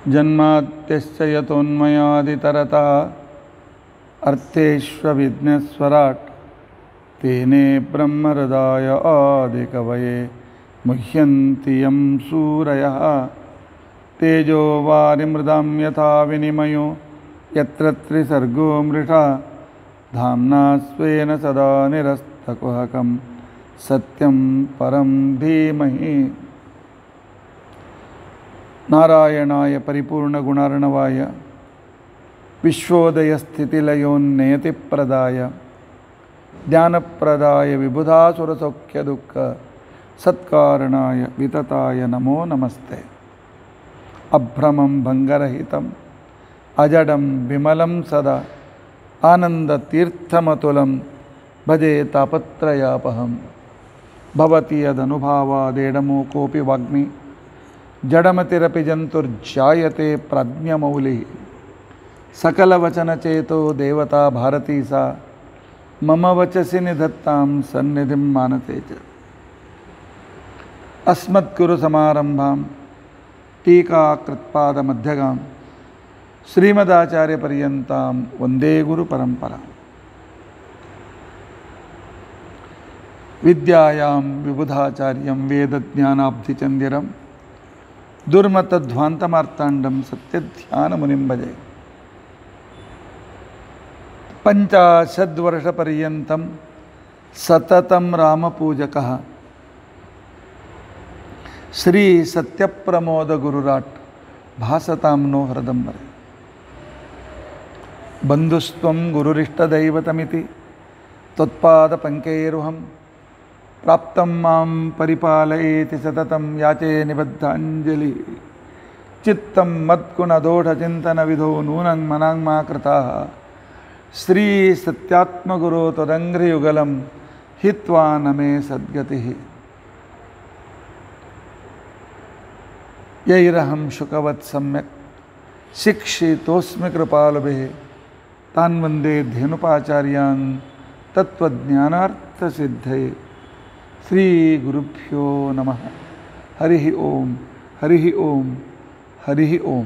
जन्माद्यश्च यतोन्मयादितरता अर्थेष्वविघ्नस्वराट् तेने ब्रह्महृदाय आदिकवये मुह्यन्ति यं सूरयः तेजो वारिमृदां यथा विनिमयो यत्र त्रिसर्गो मृषा धाम्ना स्वेन सदा निरस्तकुहकं सत्यं परं धीमहि नारायणाय परिपूर्णगुणार्णवाय विश्वोदयस्थितिलयोन्नयतिप्रदाय ज्ञानप्रदाय विबुधासुरसौख्यदुःख सत्कारणाय वितताय नमो नमस्ते अभ्रमं भङ्गरहितम् अजडं विमलं सदा आनन्दतीर्थमतुलं भजे तापत्रयापहं भवति यदनुभावादेडमो कोऽपि वाग्मि जडमतिरपि जन्तुर्जायते प्राज्ञमौलिः सकलवचनचेतो देवता भारती सा मम वचसि निधत्तां सन्निधिं मानते च अस्मत्कुरुसमारम्भां टीकाकृत्पादमध्यगां श्रीमदाचार्यपर्यन्तां वन्दे गुरुपरम्पराम् विद्यायां विबुधाचार्यं वेदज्ञानाब्धिचन्दिरं दुर्मतध्वान्तमार्ताण्डं सत्यध्यानमुनिं भजे पञ्चाशद्वर्षपर्यन्तं सततं रामपूजकः श्रीसत्यप्रमोदगुरुराट् भासतां नो हृदम्बरे बन्धुस्त्वं गुरुरिष्टदैवतमिति त्वत्पादपङ्केरुहं प्राप्तं मां परिपालयेति सततं याचे निबद्धाञ्जलिः चित्तं मत्कुणदोषचिन्तनविधो नूनं मनाङ्मा कृताः श्रीसत्यात्मगुरो त्वदङ्घ्रियुगलं हित्वा न मे सद्गतिः यैरहं शुकवत् सम्यक् शिक्षितोऽस्मि कृपालुभिः तान् वन्दे धेनुपाचार्यान् तत्त्वज्ञानार्थसिद्धये श्रीगुरुभ्यो नमः हरिः ओं हरिः ओं हरिः ओं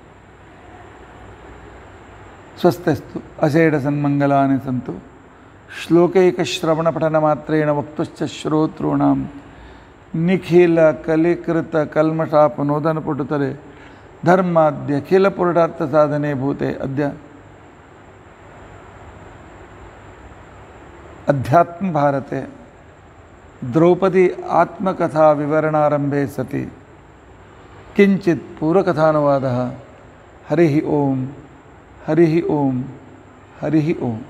ಸ್ವಸ್ತಸ್ತು ಅಸೇಢ ಸನ್ಮಂಗಲಾನಿ ಸಂತು ಶ್ಲೋಕೈಕಶ್ರವಣಪಠನಮಾತ್ರೇಣ ವಕ್ತುಶ್ಚ ಶ್ರೋತॄಣಾಂ ನಿಖಿಲ ಕಲಿಕೃತ ಕಲ್ಮಷಾಪನೋದನ ಪುಟುತರೆ ಧರ್ಮಾದ್ಯಖಿಲ ಪುರುಷಾರ್ಥ ಸಾಧನೆ ಭೂತೆ ಅದ್ಯ ಅಧ್ಯಾತ್ಮ ಭಾರತೆ ದ್ರೌಪದಿ ಆತ್ಮಕಥಾ ವಿವರಣಾರಂಭೆ ಸತಿ ಕಿಂಚಿತ್ ಪೂರ್ವಕಥಾನುವಾದ ಹರಿ ಓಂ ಹರಿ ಓಂ ಹರಿ ಓಂ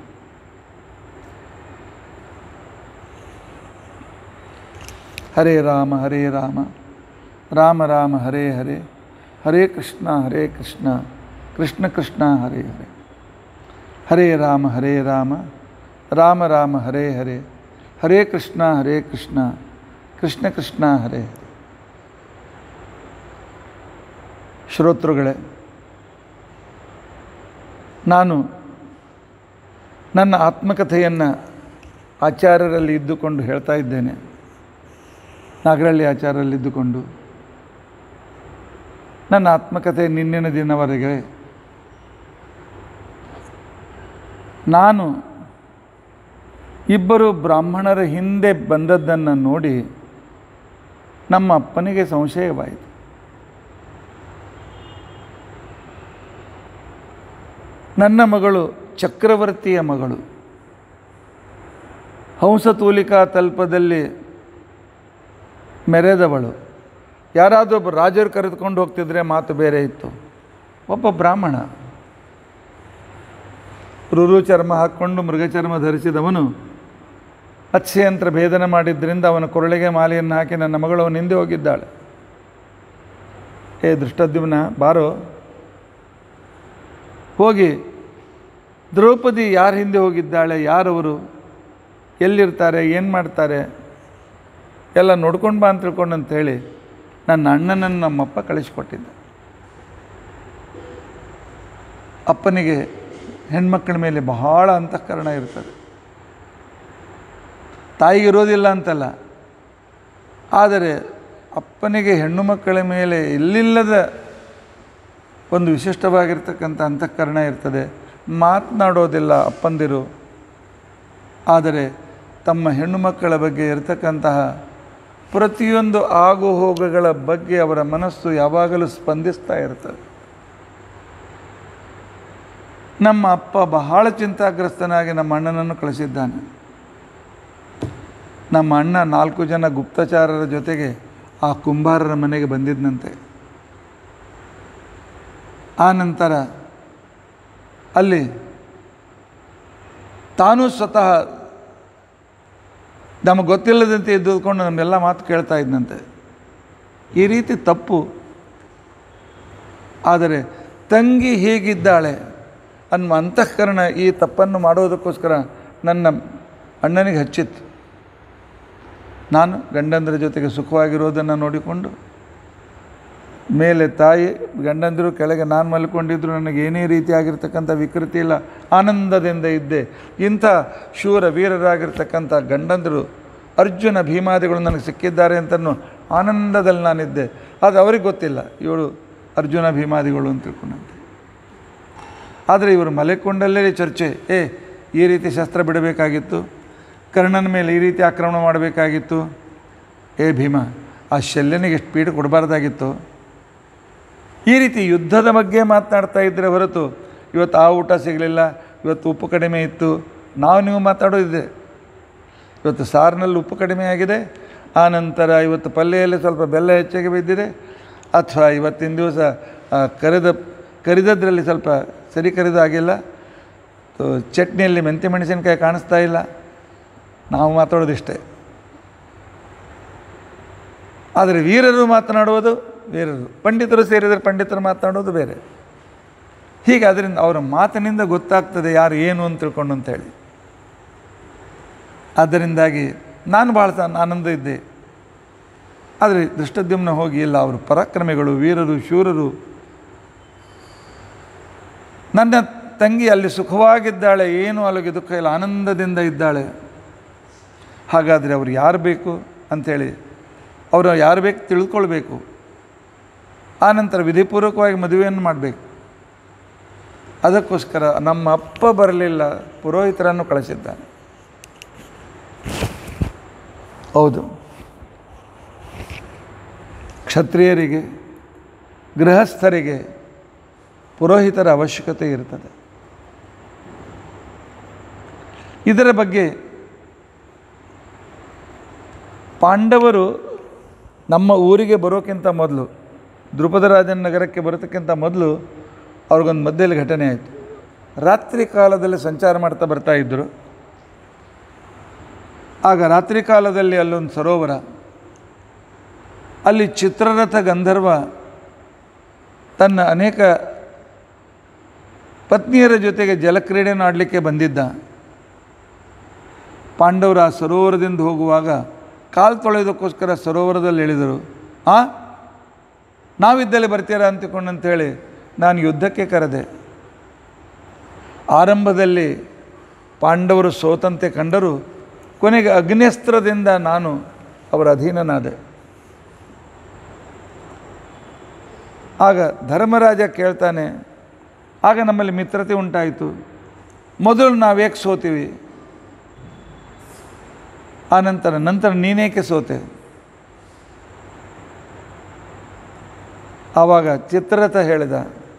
ಹರೇ ರಾಮ ಹರೇ ರಾಮ ರಾಮ ರಾಮ ಹರೇ ಹರೇ ಹರೇ ಕೃಷ್ಣ ಹರೇ ಕೃಷ್ಣ ಕೃಷ್ಣ ಕೃಷ್ಣ ಹರೇ ಹರೇ ಹರೇ ರಾಮ ಹರೇ ರಾಮ ರಾಮ ರಾಮ ಹರೇ ಹರೇ ಹರೇ ಕೃಷ್ಣ ಹರೇ ಕೃಷ್ಣ ಕೃಷ್ಣ ಕೃಷ್ಣ ಹರೇ ಹರೇ ಶ್ರೋತೃಗಳೇ ನಾನು ನನ್ನ ಆತ್ಮಕಥೆಯನ್ನು ಆಚಾರ್ಯರಲ್ಲಿ ಇದ್ದುಕೊಂಡು ಹೇಳ್ತಾ ಇದ್ದೇನೆ ನಾಗರಳ್ಳಿ ಆಚಾರ್ಯರಲ್ಲಿ ಇದ್ದುಕೊಂಡು ನನ್ನ ಆತ್ಮಕಥೆ ನಿನ್ನಿನ ದಿನವರೆಗೆ ನಾನು ಇಬ್ಬರು ಬ್ರಾಹ್ಮಣರ ಹಿಂದೆ ಬಂದದ್ದನ್ನು ನೋಡಿ ನಮ್ಮ ಅಪ್ಪನಿಗೆ ಸಂಶಯವಾಯಿತು ನನ್ನ ಮಗಳು ಚಕ್ರವರ್ತಿಯ ಮಗಳು ಹಂಸತೂಲಿಕಾ ತಲ್ಪದಲ್ಲಿ ಮೆರೆದವಳು ಯಾರಾದರೂ ಒಬ್ಬ ರಾಜರು ಕರೆದುಕೊಂಡು ಹೋಗ್ತಿದ್ರೆ ಮಾತು ಬೇರೆ ಇತ್ತು ಒಬ್ಬ ಬ್ರಾಹ್ಮಣ ರುರು ಚರ್ಮ ಹಾಕ್ಕೊಂಡು ಮೃಗಚರ್ಮ ಧರಿಸಿದವನು ಅತ್ಸ್ಯಂತ್ರ ಭೇದನ ಮಾಡಿದ್ದರಿಂದ ಅವನ ಕೊರಳಿಗೆ ಮಾಲೆಯನ್ನು ಹಾಕಿ ನನ್ನ ಮಗಳು ಅವನ ಹಿಂದೆ ಹೋಗಿದ್ದಾಳೆ ಏ ದೃಷ್ಟದ್ಯುಮ್ನ ಬಾರೋ ಹೋಗಿ ದ್ರೌಪದಿ ಯಾರ ಹಿಂದೆ ಹೋಗಿದ್ದಾಳೆ ಯಾರವರು ಎಲ್ಲಿರ್ತಾರೆ ಏನು ಮಾಡ್ತಾರೆ ಎಲ್ಲ ನೋಡ್ಕೊಂಡು ಬಾ ಅಂತ ತಿಳ್ಕೊಂಡು ಅಂತೇಳಿ ನನ್ನ ಅಣ್ಣನನ್ನು ನಮ್ಮಪ್ಪ ಕಳಿಸ್ಕೊಟ್ಟಿದ್ದ ಅಪ್ಪನಿಗೆ ಹೆಣ್ಮಕ್ಕಳ ಮೇಲೆ ಬಹಳ ಅಂತಃಕರಣ ಇರ್ತದೆ ತಾಯಿಗೆ ಇರೋದಿಲ್ಲ ಅಂತಲ್ಲ ಆದರೆ ಅಪ್ಪನಿಗೆ ಹೆಣ್ಣು ಮಕ್ಕಳ ಮೇಲೆ ಇಲ್ಲಿಲ್ಲದ ಒಂದು ವಿಶಿಷ್ಟವಾಗಿರ್ತಕ್ಕಂಥ ಅಂತಃಕರಣ ಇರ್ತದೆ ಮಾತನಾಡೋದಿಲ್ಲ ಅಪ್ಪಂದಿರು ಆದರೆ ತಮ್ಮ ಹೆಣ್ಣು ಮಕ್ಕಳ ಬಗ್ಗೆ ಇರತಕ್ಕಂತಹ ಪ್ರತಿಯೊಂದು ಆಗು ಹೋಗುಗಳ ಬಗ್ಗೆ ಅವರ ಮನಸ್ಸು ಯಾವಾಗಲೂ ಸ್ಪಂದಿಸ್ತಾ ಇರ್ತದೆ ನಮ್ಮ ಅಪ್ಪ ಬಹಳ ಚಿಂತಾಗ್ರಸ್ತನಾಗಿ ನಮ್ಮ ಅಣ್ಣನನ್ನು ಕಳಿಸಿದ್ದಾನೆ ನಮ್ಮ ಅಣ್ಣ ನಾಲ್ಕು ಜನ ಗುಪ್ತಚಾರರ ಜೊತೆಗೆ ಆ ಕುಂಬಾರರ ಮನೆಗೆ ಬಂದಿದ್ದಂತೆ ಆ ನಂತರ ಅಲ್ಲಿ ತಾನೂ ಸ್ವತಃ ನಮಗೆ ಗೊತ್ತಿಲ್ಲದಂತೆ ಇದ್ದುಕೊಂಡು ನಮ್ಮೆಲ್ಲ ಮಾತು ಕೇಳ್ತಾ ಇದ್ದಂತೆ ಈ ರೀತಿ ತಪ್ಪು ಆದರೆ ತಂಗಿ ಹೀಗಿದ್ದಾಳೆ ಅನ್ನುವ ಅಂತಃಕರಣ ಈ ತಪ್ಪನ್ನು ಮಾಡೋದಕ್ಕೋಸ್ಕರ ನನ್ನ ಅಣ್ಣನಿಗೆ ಹಚ್ಚಿತ್ತು ನಾನು ಗಂಡಂದರ ಜೊತೆಗೆ ಸುಖವಾಗಿರೋದನ್ನು ನೋಡಿಕೊಂಡು ಮೇಲೆ ತಾಯಿ ಗಂಡಂದಿರು ಕೆಳಗೆ ನಾನು ಮಲ್ಕೊಂಡಿದ್ರು ನನಗೆ ಏನೇ ರೀತಿಯಾಗಿರ್ತಕ್ಕಂಥ ವಿಕೃತಿ ಇಲ್ಲ ಆನಂದದಿಂದ ಇದ್ದೆ ಇಂಥ ಶೂರ ವೀರರಾಗಿರ್ತಕ್ಕಂಥ ಗಂಡಂದಿರು ಅರ್ಜುನ ಭೀಮಾದಿಗಳು ನನಗೆ ಸಿಕ್ಕಿದ್ದಾರೆ ಅಂತನೂ ಆನಂದದಲ್ಲಿ ನಾನಿದ್ದೆ ಅದು ಅವ್ರಿಗೆ ಗೊತ್ತಿಲ್ಲ ಇವಳು ಅರ್ಜುನ ಭೀಮಾದಿಗಳು ಅಂತ ತಿಳ್ಕೊಂಡಂತೆ ಆದರೆ ಇವರು ಮಲೆಕೊಂಡಲ್ಲೇ ಚರ್ಚೆ ಏ ಈ ರೀತಿ ಶಸ್ತ್ರ ಬಿಡಬೇಕಾಗಿತ್ತು ಕರ್ಣನ ಮೇಲೆ ಈ ರೀತಿ ಆಕ್ರಮಣ ಮಾಡಬೇಕಾಗಿತ್ತು ಏ ಭೀಮ ಆ ಶಲ್ಯನಿಗೆ ಎಷ್ಟು ಪೀಠ ಕೊಡಬಾರ್ದಾಗಿತ್ತು ಈ ರೀತಿ ಯುದ್ಧದ ಬಗ್ಗೆ ಮಾತನಾಡ್ತಾ ಇದ್ದರೆ ಹೊರತು ಇವತ್ತು ಆ ಊಟ ಸಿಗಲಿಲ್ಲ ಇವತ್ತು ಉಪ್ಪು ಕಡಿಮೆ ಇತ್ತು ನಾವು ನೀವು ಮಾತಾಡೋದಿದೆ ಇವತ್ತು ಸಾರಿನಲ್ಲಿ ಉಪ್ಪು ಕಡಿಮೆ ಆಗಿದೆ ಆ ನಂತರ ಇವತ್ತು ಪಲ್ಯದಲ್ಲಿ ಸ್ವಲ್ಪ ಬೆಲ್ಲ ಹೆಚ್ಚಾಗಿ ಬಿದ್ದಿದೆ ಅಥವಾ ಇವತ್ತಿನ ದಿವಸ ಆ, ಕರಿದ ಕರಿದದ್ರಲ್ಲಿ ಸ್ವಲ್ಪ ಸರಿ ಕರಿದಾಗಿಲ್ಲ ಸೊ, ಚಟ್ನಿಯಲ್ಲಿ ಮೆಂತ್ಯ ಮೆಣಸಿನಕಾಯಿ ಕಾಣಿಸ್ತಾ ಇಲ್ಲ ನಾವು ಮಾತಾಡೋದಿಷ್ಟೇ ಆದರೆ ವೀರರು ಮಾತನಾಡುವುದು ವೀರರು ಪಂಡಿತರು ಸೇರಿದರೆ ಪಂಡಿತರು ಮಾತನಾಡೋದು ಬೇರೆ ಹೀಗೆ ಅದರಿಂದ ಅವರ ಮಾತಿನಿಂದ ಗೊತ್ತಾಗ್ತದೆ ಯಾರು ಏನು ಅಂತ ತಿಳ್ಕೊಂಡು ಅಂತೇಳಿ ಆದ್ದರಿಂದಾಗಿ ನಾನು ಭಾಳ ಸ- ಆನಂದ ಇದ್ದೆ ಆದರೆ ದೃಷ್ಟದ್ಯುಮ್ನ ಹೋಗಿ ಇಲ್ಲ ಅವರು ಪರಾಕ್ರಮಿಗಳು ವೀರರು ಶೂರರು ನನ್ನ ತಂಗಿ ಅಲ್ಲಿ ಸುಖವಾಗಿದ್ದಾಳೆ ಏನು ಅಲ್ಲಿಗೆ ದುಃಖ ಇಲ್ಲ ಆನಂದದಿಂದ ಇದ್ದಾಳೆ ಹಾಗಾದರೆ ಅವ್ರು ಯಾರು ಬೇಕು ಅಂಥೇಳಿ ಅವರು ಯಾರು ಬೇಕು ತಿಳ್ಕೊಳ್ಬೇಕು ಆನಂತರ ವಿಧಿಪೂರ್ವಕವಾಗಿ ಮದುವೆಯನ್ನು ಮಾಡಬೇಕು ಅದಕ್ಕೋಸ್ಕರ ನಮ್ಮ ಅಪ್ಪ ಬರಲಿಲ್ಲ ಪುರೋಹಿತರನ್ನು ಕಳಿಸಿದ್ದಾನೆ ಹೌದು ಕ್ಷತ್ರಿಯರಿಗೆ ಗೃಹಸ್ಥರಿಗೆ ಪುರೋಹಿತರ ಅವಶ್ಯಕತೆ ಇರ್ತದೆ ಇದರ ಬಗ್ಗೆ ಪಾಂಡವರು ನಮ್ಮ ಊರಿಗೆ ಬರೋಕ್ಕಿಂತ ಮೊದಲು ದ್ರುಪದರಾಜನ ನಗರಕ್ಕೆ ಬರೋದಕ್ಕಿಂತ ಮೊದಲು ಅವ್ರಿಗೊಂದು ಮಧ್ಯದಲ್ಲಿ ಘಟನೆ ಆಯಿತು ರಾತ್ರಿ ಕಾಲದಲ್ಲಿ ಸಂಚಾರ ಮಾಡ್ತಾ ಬರ್ತಾ ಇದ್ದರು ಆಗ ರಾತ್ರಿ ಕಾಲದಲ್ಲಿ ಅಲ್ಲೊಂದು ಸರೋವರ ಅಲ್ಲಿ ಚಿತ್ರರಥ ಗಂಧರ್ವ ತನ್ನ ಅನೇಕ ಪತ್ನಿಯರ ಜೊತೆಗೆ ಜಲಕ್ರೀಡೆಯನ್ನು ಆಡಲಿಕ್ಕೆ ಬಂದಿದ್ದ ಪಾಂಡವರು ಆ ಸರೋವರದಿಂದ ಹೋಗುವಾಗ ಕಾಲು ತೊಳೆಯೋದಕ್ಕೋಸ್ಕರ ಸರೋವರದಲ್ಲಿ ಇಳಿದರು ಆ ನಾವಿದ್ದಲ್ಲಿ ಬರ್ತೀರಾ ಅಂತಕೊಂಡಂತೇಳಿ ನಾನು ಯುದ್ಧಕ್ಕೆ ಕರೆದೆ ಆರಂಭದಲ್ಲಿ ಪಾಂಡವರು ಸೋತಂತೆ ಕಂಡರೂ ಕೊನೆಗೆ ಅಗ್ನ್ಯಸ್ತ್ರದಿಂದ ನಾನು ಅವರ ಅಧೀನನಾದೆ ಆಗ ಧರ್ಮರಾಜ ಕೇಳ್ತಾನೆ ಆಗ ನಮ್ಮಲ್ಲಿ ಮಿತ್ರತೆ ಉಂಟಾಯಿತು ಮೊದಲು ನಾವೇಕೆ ಸೋತೀವಿ ಆ ನಂತರ ನಂತರ ನೀನೇಕೆ ಸೋತೆ ಆವಾಗ ಚಿತ್ರರಥ ಹೇಳಿದ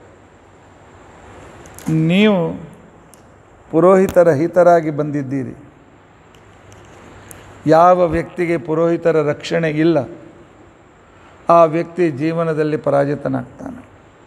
ನೀವು ಪುರೋಹಿತರ ಹಿತರಾಗಿ ಬಂದಿದ್ದೀರಿ ಯಾವ ವ್ಯಕ್ತಿಗೆ ಪುರೋಹಿತರ ರಕ್ಷಣೆ ಇಲ್ಲ ಆ ವ್ಯಕ್ತಿ ಜೀವನದಲ್ಲಿ ಪರಾಜಿತನಾಗ್ತಾನೆ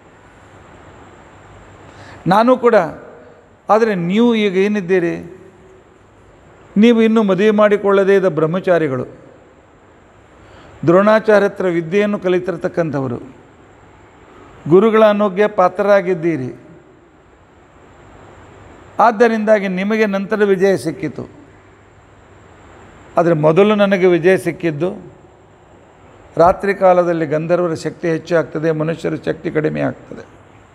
ನಾನು ಕೂಡ ಆದರೆ ನೀವು ಈಗ ಏನಿದ್ದೀರಿ ನೀವು ಇನ್ನೂ ಮದುವೆ ಮಾಡಿಕೊಳ್ಳದೇ ಇದ್ದ ಬ್ರಹ್ಮಚಾರಿಗಳು ದ್ರೋಣಾಚಾರ್ಯ ಹತ್ರ ವಿದ್ಯೆಯನ್ನು ಕಲಿತಿರ್ತಕ್ಕಂಥವರು ಗುರುಗಳ ಅನುಜ್ಞೆ ಪಾತ್ರರಾಗಿದ್ದೀರಿ ಆದ್ದರಿಂದಾಗಿ ನಿಮಗೆ ನಂತರ ವಿಜಯ ಸಿಕ್ಕಿತು ಆದರೆ ಮೊದಲು ನನಗೆ ವಿಜಯ ಸಿಕ್ಕಿದ್ದು ರಾತ್ರಿ ಕಾಲದಲ್ಲಿ ಗಂಧರ್ವರ ಶಕ್ತಿ ಹೆಚ್ಚು ಆಗ್ತದೆ ಮನುಷ್ಯರ ಶಕ್ತಿ ಕಡಿಮೆ ಆಗ್ತದೆ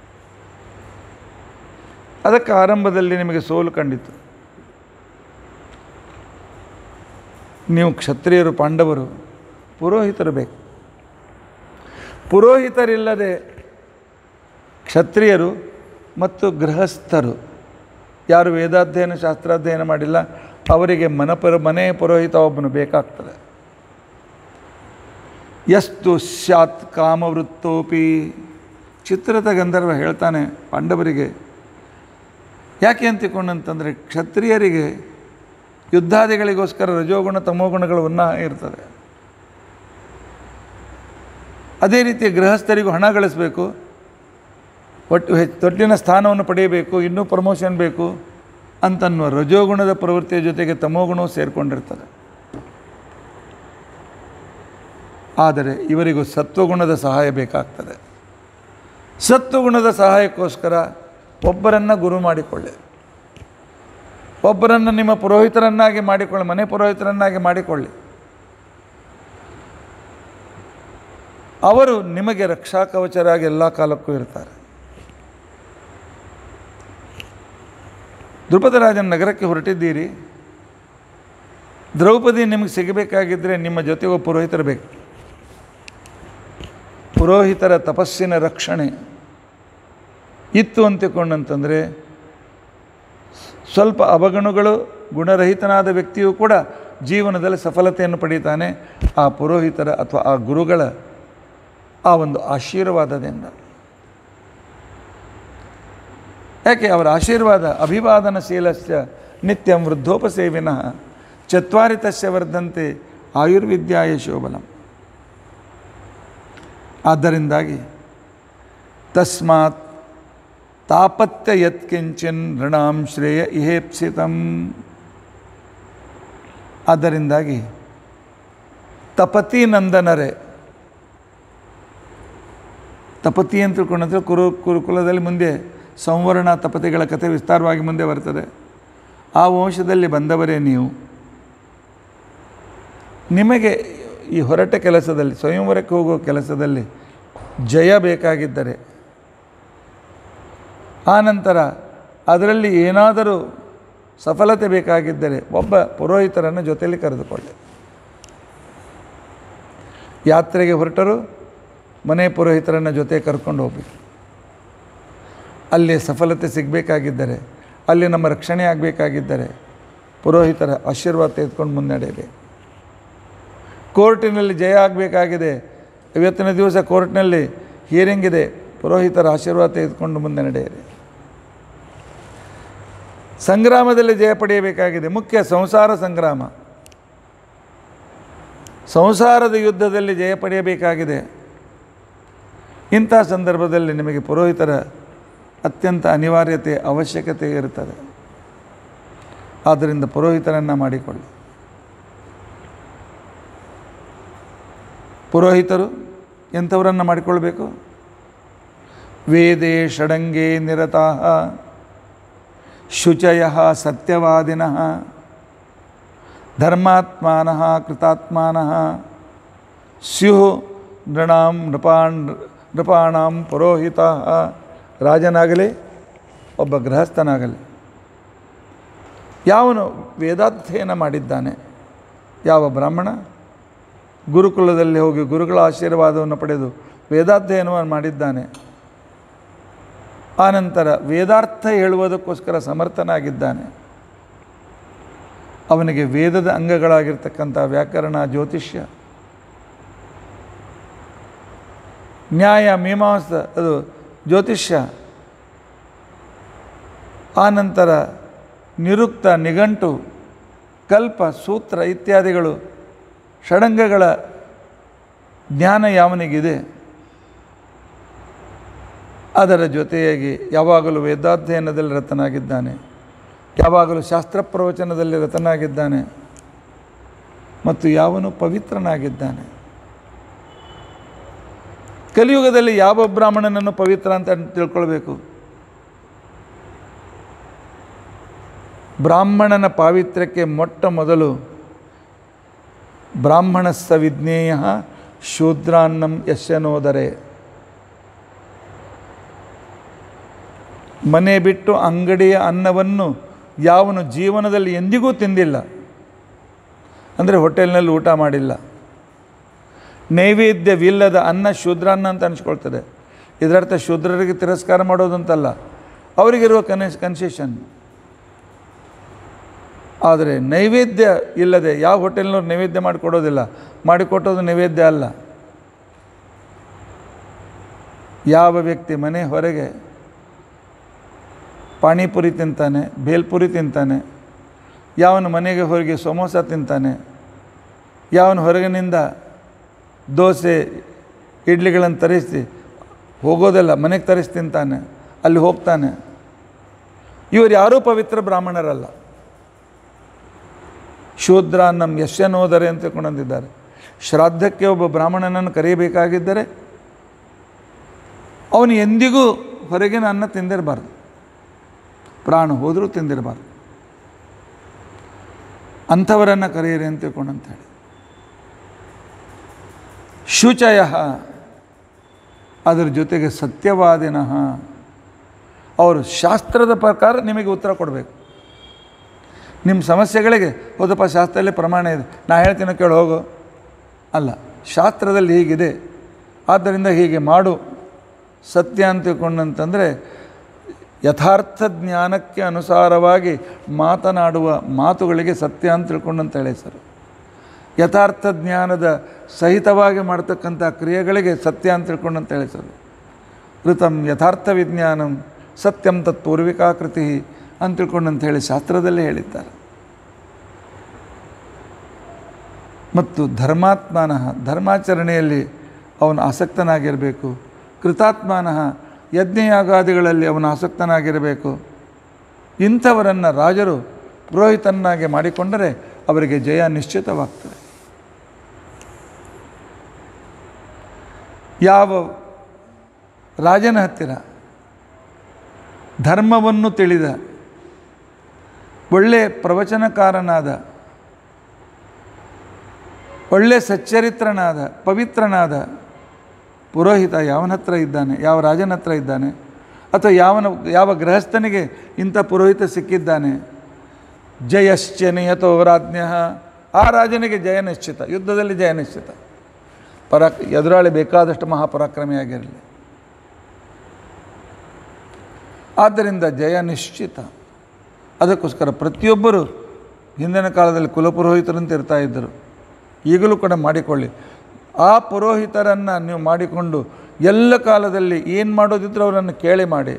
ಅದಕ್ಕೆ ಆರಂಭದಲ್ಲಿ ನಿಮಗೆ ಸೋಲು ಕಂಡಿತು ನೀವು ಕ್ಷತ್ರಿಯರು ಪಾಂಡವರು ಪುರೋಹಿತರು ಬೇಕು ಪುರೋಹಿತರಿಲ್ಲದೆ ಕ್ಷತ್ರಿಯರು ಮತ್ತು ಗೃಹಸ್ಥರು ಯಾರು ವೇದಾಧ್ಯಯನ ಶಾಸ್ತ್ರಾಧ್ಯಯನ ಮಾಡಿಲ್ಲ ಅವರಿಗೆ ಮನಪರ ಮನೆ ಪುರೋಹಿತ ಒಬ್ಬನು ಬೇಕಾಗ್ತದೆ ಎಷ್ಟು ಸ್ಯಾತ್ ಕಾಮವೃತ್ತೋಪಿ ಚಿತ್ರದ ಗಂಧರ್ವ ಹೇಳ್ತಾನೆ ಪಾಂಡವರಿಗೆ ಯಾಕೆ ಅಂತಿಕೊಂಡಂತಂದರೆ ಕ್ಷತ್ರಿಯರಿಗೆ ಯುದ್ಧಾದಿಗಳಿಗೋಸ್ಕರ ರಜೋಗುಣ ತಮೋಗುಣಗಳು ಉನ್ನಾಹ ಇರ್ತದೆ ಅದೇ ರೀತಿ ಗೃಹಸ್ಥರಿಗೂ ಹಣ ಗಳಿಸಬೇಕು ಒಟ್ಟು ಹೆಚ್ಚು ದೊಡ್ಡಿನ ಸ್ಥಾನವನ್ನು ಪಡೆಯಬೇಕು ಇನ್ನೂ ಪ್ರಮೋಷನ್ ಬೇಕು ಅಂತನ್ನುವ ರಜೋಗುಣದ ಪ್ರವೃತ್ತಿಯ ಜೊತೆಗೆ ತಮೋಗುಣವು ಸೇರಿಕೊಂಡಿರ್ತದೆ ಆದರೆ ಇವರಿಗೂ ಸತ್ವಗುಣದ ಸಹಾಯ ಬೇಕಾಗ್ತದೆ ಸತ್ವಗುಣದ ಸಹಾಯಕ್ಕೋಸ್ಕರ ಒಬ್ಬರನ್ನು ಗುರು ಮಾಡಿಕೊಳ್ಳಿ ಒಬ್ಬರನ್ನು ನಿಮ್ಮ ಪುರೋಹಿತರನ್ನಾಗಿ ಮಾಡಿಕೊಳ್ಳಿ ಮನೆ ಪುರೋಹಿತರನ್ನಾಗಿ ಮಾಡಿಕೊಳ್ಳಿ ಅವರು ನಿಮಗೆ ರಕ್ಷಾ ಕವಚರಾಗಿ ಎಲ್ಲ ಕಾಲಕ್ಕೂ ಇರ್ತಾರೆ ದ್ರುಪದರಾಜನ ನಗರಕ್ಕೆ ಹೊರಟಿದ್ದೀರಿ ದ್ರೌಪದಿ ನಿಮಗೆ ಸಿಗಬೇಕಾಗಿದ್ದರೆ ನಿಮ್ಮ ಜೊತೆಗೆ ಒಬ್ಬ ಪುರೋಹಿತರು ಬೇಕು ಪುರೋಹಿತರ ತಪಸ್ಸಿನ ರಕ್ಷಣೆ ಇತ್ತು ಅಂತಿಕೊಂಡಂತಂದರೆ ಸ್ವಲ್ಪ ಅವಗುಣಗಳು ಗುಣರಹಿತನಾದ ವ್ಯಕ್ತಿಯು ಕೂಡ ಜೀವನದಲ್ಲಿ ಸಫಲತೆಯನ್ನು ಪಡೀತಾನೆ ಆ ಪುರೋಹಿತರ ಅಥವಾ ಆ ಗುರುಗಳ ಆ ಒಂದು ಆಶೀರ್ವಾದದಿಂದ ಯಾಕೆ ಅವರ ಆಶೀರ್ವಾದ ಅಭಿವಾದನಶೀಲಸ್ಯ ನಿತ್ಯಂ ವೃದ್ಧೋಪಸೇವಿನಃ ಚತ್ವಾರಿ ತಸ್ಯ ವರ್ಧಂತೆ ಆಯುರ್ವಿದ್ಯಾಯ ಶೋಭನಂ ಆದ್ದರಿಂದಾಗಿ ತಸ್ಮಾತ್ ತಾಪತ್ಯ ಯತ್ಕಿಂಚಿನ್ ಋಣಾಂ ಶ್ರೇಯ ಇಹೇಪ್ಸಿತಂ ಆದ್ದರಿಂದಾಗಿ ತಪತಿ ನಂದನರೇ ತಪತಿ ಅಂತ ತಿಳ್ಕೊಂಡಂದ್ರೆ ಕುರು ಕುರುಕುಲದಲ್ಲಿ ಮುಂದೆ ಸಂವರ್ಣ ತಪತಿಗಳ ಕಥೆ ವಿಸ್ತಾರವಾಗಿ ಮುಂದೆ ಬರ್ತದೆ ಆ ವಂಶದಲ್ಲಿ ಬಂದವರೇ ನೀವು ನಿಮಗೆ ಈ ಹೊರಟ ಕೆಲಸದಲ್ಲಿ ಸ್ವಯಂವರಕ್ಕೆ ಹೋಗುವ ಕೆಲಸದಲ್ಲಿ ಜಯ ಬೇಕಾಗಿದ್ದರೆ ಆನಂತರ ಅದರಲ್ಲಿ ಏನಾದರೂ ಸಫಲತೆ ಬೇಕಾಗಿದ್ದರೆ ಒಬ್ಬ ಪುರೋಹಿತರನ್ನು ಜೊತೆಯಲ್ಲಿ ಕರೆದುಕೊಳ್ಳಿ ಯಾತ್ರೆಗೆ ಹೊರಟರು ಮನೆ ಪುರೋಹಿತರನ್ನು ಜೊತೆ ಕರ್ಕೊಂಡು ಹೋಗಬೇಕು ಅಲ್ಲಿ ಸಫಲತೆ ಸಿಗಬೇಕಾಗಿದ್ದರೆ ಅಲ್ಲಿ ನಮ್ಮ ರಕ್ಷಣೆ ಆಗಬೇಕಾಗಿದ್ದರೆ ಪುರೋಹಿತರ ಆಶೀರ್ವಾದ ತೆಗೆದುಕೊಂಡು ಮುನ್ನಡೆಯಬೇಕು ಕೋರ್ಟಿನಲ್ಲಿ ಜಯ ಆಗಬೇಕಾಗಿದೆ ಇವತ್ತಿನ ದಿವಸ ಕೋರ್ಟ್ನಲ್ಲಿ ಹಿಯರಿಂಗ್ ಇದೆ ಪುರೋಹಿತರ ಆಶೀರ್ವಾದ ತೆಗೆದುಕೊಂಡು ಮುಂದೆ ನಡೆಯಿರಿ ಸಂಗ್ರಾಮದಲ್ಲಿ ಜಯ ಪಡೆಯಬೇಕಾಗಿದೆ ಮುಖ್ಯ ಸಂಸಾರ ಸಂಗ್ರಾಮ ಸಂಸಾರದ ಯುದ್ಧದಲ್ಲಿ ಜಯ ಪಡೆಯಬೇಕಾಗಿದೆ ಇಂಥ ಸಂದರ್ಭದಲ್ಲಿ ನಿಮಗೆ ಪುರೋಹಿತರ ಅತ್ಯಂತ ಅನಿವಾರ್ಯತೆ ಅವಶ್ಯಕತೆ ಇರುತ್ತದೆ ಆದ್ದರಿಂದ ಪುರೋಹಿತರನ್ನು ಮಾಡಿಕೊಳ್ಳಿ ಪುರೋಹಿತರು ಎಂಥವರನ್ನು ಮಾಡಿಕೊಳ್ಬೇಕು ವೇದೇ ಷಡಂಗೆ ನಿರತಾ ಶುಚಯ ಸತ್ಯವಾದಿನಃ ಧರ್ಮಾತ್ಮಾನಃ ಕೃತಾತ್ಮಾನಃ ಸ್ಯು ನೃಣಾಂ ನೃಪಾಣ್ ನೃಪಾಣಾಂ ಪುರೋಹಿತ ರಾಜನಾಗಲಿ ಒಬ್ಬ ಗೃಹಸ್ಥನಾಗಲಿ ಯಾವನು ವೇದಾಧ್ಯಯನ ಮಾಡಿದ್ದಾನೆ ಯಾವ ಬ್ರಾಹ್ಮಣ ಗುರುಕುಲದಲ್ಲಿ ಹೋಗಿ ಗುರುಗಳ ಆಶೀರ್ವಾದವನ್ನು ಪಡೆದು ವೇದಾಧ್ಯಯನವನ್ನು ಮಾಡಿದ್ದಾನೆ ಆನಂತರ ವೇದಾರ್ಥ ಹೇಳುವುದಕ್ಕೋಸ್ಕರ ಸಮರ್ಥನಾಗಿದ್ದಾನೆ ಅವನಿಗೆ ವೇದದ ಅಂಗಗಳಾಗಿರ್ತಕ್ಕಂಥ ವ್ಯಾಕರಣ ಜ್ಯೋತಿಷ್ಯ ನ್ಯಾಯ ಮೀಮಾಂಸ ಅದು ಜ್ಯೋತಿಷ್ಯ ಆನಂತರ ನಿರುಕ್ತ ನಿಘಂಟು ಕಲ್ಪ ಸೂತ್ರ ಇತ್ಯಾದಿಗಳು ಷಡಂಗಗಳ ಜ್ಞಾನ ಯಾವನಿಗಿದೆ ಅದರ ಜೊತೆಯಾಗಿ ಯಾವಾಗಲೂ ವೇದಾಧ್ಯಯನದಲ್ಲಿ ರತನಾಗಿದ್ದಾನೆ ಯಾವಾಗಲೂ ಶಾಸ್ತ್ರ ಪ್ರವಚನದಲ್ಲಿ ರತನಾಗಿದ್ದಾನೆ ಮತ್ತು ಯಾವನು ಪವಿತ್ರನಾಗಿದ್ದಾನೆ ಕಲಿಯುಗದಲ್ಲಿ ಯಾವ ಬ್ರಾಹ್ಮಣನನ್ನು ಪವಿತ್ರ ಅಂತ ತಿಳ್ಕೊಳ್ಬೇಕು ಬ್ರಾಹ್ಮಣನ ಪಾವಿತ್ರ್ಯಕ್ಕೆ ಮೊಟ್ಟ ಮೊದಲು ಬ್ರಾಹ್ಮಣ ಸವಿಜ್ಞೇಯ ಶೂದ್ರಾನ್ನಂ ಯಶನೋದರೆ ಮನೆ ಬಿಟ್ಟು ಅಂಗಡಿಯ ಅನ್ನವನ್ನು ಯಾವನು ಜೀವನದಲ್ಲಿ ಎಂದಿಗೂ ತಿಂದಿಲ್ಲ ಅಂದರೆ ಹೋಟೆಲ್ನಲ್ಲಿ ಊಟ ಮಾಡಿಲ್ಲ ನೈವೇದ್ಯವಿಲ್ಲದ ಅನ್ನ ಶೂದ್ರಾನ್ನ ಅಂತ ಅನಿಸ್ಕೊಳ್ತದೆ ಇದರರ್ಥ ಶೂದ್ರರಿಗೆ ತಿರಸ್ಕಾರ ಮಾಡೋದಂತಲ್ಲ ಅವರಿಗಿರುವ ಕನೆ ಕನ್ಸೆಷನ್ ಆದರೆ ನೈವೇದ್ಯ ಇಲ್ಲದೆ ಯಾವ ಹೋಟೆಲ್ನವ್ರು ನೈವೇದ್ಯ ಮಾಡಿಕೊಡೋದಿಲ್ಲ ಮಾಡಿಕೊಟ್ಟೋದು ನೈವೇದ್ಯ ಅಲ್ಲ ಯಾವ ವ್ಯಕ್ತಿ ಮನೆ ಹೊರಗೆ ಪಾನಿಪುರಿ ತಿಂತಾನೆ ಬೇಲ್ಪುರಿ ತಿಂತಾನೆ ಯಾವನ ಮನೆಗೆ ಹೊರಗೆ ಸಮೋಸ ತಿಂತಾನೆ ಯಾವನ ಹೊರಗಿನಿಂದ ದೋಸೆ ಇಡ್ಲಿಗಳನ್ನು ತರಿಸಿ ಹೋಗೋದಲ್ಲ ಮನೆಗೆ ತರಿಸಿ ತಿಂತಾನೆ ಅಲ್ಲಿ ಹೋಗ್ತಾನೆ ಇವರು ಯಾರೂ ಪವಿತ್ರ ಬ್ರಾಹ್ಮಣರಲ್ಲ ಶೂದ್ರ ನಮ್ಮ ಯಶನೋದರೆ ಅಂತ ತಿಳ್ಕೊಂಡಿದ್ದಾರೆ ಶ್ರಾದ್ದಕ್ಕೆ ಒಬ್ಬ ಬ್ರಾಹ್ಮಣನನ್ನು ಕರೆಯಬೇಕಾಗಿದ್ದರೆ ಅವನು ಎಂದಿಗೂ ಹೊರಗಿನ ಅನ್ನ ತಿಂದಿರಬಾರ್ದು ಪ್ರಾಣ ಹೋದರೂ ತಿಂದಿರಬಾರ್ದು ಅಂಥವರನ್ನು ಕರೆಯಿರಿ ಅಂತ ತಿಳ್ಕೊಂಡಂತ ಹೇಳಿ ಶುಚಯ ಅದರ ಜೊತೆಗೆ ಸತ್ಯವಾದಿನಃ ಅವರು ಶಾಸ್ತ್ರದ ಪ್ರಕಾರ ನಿಮಗೆ ಉತ್ತರ ಕೊಡಬೇಕು ನಿಮ್ಮ ಸಮಸ್ಯೆಗಳಿಗೆ ಹೌದಪ್ಪ ಶಾಸ್ತ್ರದಲ್ಲಿ ಪ್ರಮಾಣ ಇದೆ ನಾ ಹೇಳ್ತೀನೋ ಕೇಳಿ ಹೋಗು ಅಲ್ಲ ಶಾಸ್ತ್ರದಲ್ಲಿ ಹೀಗಿದೆ ಆದ್ದರಿಂದ ಹೀಗೆ ಮಾಡು ಸತ್ಯ ಅಂತ ತಿಳ್ಕೊಂಡಂತಂದರೆ ಯಥಾರ್ಥ ಜ್ಞಾನಕ್ಕೆ ಅನುಸಾರವಾಗಿ ಮಾತನಾಡುವ ಮಾತುಗಳಿಗೆ ಸತ್ಯ ಅಂತ ತಿಳ್ಕೊಂಡಂತ ಹೇಳಿ ಸರ್ ಯಥಾರ್ಥ ಜ್ಞಾನದ ಸಹಿತವಾಗಿ ಮಾಡ್ತಕ್ಕಂಥ ಕ್ರಿಯೆಗಳಿಗೆ ಸತ್ಯ ಅಂತ ತಿಳ್ಕೊಂಡಂತ ಹೇಳಿ ಸರ್ ಋತಂ ಯಥಾರ್ಥ ವಿಜ್ಞಾನಂ ಸತ್ಯಂ ತತ್ ಪೂರ್ವಿಕಾಕೃತಿ ಅಂತ ತಿಳ್ಕೊಂಡಂತ ಹೇಳಿ ಶಾಸ್ತ್ರದಲ್ಲೇ ಹೇಳಿದ್ದಾರೆ ಮತ್ತು ಧರ್ಮಾತ್ಮನಃ ಧರ್ಮಾಚರಣೆಯಲ್ಲಿ ಅವನು ಆಸಕ್ತನಾಗಿರಬೇಕು ಕೃತಾತ್ಮನಃ ಯಜ್ಞಯಾಗಾದಿಗಳಲ್ಲಿ ಅವನು ಆಸಕ್ತನಾಗಿರಬೇಕು ಇಂಥವರನ್ನು ರಾಜರು ಪುರೋಹಿತನ್ನಾಗಿ ಮಾಡಿಕೊಂಡರೆ ಅವರಿಗೆ ಜಯ ನಿಶ್ಚಿತವಾಗ್ತದೆ ಯಾವ ರಾಜನ ಹತ್ತಿರ ಧರ್ಮವನ್ನು ತಿಳಿದ ಒಳ್ಳೆಯ ಪ್ರವಚನಕಾರನಾದ ಒಳ್ಳೆ ಸಚ್ಚರಿತ್ರನಾದ ಪವಿತ್ರನಾದ ಪುರೋಹಿತ ಯಾವನ ಹತ್ರ ಇದ್ದಾನೆ ಯಾವ ರಾಜನ ಹತ್ರ ಇದ್ದಾನೆ ಅಥವಾ ಯಾವನ ಯಾವ ಗೃಹಸ್ಥನಿಗೆ ಇಂಥ ಪುರೋಹಿತ ಸಿಕ್ಕಿದ್ದಾನೆ ಜಯಶ್ಚ ನಿಯತೋ ರಾಜ್ಞ ಆ ರಾಜನಿಗೆ ಜಯ ನಿಶ್ಚಿತ ಯುದ್ಧದಲ್ಲಿ ಜಯ ನಿಶ್ಚಿತ ಪರಾಕ್ ಎದುರಾಳಿ ಬೇಕಾದಷ್ಟು ಮಹಾಪರಾಕ್ರಮಿಯಾಗಿರಲಿ ಆದ್ದರಿಂದ ಜಯ ನಿಶ್ಚಿತ ಅದಕ್ಕೋಸ್ಕರ ಪ್ರತಿಯೊಬ್ಬರು ಹಿಂದಿನ ಕಾಲದಲ್ಲಿ ಕುಲಪುರೋಹಿತರಂತ ಇರ್ತಾ ಇದ್ದರು ಈಗಲೂ ಕೂಡ ಮಾಡಿಕೊಳ್ಳಿ ಆ ಪುರೋಹಿತರನ್ನು ನೀವು ಮಾಡಿಕೊಂಡು ಎಲ್ಲ ಕಾಲದಲ್ಲಿ ಏನು ಮಾಡೋದಿದ್ರೂ ಅವರನ್ನು ಕೇಳಿ ಮಾಡಿ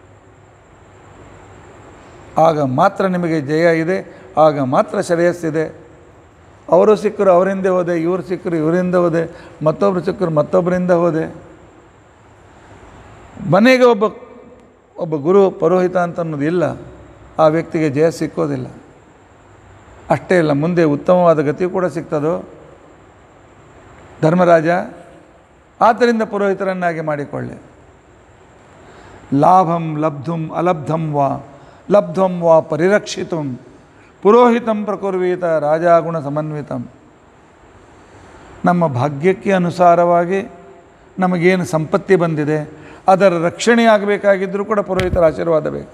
ಆಗ ಮಾತ್ರ ನಿಮಗೆ ಜಯ ಇದೆ ಆಗ ಮಾತ್ರ ಶ್ರೇಯಸ್ಸಿದೆ ಅವರು ಸಿಕ್ಕರು ಅವರಿಂದ ಹೋದೆ ಇವರು ಸಿಕ್ಕರು ಇವರಿಂದ ಹೋದೆ ಮತ್ತೊಬ್ಬರು ಸಿಕ್ಕರು ಮತ್ತೊಬ್ಬರಿಂದ ಹೋದೆ ಮನೆಗೆ ಒಬ್ಬ ಒಬ್ಬ ಗುರು ಪುರೋಹಿತ ಅಂತ ಅನ್ನೋದು ಇಲ್ಲ ಆ ವ್ಯಕ್ತಿಗೆ ಜಯ ಸಿಕ್ಕೋದಿಲ್ಲ ಅಷ್ಟೇ ಇಲ್ಲ ಮುಂದೆ ಉತ್ತಮವಾದ ಗತಿ ಕೂಡ ಸಿಗ್ತದೋ ಧರ್ಮರಾಜ ಆದ್ದರಿಂದ ಪುರೋಹಿತರನ್ನಾಗಿ ಮಾಡಿಕೊಳ್ಳಿ ಲಾಭಂ ಲಬ್ಧುಂ ಅಲಬ್ಧಂ ವಾ ಲಬ್ಧಂ ವಾ ಪರಿರಕ್ಷಿತಂ ಪುರೋಹಿತಂ ಪ್ರಕುರ್ವೀತ ರಾಜಾಗುಣ ಸಮನ್ವಿತಂ ನಮ್ಮ ಭಾಗ್ಯಕ್ಕೆ ಅನುಸಾರವಾಗಿ ನಮಗೇನು ಸಂಪತ್ತಿ ಬಂದಿದೆ ಅದರ ರಕ್ಷಣೆ ಆಗಬೇಕಾಗಿದ್ದರೂ ಕೂಡ ಪುರೋಹಿತರ ಆಶೀರ್ವಾದ ಬೇಕು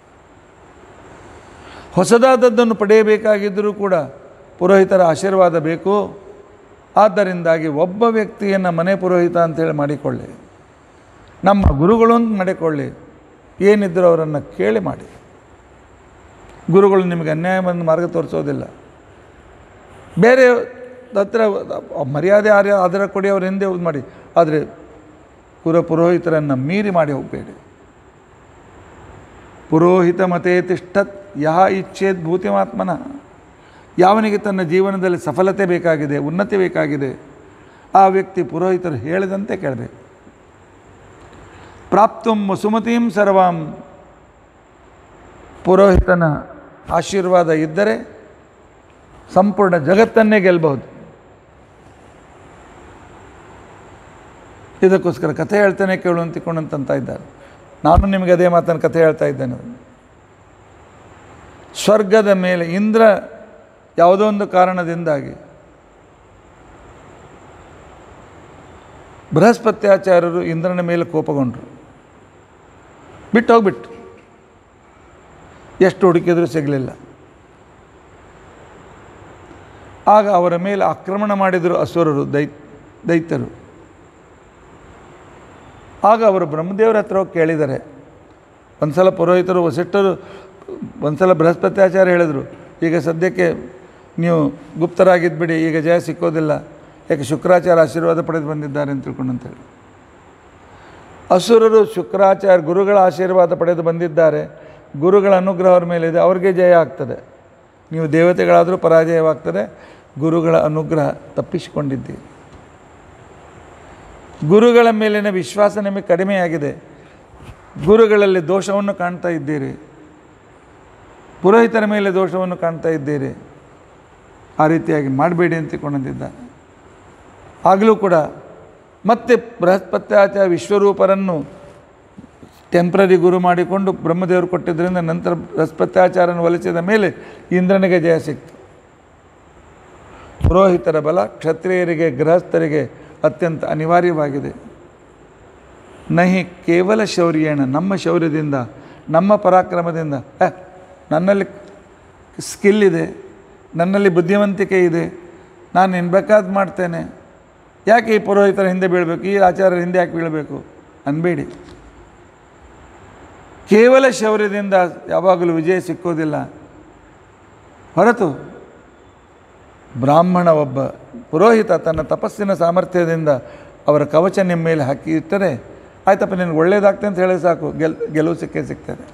ಹೊಸದಾದದ್ದನ್ನು ಪಡೆಯಬೇಕಾಗಿದ್ದರೂ ಕೂಡ ಪುರೋಹಿತರ ಆಶೀರ್ವಾದ ಬೇಕು ಆದ್ದರಿಂದಾಗಿ ಒಬ್ಬ ವ್ಯಕ್ತಿಯನ್ನು ಮನೆ ಪುರೋಹಿತ ಅಂತೇಳಿ ಮಾಡಿಕೊಳ್ಳಿ ನಮ್ಮ ಗುರುಗಳು ಅಂತ ಮಾಡಿಕೊಳ್ಳಿ ಏನಿದ್ದರೂ ಅವರನ್ನು ಕೇಳಿ ಮಾಡಿ ಗುರುಗಳು ನಿಮಗೆ ಅನ್ಯಾಯ ಬಂದು ಮಾರ್ಗ ತೋರಿಸೋದಿಲ್ಲ ಬೇರೆ ಹತ್ರ ಮರ್ಯಾದೆ ಆರ್ಯ ಅದರ ಕೊಡಿ ಅವ್ರ ಹಿಂದೆ ಇದು ಮಾಡಿ ಆದರೆ ಪುರ ಪುರೋಹಿತರನ್ನು ಮೀರಿ ಮಾಡಿ ಹೋಗಬೇಡಿ ಪುರೋಹಿತ ಮತೇ ತಿಷ್ಠತ್ ಯಹ ಇಚ್ಛೇದ್ ಭೂತಿಮಾತ್ಮನ ಯಾವನಿಗೆ ತನ್ನ ಜೀವನದಲ್ಲಿ ಸಫಲತೆ ಬೇಕಾಗಿದೆ ಉನ್ನತಿ ಬೇಕಾಗಿದೆ ಆ ವ್ಯಕ್ತಿ ಪುರೋಹಿತರು ಹೇಳಿದಂತೆ ಕೇಳಬೇಕು ಪ್ರಾಪ್ತಂ ವಸುಮತೀಂ ಸರ್ವಾಂ ಪುರೋಹಿತನ ಆಶೀರ್ವಾದ ಇದ್ದರೆ ಸಂಪೂರ್ಣ ಜಗತ್ತನ್ನೇ ಗೆಲ್ಲಬಹುದು ಇದಕ್ಕೋಸ್ಕರ ಕಥೆ ಹೇಳ್ತೇನೆ ಕೇಳು ಅಂತ ತಿಳ್ಕೊಂಡಂತ ಇದ್ದಾರೆ ನಾನು ನಿಮಗೆ ಅದೇ ಮಾತನ್ನು ಕಥೆ ಹೇಳ್ತಾ ಇದ್ದೇನೆ ಸ್ವರ್ಗದ ಮೇಲೆ ಇಂದ್ರ ಯಾವುದೋ ಒಂದು ಕಾರಣದಿಂದಾಗಿ ಬೃಹಸ್ಪತ್ಯಾಚಾರ್ಯರು ಇಂದ್ರನ ಮೇಲೆ ಕೋಪಗೊಂಡರು ಬಿಟ್ಟು ಹೋಗ್ಬಿಟ್ಟು ಎಷ್ಟು ಹುಡುಕಿದರೂ ಸಿಗಲಿಲ್ಲ ಆಗ ಅವರ ಮೇಲೆ ಆಕ್ರಮಣ ಮಾಡಿದರು ಅಸುರರು ದೈ ದೈತ್ಯರು ಆಗ ಅವರು ಬ್ರಹ್ಮದೇವರ ಹತ್ರ ಹೋಗಿ ಕೇಳಿದ್ದಾರೆ ಒಂದು ಸಲ ಪುರೋಹಿತರು ವಸಿಷ್ಠರು ಒಂದು ಸಲ ಬೃಹಸ್ಪತ್ಯಾಚಾರ್ಯ ಹೇಳಿದರು ಈಗ ಸದ್ಯಕ್ಕೆ ನೀವು ಗುಪ್ತರಾಗಿದ್ಬಿಡಿ ಈಗ ಜಯ ಸಿಕ್ಕೋದಿಲ್ಲ ಯಾಕೆ ಶುಕ್ರಾಚಾರ್ಯ ಆಶೀರ್ವಾದ ಪಡೆದು ಬಂದಿದ್ದಾರೆ ಅಂತ ತಿಳ್ಕೊಂಡು ಅಂತೇಳಿ ಅಸುರರು ಶುಕ್ರಾಚಾರ್ಯ ಗುರುಗಳ ಆಶೀರ್ವಾದ ಪಡೆದು ಬಂದಿದ್ದಾರೆ ಗುರುಗಳ ಅನುಗ್ರಹ ಅವ್ರ ಮೇಲೆ ಇದೆ ಅವ್ರಿಗೆ ಜಯ ಆಗ್ತದೆ ನೀವು ದೇವತೆಗಳಾದರೂ ಪರಾಜಯವಾಗ್ತದೆ ಗುರುಗಳ ಅನುಗ್ರಹ ತಪ್ಪಿಸಿಕೊಂಡಿದ್ದೀರಿ ಗುರುಗಳ ಮೇಲಿನ ವಿಶ್ವಾಸ ನಿಮಗೆ ಕಡಿಮೆಯಾಗಿದೆ ಗುರುಗಳಲ್ಲಿ ದೋಷವನ್ನು ಕಾಣ್ತಾ ಇದ್ದೀರಿ ಪುರೋಹಿತರ ಮೇಲೆ ದೋಷವನ್ನು ಕಾಣ್ತಾ ಇದ್ದೀರಿ ಆ ರೀತಿಯಾಗಿ ಮಾಡಬೇಡಿ ಅಂತ ಕೊಂಡಂದಿದ್ದಾರೆ ಆಗಲೂ ಕೂಡ ಮತ್ತೆ ಬೃಹಸ್ಪತ್ಯಾಚಾರ್ಯ ವಿಶ್ವರೂಪರನ್ನು ಟೆಂಪ್ರರಿ ಗುರು ಮಾಡಿಕೊಂಡು ಬ್ರಹ್ಮದೇವರು ಕೊಟ್ಟಿದ್ದರಿಂದ ನಂತರ ಬೃಹಸ್ಪತ್ಯಾಚಾರನ ಒಲಿಸಿದ ಮೇಲೆ ಇಂದ್ರನಿಗೆ ಜಯ ಸಿಕ್ತು ಪುರೋಹಿತರ ಬಲ ಕ್ಷತ್ರಿಯರಿಗೆ ಗೃಹಸ್ಥರಿಗೆ ಅತ್ಯಂತ ಅನಿವಾರ್ಯವಾಗಿದೆ ನಹಿ ಕೇವಲ ಶೌರ್ಯೇಣ ನಮ್ಮ ಶೌರ್ಯದಿಂದ ನಮ್ಮ ಪರಾಕ್ರಮದಿಂದ "ಏ, ನನ್ನಲ್ಲಿ ಸ್ಕಿಲ್ ಇದೆ ನನ್ನಲ್ಲಿ ಬುದ್ಧಿವಂತಿಕೆ ಇದೆ ನಾನು ಏನು ಬೇಕಾದ್ ಮಾಡ್ತೇನೆ ಯಾಕೆ ಈ ಪುರೋಹಿತರ ಹಿಂದೆ ಬೀಳಬೇಕು ಈ ಆಚಾರ್ಯರ ಹಿಂದೆ ಯಾಕೆ ಬೀಳಬೇಕು ಅನ್ಬೇಡಿ ಕೇವಲ ಶೌರ್ಯದಿಂದ ಯಾವಾಗಲೂ ವಿಜಯ ಸಿಕ್ಕೋದಿಲ್ಲ ಹೊರತು ಬ್ರಾಹ್ಮಣ ಒಬ್ಬ ಪುರೋಹಿತ ತನ್ನ ತಪಸ್ಸಿನ ಸಾಮರ್ಥ್ಯದಿಂದ ಅವರ ಕವಚ ನಿಮ್ಮ ಮೇಲೆ ಹಾಕಿ ಇಟ್ಟರೆ ಆಯ್ತಪ್ಪ ನಿನಗೆ ಒಳ್ಳೇದಾಗ್ತದೆ ಅಂತ ಹೇಳಿ ಸಾಕು ಗೆಲ್ ಗೆಲುವು ಸಿಕ್ಕೇ ಸಿಗ್ತದೆ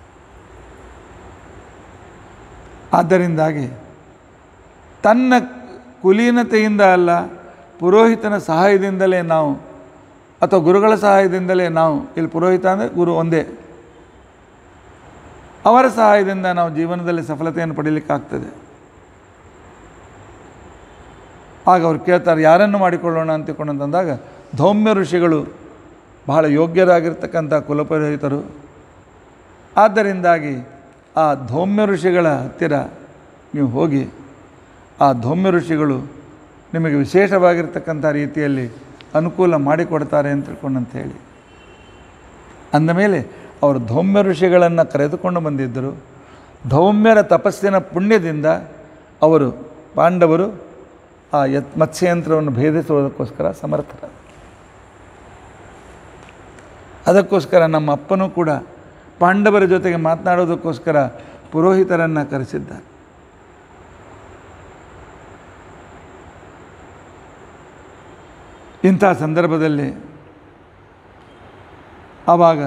ಆದ್ದರಿಂದಾಗಿ ತನ್ನ ಕುಲೀನತೆಯಿಂದ ಅಲ್ಲ ಪುರೋಹಿತನ ಸಹಾಯದಿಂದಲೇ ನಾವು ಅಥವಾ ಗುರುಗಳ ಸಹಾಯದಿಂದಲೇ ನಾವು ಇಲ್ಲಿ ಪುರೋಹಿತ ಅಂದರೆ ಗುರು ಒಂದೇ ಅವರ ಸಹಾಯದಿಂದ ನಾವು ಜೀವನದಲ್ಲಿ ಸಫಲತೆಯನ್ನು ಪಡೀಲಿಕ್ಕಾಗ್ತದೆ ಆಗ ಅವ್ರು ಕೇಳ್ತಾರೆ ಯಾರನ್ನು ಮಾಡಿಕೊಳ್ಳೋಣ ಅಂತ ತಿಳ್ಕೊಂಡಂತಂದಾಗ ಧೌಮ್ಯ ಋಷಿಗಳು ಬಹಳ ಯೋಗ್ಯರಾಗಿರ್ತಕ್ಕಂಥ ಕುಲಪುರೋಹಿತರು ಆದ್ದರಿಂದಾಗಿ ಆ ಧೌಮ್ಯ ಋಷಿಗಳ ಹತ್ತಿರ ನೀವು ಹೋಗಿ ಆ ಧೌಮ್ಯ ಋಷಿಗಳು ನಿಮಗೆ ವಿಶೇಷವಾಗಿರ್ತಕ್ಕಂಥ ರೀತಿಯಲ್ಲಿ ಅನುಕೂಲ ಮಾಡಿಕೊಡ್ತಾರೆ ಅಂತ ತಿಳ್ಕೊಂಡಂತ ಹೇಳಿ ಅಂದಮೇಲೆ ಅವರು ಧೌಮ್ಯ ಋಷಿಗಳನ್ನು ಕರೆದುಕೊಂಡು ಬಂದಿದ್ದರು ಧೌಮ್ಯರ ತಪಸ್ಸಿನ ಪುಣ್ಯದಿಂದ ಅವರು ಪಾಂಡವರು ಆ ಯತ್ ಮತ್ಸ್ಯಯಂತ್ರವನ್ನು ಭೇದಿಸುವುದಕ್ಕೋಸ್ಕರ ಸಮರ್ಥರ ಅದಕ್ಕೋಸ್ಕರ ನಮ್ಮ ಅಪ್ಪನೂ ಕೂಡ ಪಾಂಡವರ ಜೊತೆಗೆ ಮಾತನಾಡೋದಕ್ಕೋಸ್ಕರ ಪುರೋಹಿತರನ್ನು ಕರೆಸಿದ್ದಾರೆ ಇಂಥ ಸಂದರ್ಭದಲ್ಲಿ ಆವಾಗ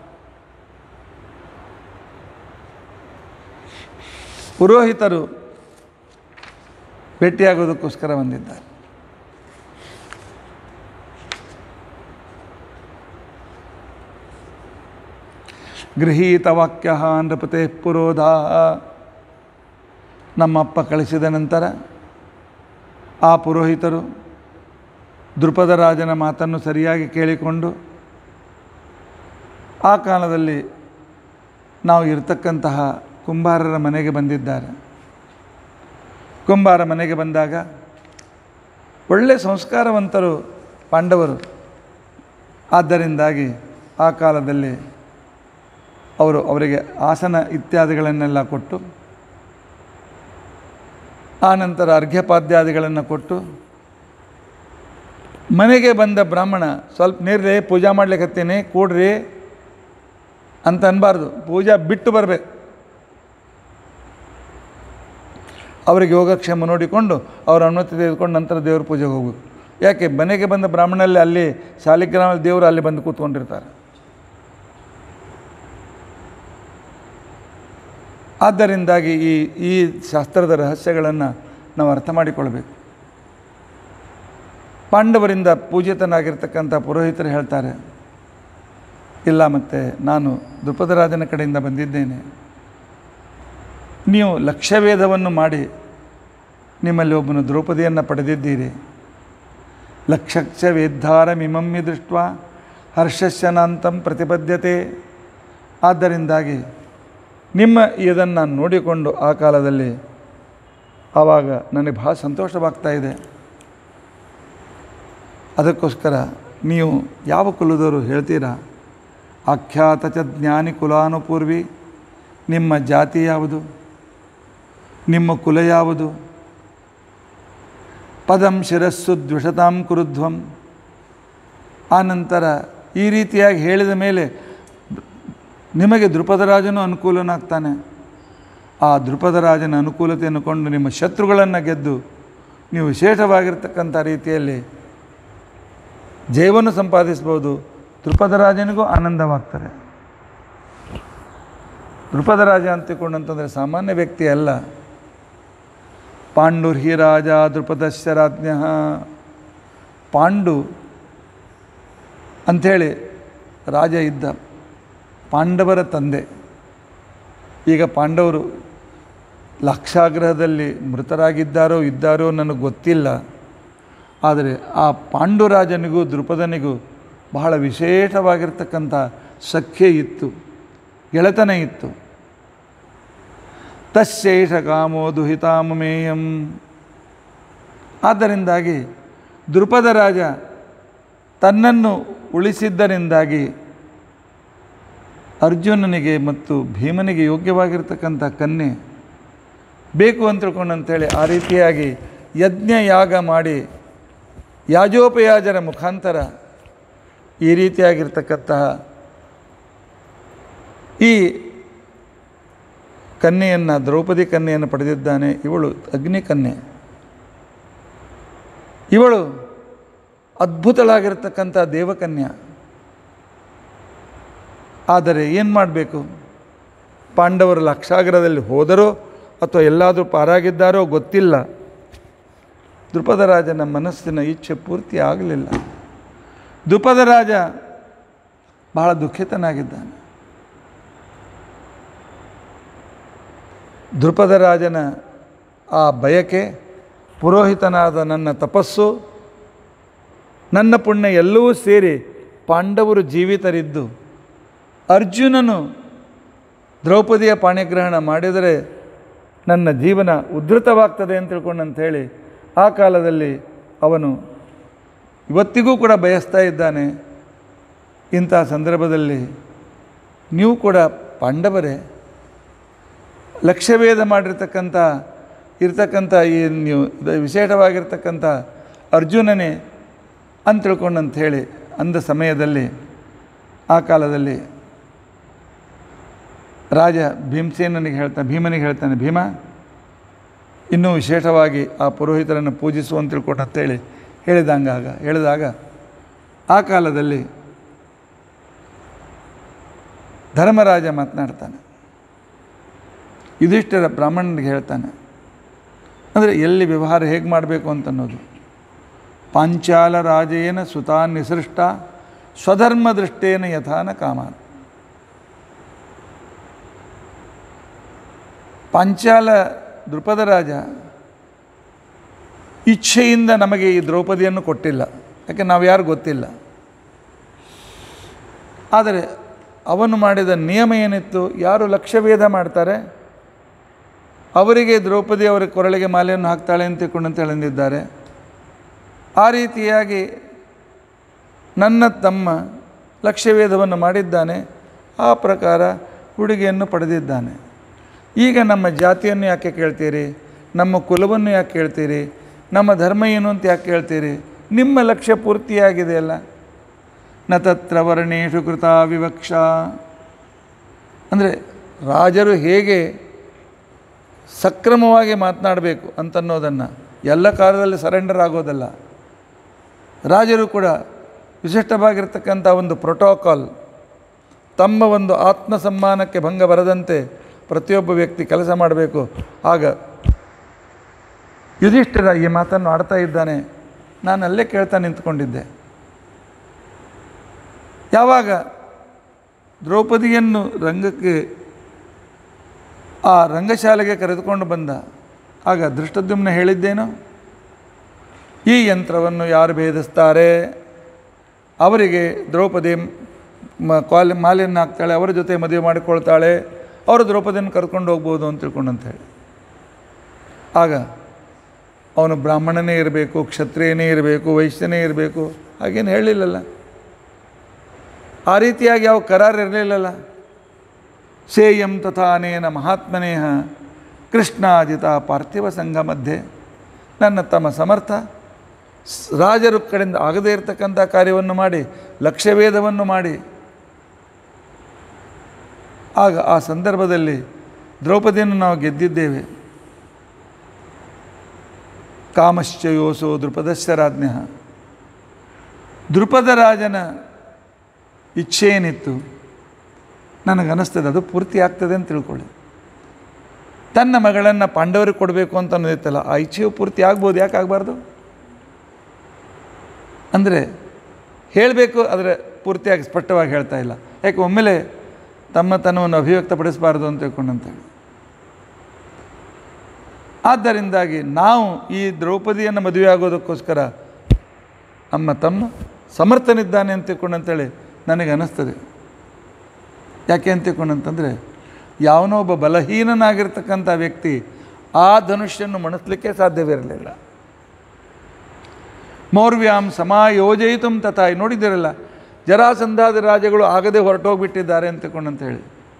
ಪುರೋಹಿತರು ಭೇಟಿಯಾಗೋದಕ್ಕೋಸ್ಕರ ಬಂದಿದ್ದಾರೆ ಗೃಹೀತ ವಾಕ್ಯ ನೃಪತೆ ಪುರೋಧ ನಮ್ಮಪ್ಪ ಕಳಿಸಿದ ನಂತರ ಆ ಪುರೋಹಿತರು ದೃಪದ ರಾಜನ ಮಾತನ್ನು ಸರಿಯಾಗಿ ಕೇಳಿಕೊಂಡು ಆ ಕಾಲದಲ್ಲಿ ನಾವು ಇರತಕ್ಕಂತಹ ಕುಂಬಾರರ ಮನೆಗೆ ಬಂದಿದ್ದಾರೆ ಕುಂಬಾರ ಮನೆಗೆ ಬಂದಾಗ ಒಳ್ಳೆಯ ಸಂಸ್ಕಾರವಂತರು ಪಾಂಡವರು ಆದ್ದರಿಂದಾಗಿ ಆ ಕಾಲದಲ್ಲಿ ಅವರು ಅವರಿಗೆ ಆಸನ ಇತ್ಯಾದಿಗಳನ್ನೆಲ್ಲ ಕೊಟ್ಟು ಆನಂತರ ಅರ್ಘ್ಯಪಾದ್ಯಾದಿಗಳನ್ನು ಕೊಟ್ಟು ಮನೆಗೆ ಬಂದ ಬ್ರಾಹ್ಮಣ ಸ್ವಲ್ಪ ನೀರ್ರಿ ಪೂಜಾ ಮಾಡ್ಲಿಕ್ಕತ್ತೀನಿ ಕೂಡ್ರಿ ಅಂತ ಅನ್ಬಾರ್ದು ಪೂಜಾ ಬಿಟ್ಟು ಬರಬೇಕು ಅವರಿಗೆ ಯೋಗಕ್ಷೇಮ ನೋಡಿಕೊಂಡು ಅವರ ಅನುಮತಿ ತೆಗೆದುಕೊಂಡು ನಂತರ ದೇವ್ರ ಪೂಜೆಗೆ ಹೋಗಬೇಕು ಯಾಕೆ ಮನೆಗೆ ಬಂದ ಬ್ರಾಹ್ಮಣಲ್ಲಿ ಅಲ್ಲಿ ಶಾಲಿಗ್ರಾಮಲ್ಲಿ ದೇವರು ಅಲ್ಲಿ ಬಂದು ಕೂತ್ಕೊಂಡಿರ್ತಾರೆ ಆದ್ದರಿಂದಾಗಿ ಈ ಈ ಶಾಸ್ತ್ರದ ರಹಸ್ಯಗಳನ್ನು ನಾವು ಅರ್ಥ ಮಾಡಿಕೊಳ್ಬೇಕು ಪಾಂಡವರಿಂದ ಪೂಜಿತನಾಗಿರ್ತಕ್ಕಂಥ ಪುರೋಹಿತರು ಹೇಳ್ತಾರೆ ಇಲ್ಲ ಮತ್ತು ನಾನು ದ್ರುಪದರಾಜನ ಕಡೆಯಿಂದ ಬಂದಿದ್ದೇನೆ ನೀವು ಲಕ್ಷ್ಯವೇಧವನ್ನು ಮಾಡಿ ನಿಮ್ಮಲ್ಲಿ ಒಬ್ಬನು ದ್ರೌಪದಿಯನ್ನು ಪಡೆದಿದ್ದೀರಿ ಲಕ್ಷಕ್ಷ ವೇದ್ಧಾರಮಿಮಮ್ಯ ದೃಷ್ಟ ಹರ್ಷಸ್ಯನಾಂತಂ ಪ್ರತಿಪದ್ಯತೆ ಆದ್ದರಿಂದಾಗಿ ನಿಮ್ಮ ಇದನ್ನು ನಾನು ನೋಡಿಕೊಂಡು ಆ ಕಾಲದಲ್ಲಿ ಆವಾಗ ನನಗೆ ಭಾಳ ಸಂತೋಷವಾಗ್ತಾ ಇದೆ ಅದಕ್ಕೋಸ್ಕರ ನೀವು ಯಾವ ಕುಲದವರು ಹೇಳ್ತೀರಾ ಆಖ್ಯಾತ ಚ ಜ್ಞಾನಿ ಕುಲಾನುಪೂರ್ವಿ ನಿಮ್ಮ ಜಾತಿ ಯಾವುದು ನಿಮ್ಮ ಕುಲ ಯಾವುದು ಪದಂ ಶಿರಸ್ಸು ದ್ವಿಷತಾಂ ಕುರುಧ್ವಂ ಆನಂತರ ಈ ರೀತಿಯಾಗಿ ಹೇಳಿದ ಮೇಲೆ ನಿಮಗೆ ದೃಪದರಾಜನು ಅನುಕೂಲನಾಗ್ತಾನೆ ಆ ದೃಪದರಾಜನ ಅನುಕೂಲತೆಯನ್ನು ಕೊಂಡು ನಿಮ್ಮ ಶತ್ರುಗಳನ್ನು ಗೆದ್ದು ನೀವು ವಿಶೇಷವಾಗಿರ್ತಕ್ಕಂಥ ರೀತಿಯಲ್ಲಿ ಜಯವನ್ನು ಸಂಪಾದಿಸ್ಬೋದು ದೃಪದರಾಜನಿಗೂ ಆನಂದವಾಗ್ತಾರೆ ದೃಪದರಾಜ ಅಂತ ತಿಳ್ಕೊಂಡಂತಂದರೆ ಸಾಮಾನ್ಯ ವ್ಯಕ್ತಿ ಅಲ್ಲ ಪಾಂಡುರ್ಹಿ ರಾಜ ದೃಪದಶ್ಯ ರಾಜ್ಞ ಪಾಂಡು ಅಂಥೇಳಿ ರಾಜ ಇದ್ದ ಪಾಂಡವರ ತಂದೆ ಈಗ ಪಾಂಡವರು ಲಕ್ಷಾಗ್ರಹದಲ್ಲಿ ಮೃತರಾಗಿದ್ದಾರೋ ಇದ್ದಾರೋ ನನಗೆ ಗೊತ್ತಿಲ್ಲ ಆದರೆ ಆ ಪಾಂಡುರಾಜನಿಗೂ ದೃಪದನಿಗೂ ಬಹಳ ವಿಶೇಷವಾಗಿರ್ತಕ್ಕಂಥ ಸಖ್ಯ ಇತ್ತು ಗೆಳೆತನ ಇತ್ತು ತಶೇಷ ಕಾಮೋ ದುಹಿತಾಮಮೇಯಂ ಆದ್ದರಿಂದಾಗಿ ದೃಪದ ರಾಜ ತನ್ನನ್ನು ಉಳಿಸಿದ್ದರಿಂದಾಗಿ ಅರ್ಜುನನಿಗೆ ಮತ್ತು ಭೀಮನಿಗೆ ಯೋಗ್ಯವಾಗಿರ್ತಕ್ಕಂಥ ಕನ್ಯೆ ಬೇಕು ಅಂತ ತಿಳ್ಕೊಂಡಂತೇಳಿ ಆ ರೀತಿಯಾಗಿ ಯಜ್ಞ ಯಾಗ ಮಾಡಿ ಯಾಜೋಪಯಾಜರ ಮುಖಾಂತರ ಈ ರೀತಿಯಾಗಿರ್ತಕ್ಕಂತಹ ಈ ಕನ್ಯೆಯನ್ನು ದ್ರೌಪದಿ ಕನ್ಯೆಯನ್ನು ಪಡೆದಿದ್ದಾನೆ ಇವಳು ಅಗ್ನಿ ಕನ್ಯೆ ಇವಳು ಅದ್ಭುತಳಾಗಿರ್ತಕ್ಕಂಥ ದೇವಕನ್ಯಾ ಆದರೆ ಏನು ಮಾಡಬೇಕು ಪಾಂಡವರು ಲಕ್ಷಾಗ್ರದಲ್ಲಿ ಹೋದರೋ ಅಥವಾ ಎಲ್ಲಾದರೂ ಪಾರಾಗಿದ್ದಾರೋ ಗೊತ್ತಿಲ್ಲ ದೃಪದ ರಾಜನ ಮನಸ್ಸಿನ ಇಚ್ಛೆ ಪೂರ್ತಿ ಆಗಲಿಲ್ಲ ದೃಪದ ರಾಜ ಬಹಳ ದುಃಖಿತನಾಗಿದ್ದಾನೆ ದೃಪದ ರಾಜನ ಆ ಬಯಕೆ ಪುರೋಹಿತನಾದ ನನ್ನ ತಪಸ್ಸು ನನ್ನ ಪುಣ್ಯ ಎಲ್ಲವೂ ಸೇರಿ ಪಾಂಡವರು ಜೀವಿತರಿದ್ದು ಅರ್ಜುನನು ದ್ರೌಪದಿಯ ಪಾಣಿಗ್ರಹಣ ಮಾಡಿದರೆ ನನ್ನ ಜೀವನ ಉದ್ಧೃತವಾಗ್ತದೆ ಅಂತ ತಿಳ್ಕೊಂಡಂಥೇಳಿ ಆ ಕಾಲದಲ್ಲಿ ಅವನು ಇವತ್ತಿಗೂ ಕೂಡ ಬಯಸ್ತಾ ಇದ್ದಾನೆ ಇಂಥ ಸಂದರ್ಭದಲ್ಲಿ ನೀವು ಕೂಡ ಪಾಂಡವರೇ ಲಕ್ಷ್ಯಭೇದ ಮಾಡಿರ್ತಕ್ಕಂಥ ಇರ್ತಕ್ಕಂಥ ಈ ನೀವು ಇದು ವಿಶೇಷವಾಗಿರ್ತಕ್ಕಂಥ ಅರ್ಜುನನೇ ಅಂತ ತಿಳ್ಕೊಂಡಂತ ಹೇಳಿ ಅಂದ ಸಮಯದಲ್ಲಿ ಆ ಕಾಲದಲ್ಲಿ ರಾಜ ಭೀಮಸೇನನಿಗೆ ಹೇಳ್ತಾನೆ ಭೀಮನಿಗೆ ಹೇಳ್ತಾನೆ ಭೀಮ ಇನ್ನೂ ವಿಶೇಷವಾಗಿ ಆ ಪುರೋಹಿತರನ್ನು ಪೂಜಿಸು ಅಂತ ತಿಳ್ಕೊಂಡು ಅಂತೇಳಿ ಹೇಳಿದಂಗಾಗ ಹೇಳಿದಾಗ ಆ ಕಾಲದಲ್ಲಿ ಧರ್ಮರಾಜ ಮಾತನಾಡ್ತಾನೆ ಯುಧಿಷ್ಠಿರ ಬ್ರಾಹ್ಮಣನಿಗೆ ಹೇಳ್ತಾನೆ ಅಂದರೆ ಎಲ್ಲಿ ವ್ಯವಹಾರ ಹೇಗೆ ಮಾಡಬೇಕು ಅಂತ ಅನ್ನೋದು ಪಾಂಚಾಲ ರಾಜೇನ ಸುತಾನ್ ನಿಸೃಷ್ಟ ಸ್ವಧರ್ಮ ದೃಷ್ಟೇನ ಯಥಾನ ಕಾಮಾನ್ ಪಾಂಚಾಲ ದೃಪದ ರಾಜ ಇಚ್ಛೆಯಿಂದ ನಮಗೆ ಈ ದ್ರೌಪದಿಯನ್ನು ಕೊಟ್ಟಿಲ್ಲ ಯಾಕೆ ನಾವು ಯಾರು ಗೊತ್ತಿಲ್ಲ ಆದರೆ ಅವನು ಮಾಡಿದ ನಿಯಮ ಏನಿತ್ತು ಯಾರು ಲಕ್ಷ್ಯಭೇದ ಮಾಡ್ತಾರೆ ಅವರಿಗೆ ದ್ರೌಪದಿ ಅವರ ಕೊರಳಿಗೆ ಮಾಲೆಯನ್ನು ಹಾಕ್ತಾಳೆ ಅಂತ ತಿಳ್ಕೊಂಡಂತ ಹೇಳಿದ್ದಾರೆ ಆ ರೀತಿಯಾಗಿ ನನ್ನ ತಮ್ಮ ಲಕ್ಷ್ಯಭೇದವನ್ನು ಮಾಡಿದ್ದಾನೆ ಆ ಪ್ರಕಾರ ಹುಡುಗಿಯನ್ನು ಪಡೆದಿದ್ದಾನೆ ಈಗ ನಮ್ಮ ಜಾತಿಯನ್ನು ಯಾಕೆ ಕೇಳ್ತೀರಿ ನಮ್ಮ ಕುಲವನ್ನು ಯಾಕೆ ಕೇಳ್ತೀರಿ ನಮ್ಮ ಧರ್ಮ ಏನು ಅಂತ ಯಾಕೆ ಕೇಳ್ತೀರಿ ನಿಮ್ಮ ಲಕ್ಷ್ಯ ಪೂರ್ತಿಯಾಗಿದೆಯಲ್ಲ ನ ತತ್ರ ವರ್ಣೇಶು ಕೃತ ವಿವಕ್ಷ ಅಂದರೆ ರಾಜರು ಹೇಗೆ ಸಕ್ರಮವಾಗಿ ಮಾತನಾಡಬೇಕು ಅಂತನ್ನೋದನ್ನು ಎಲ್ಲ ಕಾಲದಲ್ಲಿ ಸರೆಂಡರ್ ಆಗೋದಲ್ಲ ರಾಜರು ಕೂಡ ವಿಶಿಷ್ಟವಾಗಿರ್ತಕ್ಕಂಥ ಒಂದು ಪ್ರೋಟೋಕಾಲ್ ತಮ್ಮ ಒಂದು ಆತ್ಮಸಮ್ಮಾನಕ್ಕೆ ಭಂಗ ಬರದಂತೆ ಪ್ರತಿಯೊಬ್ಬ ವ್ಯಕ್ತಿ ಕೆಲಸ ಮಾಡಬೇಕು ಆಗ ಯುಧಿಷ್ಠಿರ ಈ ಮಾತನ್ನು ಆಡ್ತಾ ಇದ್ದಾನೆ ನಾನು ಅಲ್ಲೇ ಕೇಳ್ತಾ ನಿಂತ್ಕೊಂಡಿದ್ದೆ ಯಾವಾಗ ದ್ರೌಪದಿಯನ್ನು ರಂಗಕ್ಕೆ ಆ ರಂಗಶಾಲೆಗೆ ಕರೆದುಕೊಂಡು ಬಂದ ಆಗ ದೃಷ್ಟದ್ಯುಮ್ನ ಹೇಳಿದ್ದೇನು ಈ ಯಂತ್ರವನ್ನು ಯಾರು ಭೇದಿಸ್ತಾರೆ ಅವರಿಗೆ ದ್ರೌಪದಿ ಮ ಕಾಲಿ ಮಾಲೆಯನ್ನು ಹಾಕ್ತಾಳೆ ಅವರ ಜೊತೆ ಮದುವೆ ಮಾಡಿಕೊಳ್ತಾಳೆ ಅವರು ದ್ರೌಪದಿಯನ್ನು ಕರ್ಕೊಂಡು ಹೋಗ್ಬೋದು ಅಂತ ತಿಳ್ಕೊಂಡಂತ ಹೇಳಿ ಆಗ ಅವನು ಬ್ರಾಹ್ಮಣನೇ ಇರಬೇಕು ಕ್ಷತ್ರಿಯನೇ ಇರಬೇಕು ವೈಶ್ಯನೇ ಇರಬೇಕು ಹಾಗೇನು ಹೇಳಿಲ್ಲಲ್ಲ ಆ ರೀತಿಯಾಗಿ ಯಾವ ಕರಾರು ಇರಲಿಲ್ಲಲ್ಲ ಸೇಯಂ ತಥಾನೇನ ಮಹಾತ್ಮನೇಹ ಕೃಷ್ಣಾಜಿತ ಪಾರ್ಥಿವ ಸಂಘ ಮಧ್ಯೆ ನನ್ನ ತಮ್ಮ ಸಮರ್ಥ ಸ್- ರಾಜರ ಕಡೆಯಿಂದ ಆಗದೇ ಇರತಕ್ಕಂಥ ಕಾರ್ಯವನ್ನು ಮಾಡಿ ಲಕ್ಷ್ಯಭೇದವನ್ನು ಮಾಡಿ ಆಗ ಆ ಸಂದರ್ಭದಲ್ಲಿ ದ್ರೌಪದಿಯನ್ನು ನಾವು ಗೆದ್ದಿದ್ದೇವೆ ಕಾಮಶ್ಚ ಯೋಸೋ ದೃಪದಶ್ಚ ರಾಜ್ಞ ದೃಪದ ರಾಜನ ಇಚ್ಛೆ ಏನಿತ್ತು ನನಗನ್ನಿಸ್ತದೆ ಅದು ಪೂರ್ತಿ ಆಗ್ತದೆ ಅಂತ ತಿಳ್ಕೊಳ್ಳಿ ತನ್ನ ಮಗಳನ್ನು ಪಾಂಡವರಿಗೆ ಕೊಡಬೇಕು ಅಂತ ಅನ್ನೋದಿತ್ತಲ್ಲ ಆ ಇಚ್ಛೆಯು ಪೂರ್ತಿ ಆಗ್ಬೋದು ಯಾಕೆ ಆಗಬಾರ್ದು ಅಂದರೆ ಹೇಳಬೇಕು ಆದರೆ ಪೂರ್ತಿಯಾಗಿ ಸ್ಪಷ್ಟವಾಗಿ ಹೇಳ್ತಾ ಇಲ್ಲ ಯಾಕೆ ಒಮ್ಮೆಲೆ ತಮ್ಮ ತನವನ್ನು ಅಭಿವ್ಯಕ್ತಪಡಿಸಬಾರ್ದು ಅಂತ ತಿಳ್ಕೊಂಡಂತೇಳಿ ಆದ್ದರಿಂದಾಗಿ ನಾವು ಈ ದ್ರೌಪದಿಯನ್ನು ಮದುವೆ ಆಗೋದಕ್ಕೋಸ್ಕರ ನಮ್ಮ ತಮ್ಮ ಸಮರ್ಥನಿದ್ದಾನೆ ಅಂತ ತಿಳ್ಕೊಂಡಂತೇಳಿ ನನಗೆ ಅನ್ನಿಸ್ತದೆ ಯಾಕೆ ಅಂತ ತಿಳ್ಕೊಂಡಂತಂದರೆ ಯಾವನೋ ಒಬ್ಬ ಬಲಹೀನನಾಗಿರ್ತಕ್ಕಂಥ ವ್ಯಕ್ತಿ ಆ ಧನುಷ್ಯನ್ನು ಮಣಿಸ್ಲಿಕ್ಕೆ ಸಾಧ್ಯವಿರಲಿಲ್ಲ ಮೌರ್ವ್ಯಾಂ ಸಮಾಯೋಜಯಿತು ತಥಾಯಿ ನೋಡಿದ್ದೀರಲ್ಲ ಜರಾಸಂಧಾದ ರಾಜಗಳು ಆಗದೆ ಹೊರಟೋಗ್ಬಿಟ್ಟಿದ್ದಾರೆ ಅಂತ ತಿಳ್ಕೊಂಡಂತ ಹೇಳಿ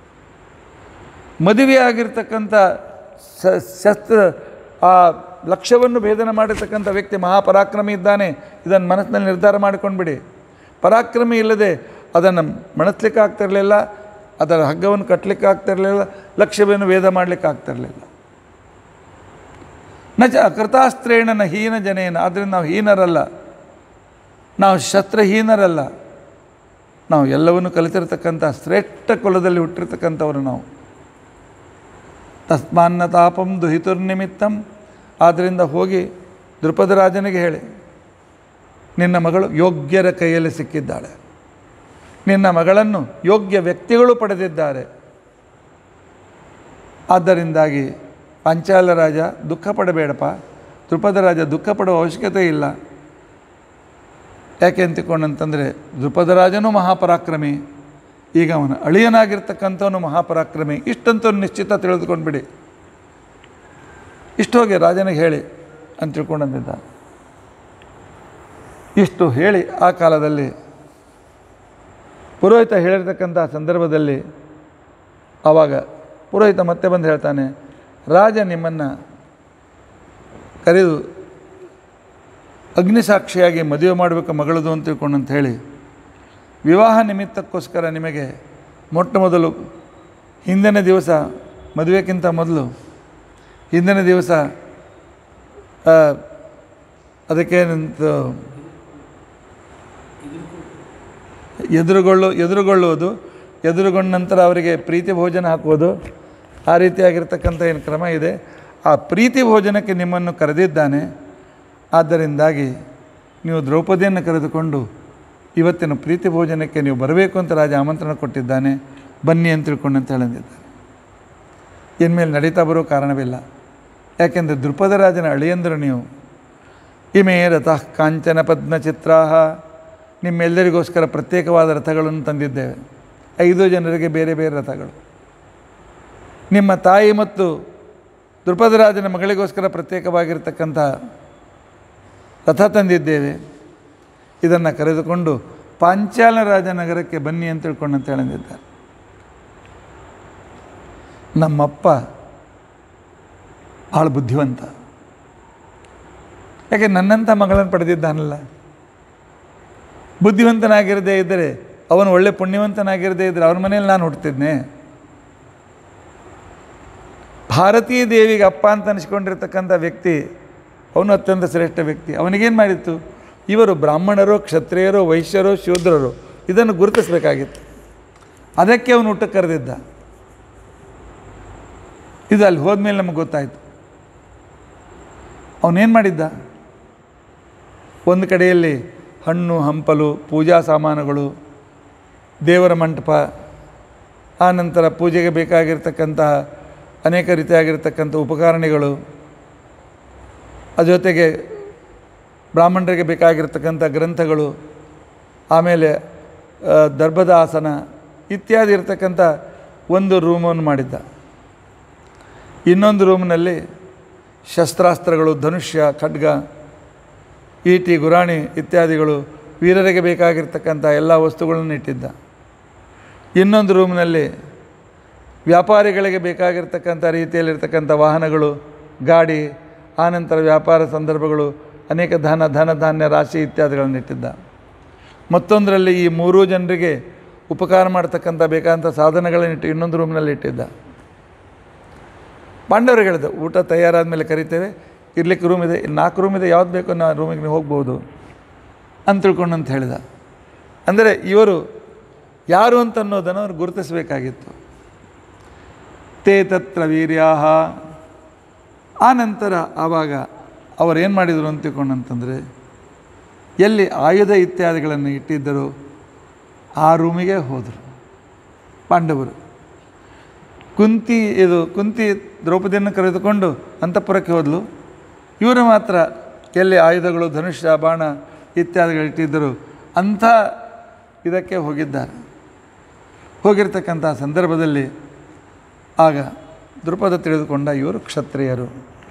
ಮದುವೆ ಆಗಿರ್ತಕ್ಕಂಥ ಸ ಶಸ್ತ್ರ ಆ ಲಕ್ಷ್ಯವನ್ನು ಭೇದನ ಮಾಡಿರ್ತಕ್ಕಂಥ ವ್ಯಕ್ತಿ ಮಹಾಪರಾಕ್ರಮಿ ಇದ್ದಾನೆ ಇದನ್ನು ಮನಸ್ಸಿನಲ್ಲಿ ನಿರ್ಧಾರ ಮಾಡಿಕೊಂಡ್ಬಿಡಿ ಪರಾಕ್ರಮಿ ಇಲ್ಲದೆ ಅದನ್ನು ಮಣಸ್ಲಿಕ್ಕೆ ಆಗ್ತಿರಲಿಲ್ಲ ಅದರ ಹಗ್ಗವನ್ನು ಕಟ್ಟಲಿಕ್ಕೆ ಆಗ್ತಿರಲಿಲ್ಲ ಲಕ್ಷ್ಯವನ್ನು ವೇದ ಮಾಡಲಿಕ್ಕೆ ಆಗ್ತಿರಲಿಲ್ಲ ನ ಚ ಕೃತಾಸ್ತ್ರೇಣ ನ ಹೀನ ಜನೇನ ಆದ್ದರಿಂದ ನಾವು ಹೀನರಲ್ಲ ನಾವು ಶಸ್ತ್ರಹೀನರಲ್ಲ ನಾವು ಎಲ್ಲವನ್ನು ಕಲಿತಿರ್ತಕ್ಕಂಥ ಶ್ರೇಷ್ಠ ಕುಲದಲ್ಲಿ ಹುಟ್ಟಿರ್ತಕ್ಕಂಥವ್ರು ನಾವು ತಸ್ಮಾನ್ನ ತಾಪಂ ದುಹಿತುರ್ನಿಮಿತ್ತಂ ಆದ್ದರಿಂದ ಹೋಗಿ ದೃಪದ ರಾಜನಿಗೆ ಹೇಳಿ ನಿನ್ನ ಮಗಳು ಯೋಗ್ಯರ ಕೈಯಲ್ಲಿ ಸಿಕ್ಕಿದ್ದಾಳೆ ನಿನ್ನ ಮಗಳನ್ನು ಯೋಗ್ಯ ವ್ಯಕ್ತಿಗಳು ಪಡೆದಿದ್ದಾರೆ ಆದ್ದರಿಂದಾಗಿ ಪಾಂಚಾಲ ರಾಜ ದುಃಖ ಪಡಬೇಡಪ್ಪ ದೃಪದ ರಾಜ ದುಃಖ ಪಡುವ ಅವಶ್ಯಕತೆ ಇಲ್ಲ ಯಾಕೆ ಅಂತಿಕೊಂಡಂತಂದರೆ ದೃಪದ ರಾಜನೂ ಮಹಾಪರಾಕ್ರಮಿ ಈಗ ಅವನ ಅಳಿಯನಾಗಿರ್ತಕ್ಕಂಥವನು ಮಹಾಪರಾಕ್ರಮಿ ಇಷ್ಟಂತೂ ನಿಶ್ಚಿತ ತಿಳಿದುಕೊಂಡ್ಬಿಡಿ ಇಷ್ಟು ಹೋಗಿ ರಾಜನಿಗೆ ಹೇಳಿ ಅಂತ ತಿಳ್ಕೊಂಡಂದಿದ್ದ ಇಷ್ಟು ಹೇಳಿ ಆ ಕಾಲದಲ್ಲಿ ಪುರೋಹಿತ ಹೇಳಿರ್ತಕ್ಕಂಥ ಸಂದರ್ಭದಲ್ಲಿ ಆವಾಗ ಪುರೋಹಿತ ಮತ್ತೆ ಬಂದು ಹೇಳ್ತಾನೆ ರಾಜ ನಿಮ್ಮನ್ನು ಕರೆದು ಅಗ್ನಿಸಾಕ್ಷಿಯಾಗಿ ಮದುವೆ ಮಾಡಬೇಕು ಮಗಳದು ಅಂತ ತಿಳ್ಕೊಂಡಂತ ಹೇಳಿ ವಿವಾಹ ನಿಮಿತ್ತಕ್ಕೋಸ್ಕರ ನಿಮಗೆ ಮೊಟ್ಟ ಮೊದಲು ಹಿಂದಿನ ದಿವಸ ಮದುವೆಗಿಂತ ಮೊದಲು ಹಿಂದಿನ ದಿವಸ ಆ, ಅದಕ್ಕೇನಂತ ಎದುರುಗೊಳ್ಳು ಎದುರುಗೊಳ್ಳುವುದು ಎದುರುಗೊಂಡ ನಂತರ ಅವರಿಗೆ ಪ್ರೀತಿ ಭೋಜನ ಹಾಕುವುದು ಆ ರೀತಿಯಾಗಿರ್ತಕ್ಕಂಥ ಏನು ಕ್ರಮ ಇದೆ ಆ ಪ್ರೀತಿ ಭೋಜನಕ್ಕೆ ನಿಮ್ಮನ್ನು ಕರೆದಿದ್ದಾನೆ ಆದ್ದರಿಂದಾಗಿ ನೀವು ದ್ರೌಪದಿಯನ್ನು ಕರೆದುಕೊಂಡು ಇವತ್ತಿನ ಪ್ರೀತಿ ಭೋಜನಕ್ಕೆ ನೀವು ಬರಬೇಕು ಅಂತ ರಾಜ ಆಮಂತ್ರಣ ಕೊಟ್ಟಿದ್ದಾನೆ ಬನ್ನಿ ಅಂತ ತಿಳ್ಕೊಂಡು ಅಂತ ಹೇಳಿದ್ದಾರೆ ಇನ್ಮೇಲೆ ನಡೀತಾ ಬರೋ ಕಾರಣವಿಲ್ಲ ಯಾಕೆಂದರೆ ದೃಪದ ರಾಜನ ಅಳಿಯಂದರು ನೀವು ಇಮೇ ರಥಃ ಕಾಂಚನ ಪದ್ಮಚಿತ್ರಾಹ ನಿಮ್ಮೆಲ್ಲರಿಗೋಸ್ಕರ ಪ್ರತ್ಯೇಕವಾದ ರಥಗಳನ್ನು ತಂದಿದ್ದೇವೆ ಐದು ಜನರಿಗೆ ಬೇರೆ ಬೇರೆ ರಥಗಳು ನಿಮ್ಮ ತಾಯಿ ಮತ್ತು ದೃಪದ ರಾಜನ ಮಗಳಿಗೋಸ್ಕರ ಪ್ರತ್ಯೇಕವಾಗಿರ್ತಕ್ಕಂಥ ರಥ ತಂದಿದ್ದೇವೆ ಇದನ್ನು ಕರೆದುಕೊಂಡು ಪಾಂಚಾಲ ರಾಜನಗರಕ್ಕೆ ಬನ್ನಿ ಅಂತ ತಿಳ್ಕೊಂಡು ಅಂತ ಹೇಳಿದ್ದಾರೆ ನಮ್ಮಪ್ಪ ಭಾಳ ಬುದ್ಧಿವಂತ ಯಾಕೆ ನನ್ನಂಥ ಮಗಳನ್ನು ಪಡೆದಿದ್ದಾನಲ್ಲ ಬುದ್ಧಿವಂತನಾಗಿರದೇ ಇದ್ದರೆ ಅವನು ಒಳ್ಳೆ ಪುಣ್ಯವಂತನಾಗಿರದೇ ಇದ್ದರೆ ಅವನ ಮನೇಲಿ ನಾನು ಹುಡ್ತಿದ್ನೆ ಭಾರತೀಯ ದೇವಿಗೆ ಅಪ್ಪ ಅಂತ ಅನಿಸ್ಕೊಂಡಿರ್ತಕ್ಕಂಥ ವ್ಯಕ್ತಿ ಅವನು ಅತ್ಯಂತ ಶ್ರೇಷ್ಠ ವ್ಯಕ್ತಿ ಅವನಿಗೇನು ಮಾಡಿತ್ತು ಇವರು ಬ್ರಾಹ್ಮಣರು ಕ್ಷತ್ರಿಯರು ವೈಶ್ಯರು ಶೂದ್ರರು ಇದನ್ನು ಗುರುತಿಸಬೇಕಾಗಿತ್ತು ಅದಕ್ಕೆ ಅವನು ಊಟಕ್ಕೆ ಕರೆದಿದ್ದ ಇದು ಅಲ್ಲಿ ಹೋದ್ಮೇಲೆ ನಮಗೆ ಗೊತ್ತಾಯಿತು ಅವನೇನು ಮಾಡಿದ್ದ ಒಂದು ಕಡೆಯಲ್ಲಿ ಹಣ್ಣು ಹಂಪಲು ಪೂಜಾ ಸಾಮಾನುಗಳು ದೇವರ ಮಂಟಪ ಆ ನಂತರ ಪೂಜೆಗೆ ಬೇಕಾಗಿರ್ತಕ್ಕಂತಹ ಅನೇಕ ರೀತಿಯಾಗಿರ್ತಕ್ಕಂಥ ಉಪಕರಣಗಳು ಅದ್ರ ಜೊತೆಗೆ ಬ್ರಾಹ್ಮಣರಿಗೆ ಬೇಕಾಗಿರ್ತಕ್ಕಂಥ ಗ್ರಂಥಗಳು ಆಮೇಲೆ ಆ, ದರ್ಭದ ಆಸನ ಇತ್ಯಾದಿ ಇರತಕ್ಕಂಥ ಒಂದು ರೂಮನ್ನು ಮಾಡಿದ್ದ ಇನ್ನೊಂದು ರೂಮ್ನಲ್ಲಿ ಶಸ್ತ್ರಾಸ್ತ್ರಗಳು ಧನುಷ್ಯ ಖಡ್ಗ ಈಟಿ ಗುರಾಣಿ ಇತ್ಯಾದಿಗಳು ವೀರರಿಗೆ ಬೇಕಾಗಿರ್ತಕ್ಕಂಥ ಎಲ್ಲ ವಸ್ತುಗಳನ್ನು ಇಟ್ಟಿದ್ದ ಇನ್ನೊಂದು ರೂಮ್ನಲ್ಲಿ ವ್ಯಾಪಾರಿಗಳಿಗೆ ಬೇಕಾಗಿರ್ತಕ್ಕಂಥ ರೀತಿಯಲ್ಲಿರ್ತಕ್ಕಂಥ ವಾಹನಗಳು ಗಾಡಿ ಆನಂತರ ವ್ಯಾಪಾರ ಸಂದರ್ಭಗಳು ಅನೇಕ ಧನ ಧನ ಧಾನ್ಯ ರಾಶಿ ಇತ್ಯಾದಿಗಳನ್ನು ಇಟ್ಟಿದ್ದ ಮತ್ತೊಂದರಲ್ಲಿ ಈ ಮೂರೂ ಜನರಿಗೆ ಉಪಕಾರ ಮಾಡ್ತಕ್ಕಂಥ ಬೇಕಾದಂಥ ಸಾಧನಗಳನ್ನಿಟ್ಟು ಇನ್ನೊಂದು ರೂಮ್ನಲ್ಲಿ ಇಟ್ಟಿದ್ದ ಪಾಂಡವರಿಗೆ ಹೇಳಿದ ಊಟ ತಯಾರಾದ ಮೇಲೆ ಕರಿತೇವೆ ಇರ್ಲಿಕ್ಕೆ ರೂಮ್ ಇದೆ ಇಲ್ಲಿ ನಾಲ್ಕು ರೂಮ್ ಇದೆ ಯಾವ್ದು ಬೇಕೋ ನಾ ರೂಮಿಗೆ ನೀವು ಹೋಗ್ಬೋದು ಅಂತ ತಿಳ್ಕೊಂಡು ಅಂತ ಹೇಳಿದ ಅಂದರೆ ಇವರು ಯಾರು ಅಂತ ಅನ್ನೋದನ್ನು ಅವ್ರು ಗುರುತಿಸಬೇಕಾಗಿತ್ತು ತೇ ತತ್ರ ವೀರ್ಯಾಹ ಆ ನಂತರ ಆವಾಗ ಅವರೇನು ಮಾಡಿದರು ಅಂತ ತಿಳ್ಕೊಂಡಂತಂದರೆ ಎಲ್ಲಿ ಆಯುಧ ಇತ್ಯಾದಿಗಳನ್ನು ಇಟ್ಟಿದ್ದರು ಆ ರೂಮಿಗೆ ಹೋದರು ಪಾಂಡವರು ಕುಂತಿ ಇದು ಕುಂತಿ ದ್ರೌಪದಿಯನ್ನು ಕರೆದುಕೊಂಡು ಅಂತಃಪುರಕ್ಕೆ ಹೋದಲು ಇವರು ಮಾತ್ರ ಎಲ್ಲಿ ಆಯುಧಗಳು ಧನುಷ್ಯ ಬಾಣ ಇತ್ಯಾದಿಗಳು ಇಟ್ಟಿದ್ದರು ಅಂಥ ಇದಕ್ಕೆ ಹೋಗಿದ್ದಾರೆ ಹೋಗಿರ್ತಕ್ಕಂಥ ಸಂದರ್ಭದಲ್ಲಿ ಆಗ ದೃಪದ ತಿಳಿದುಕೊಂಡ ಇವರು ಕ್ಷತ್ರಿಯರು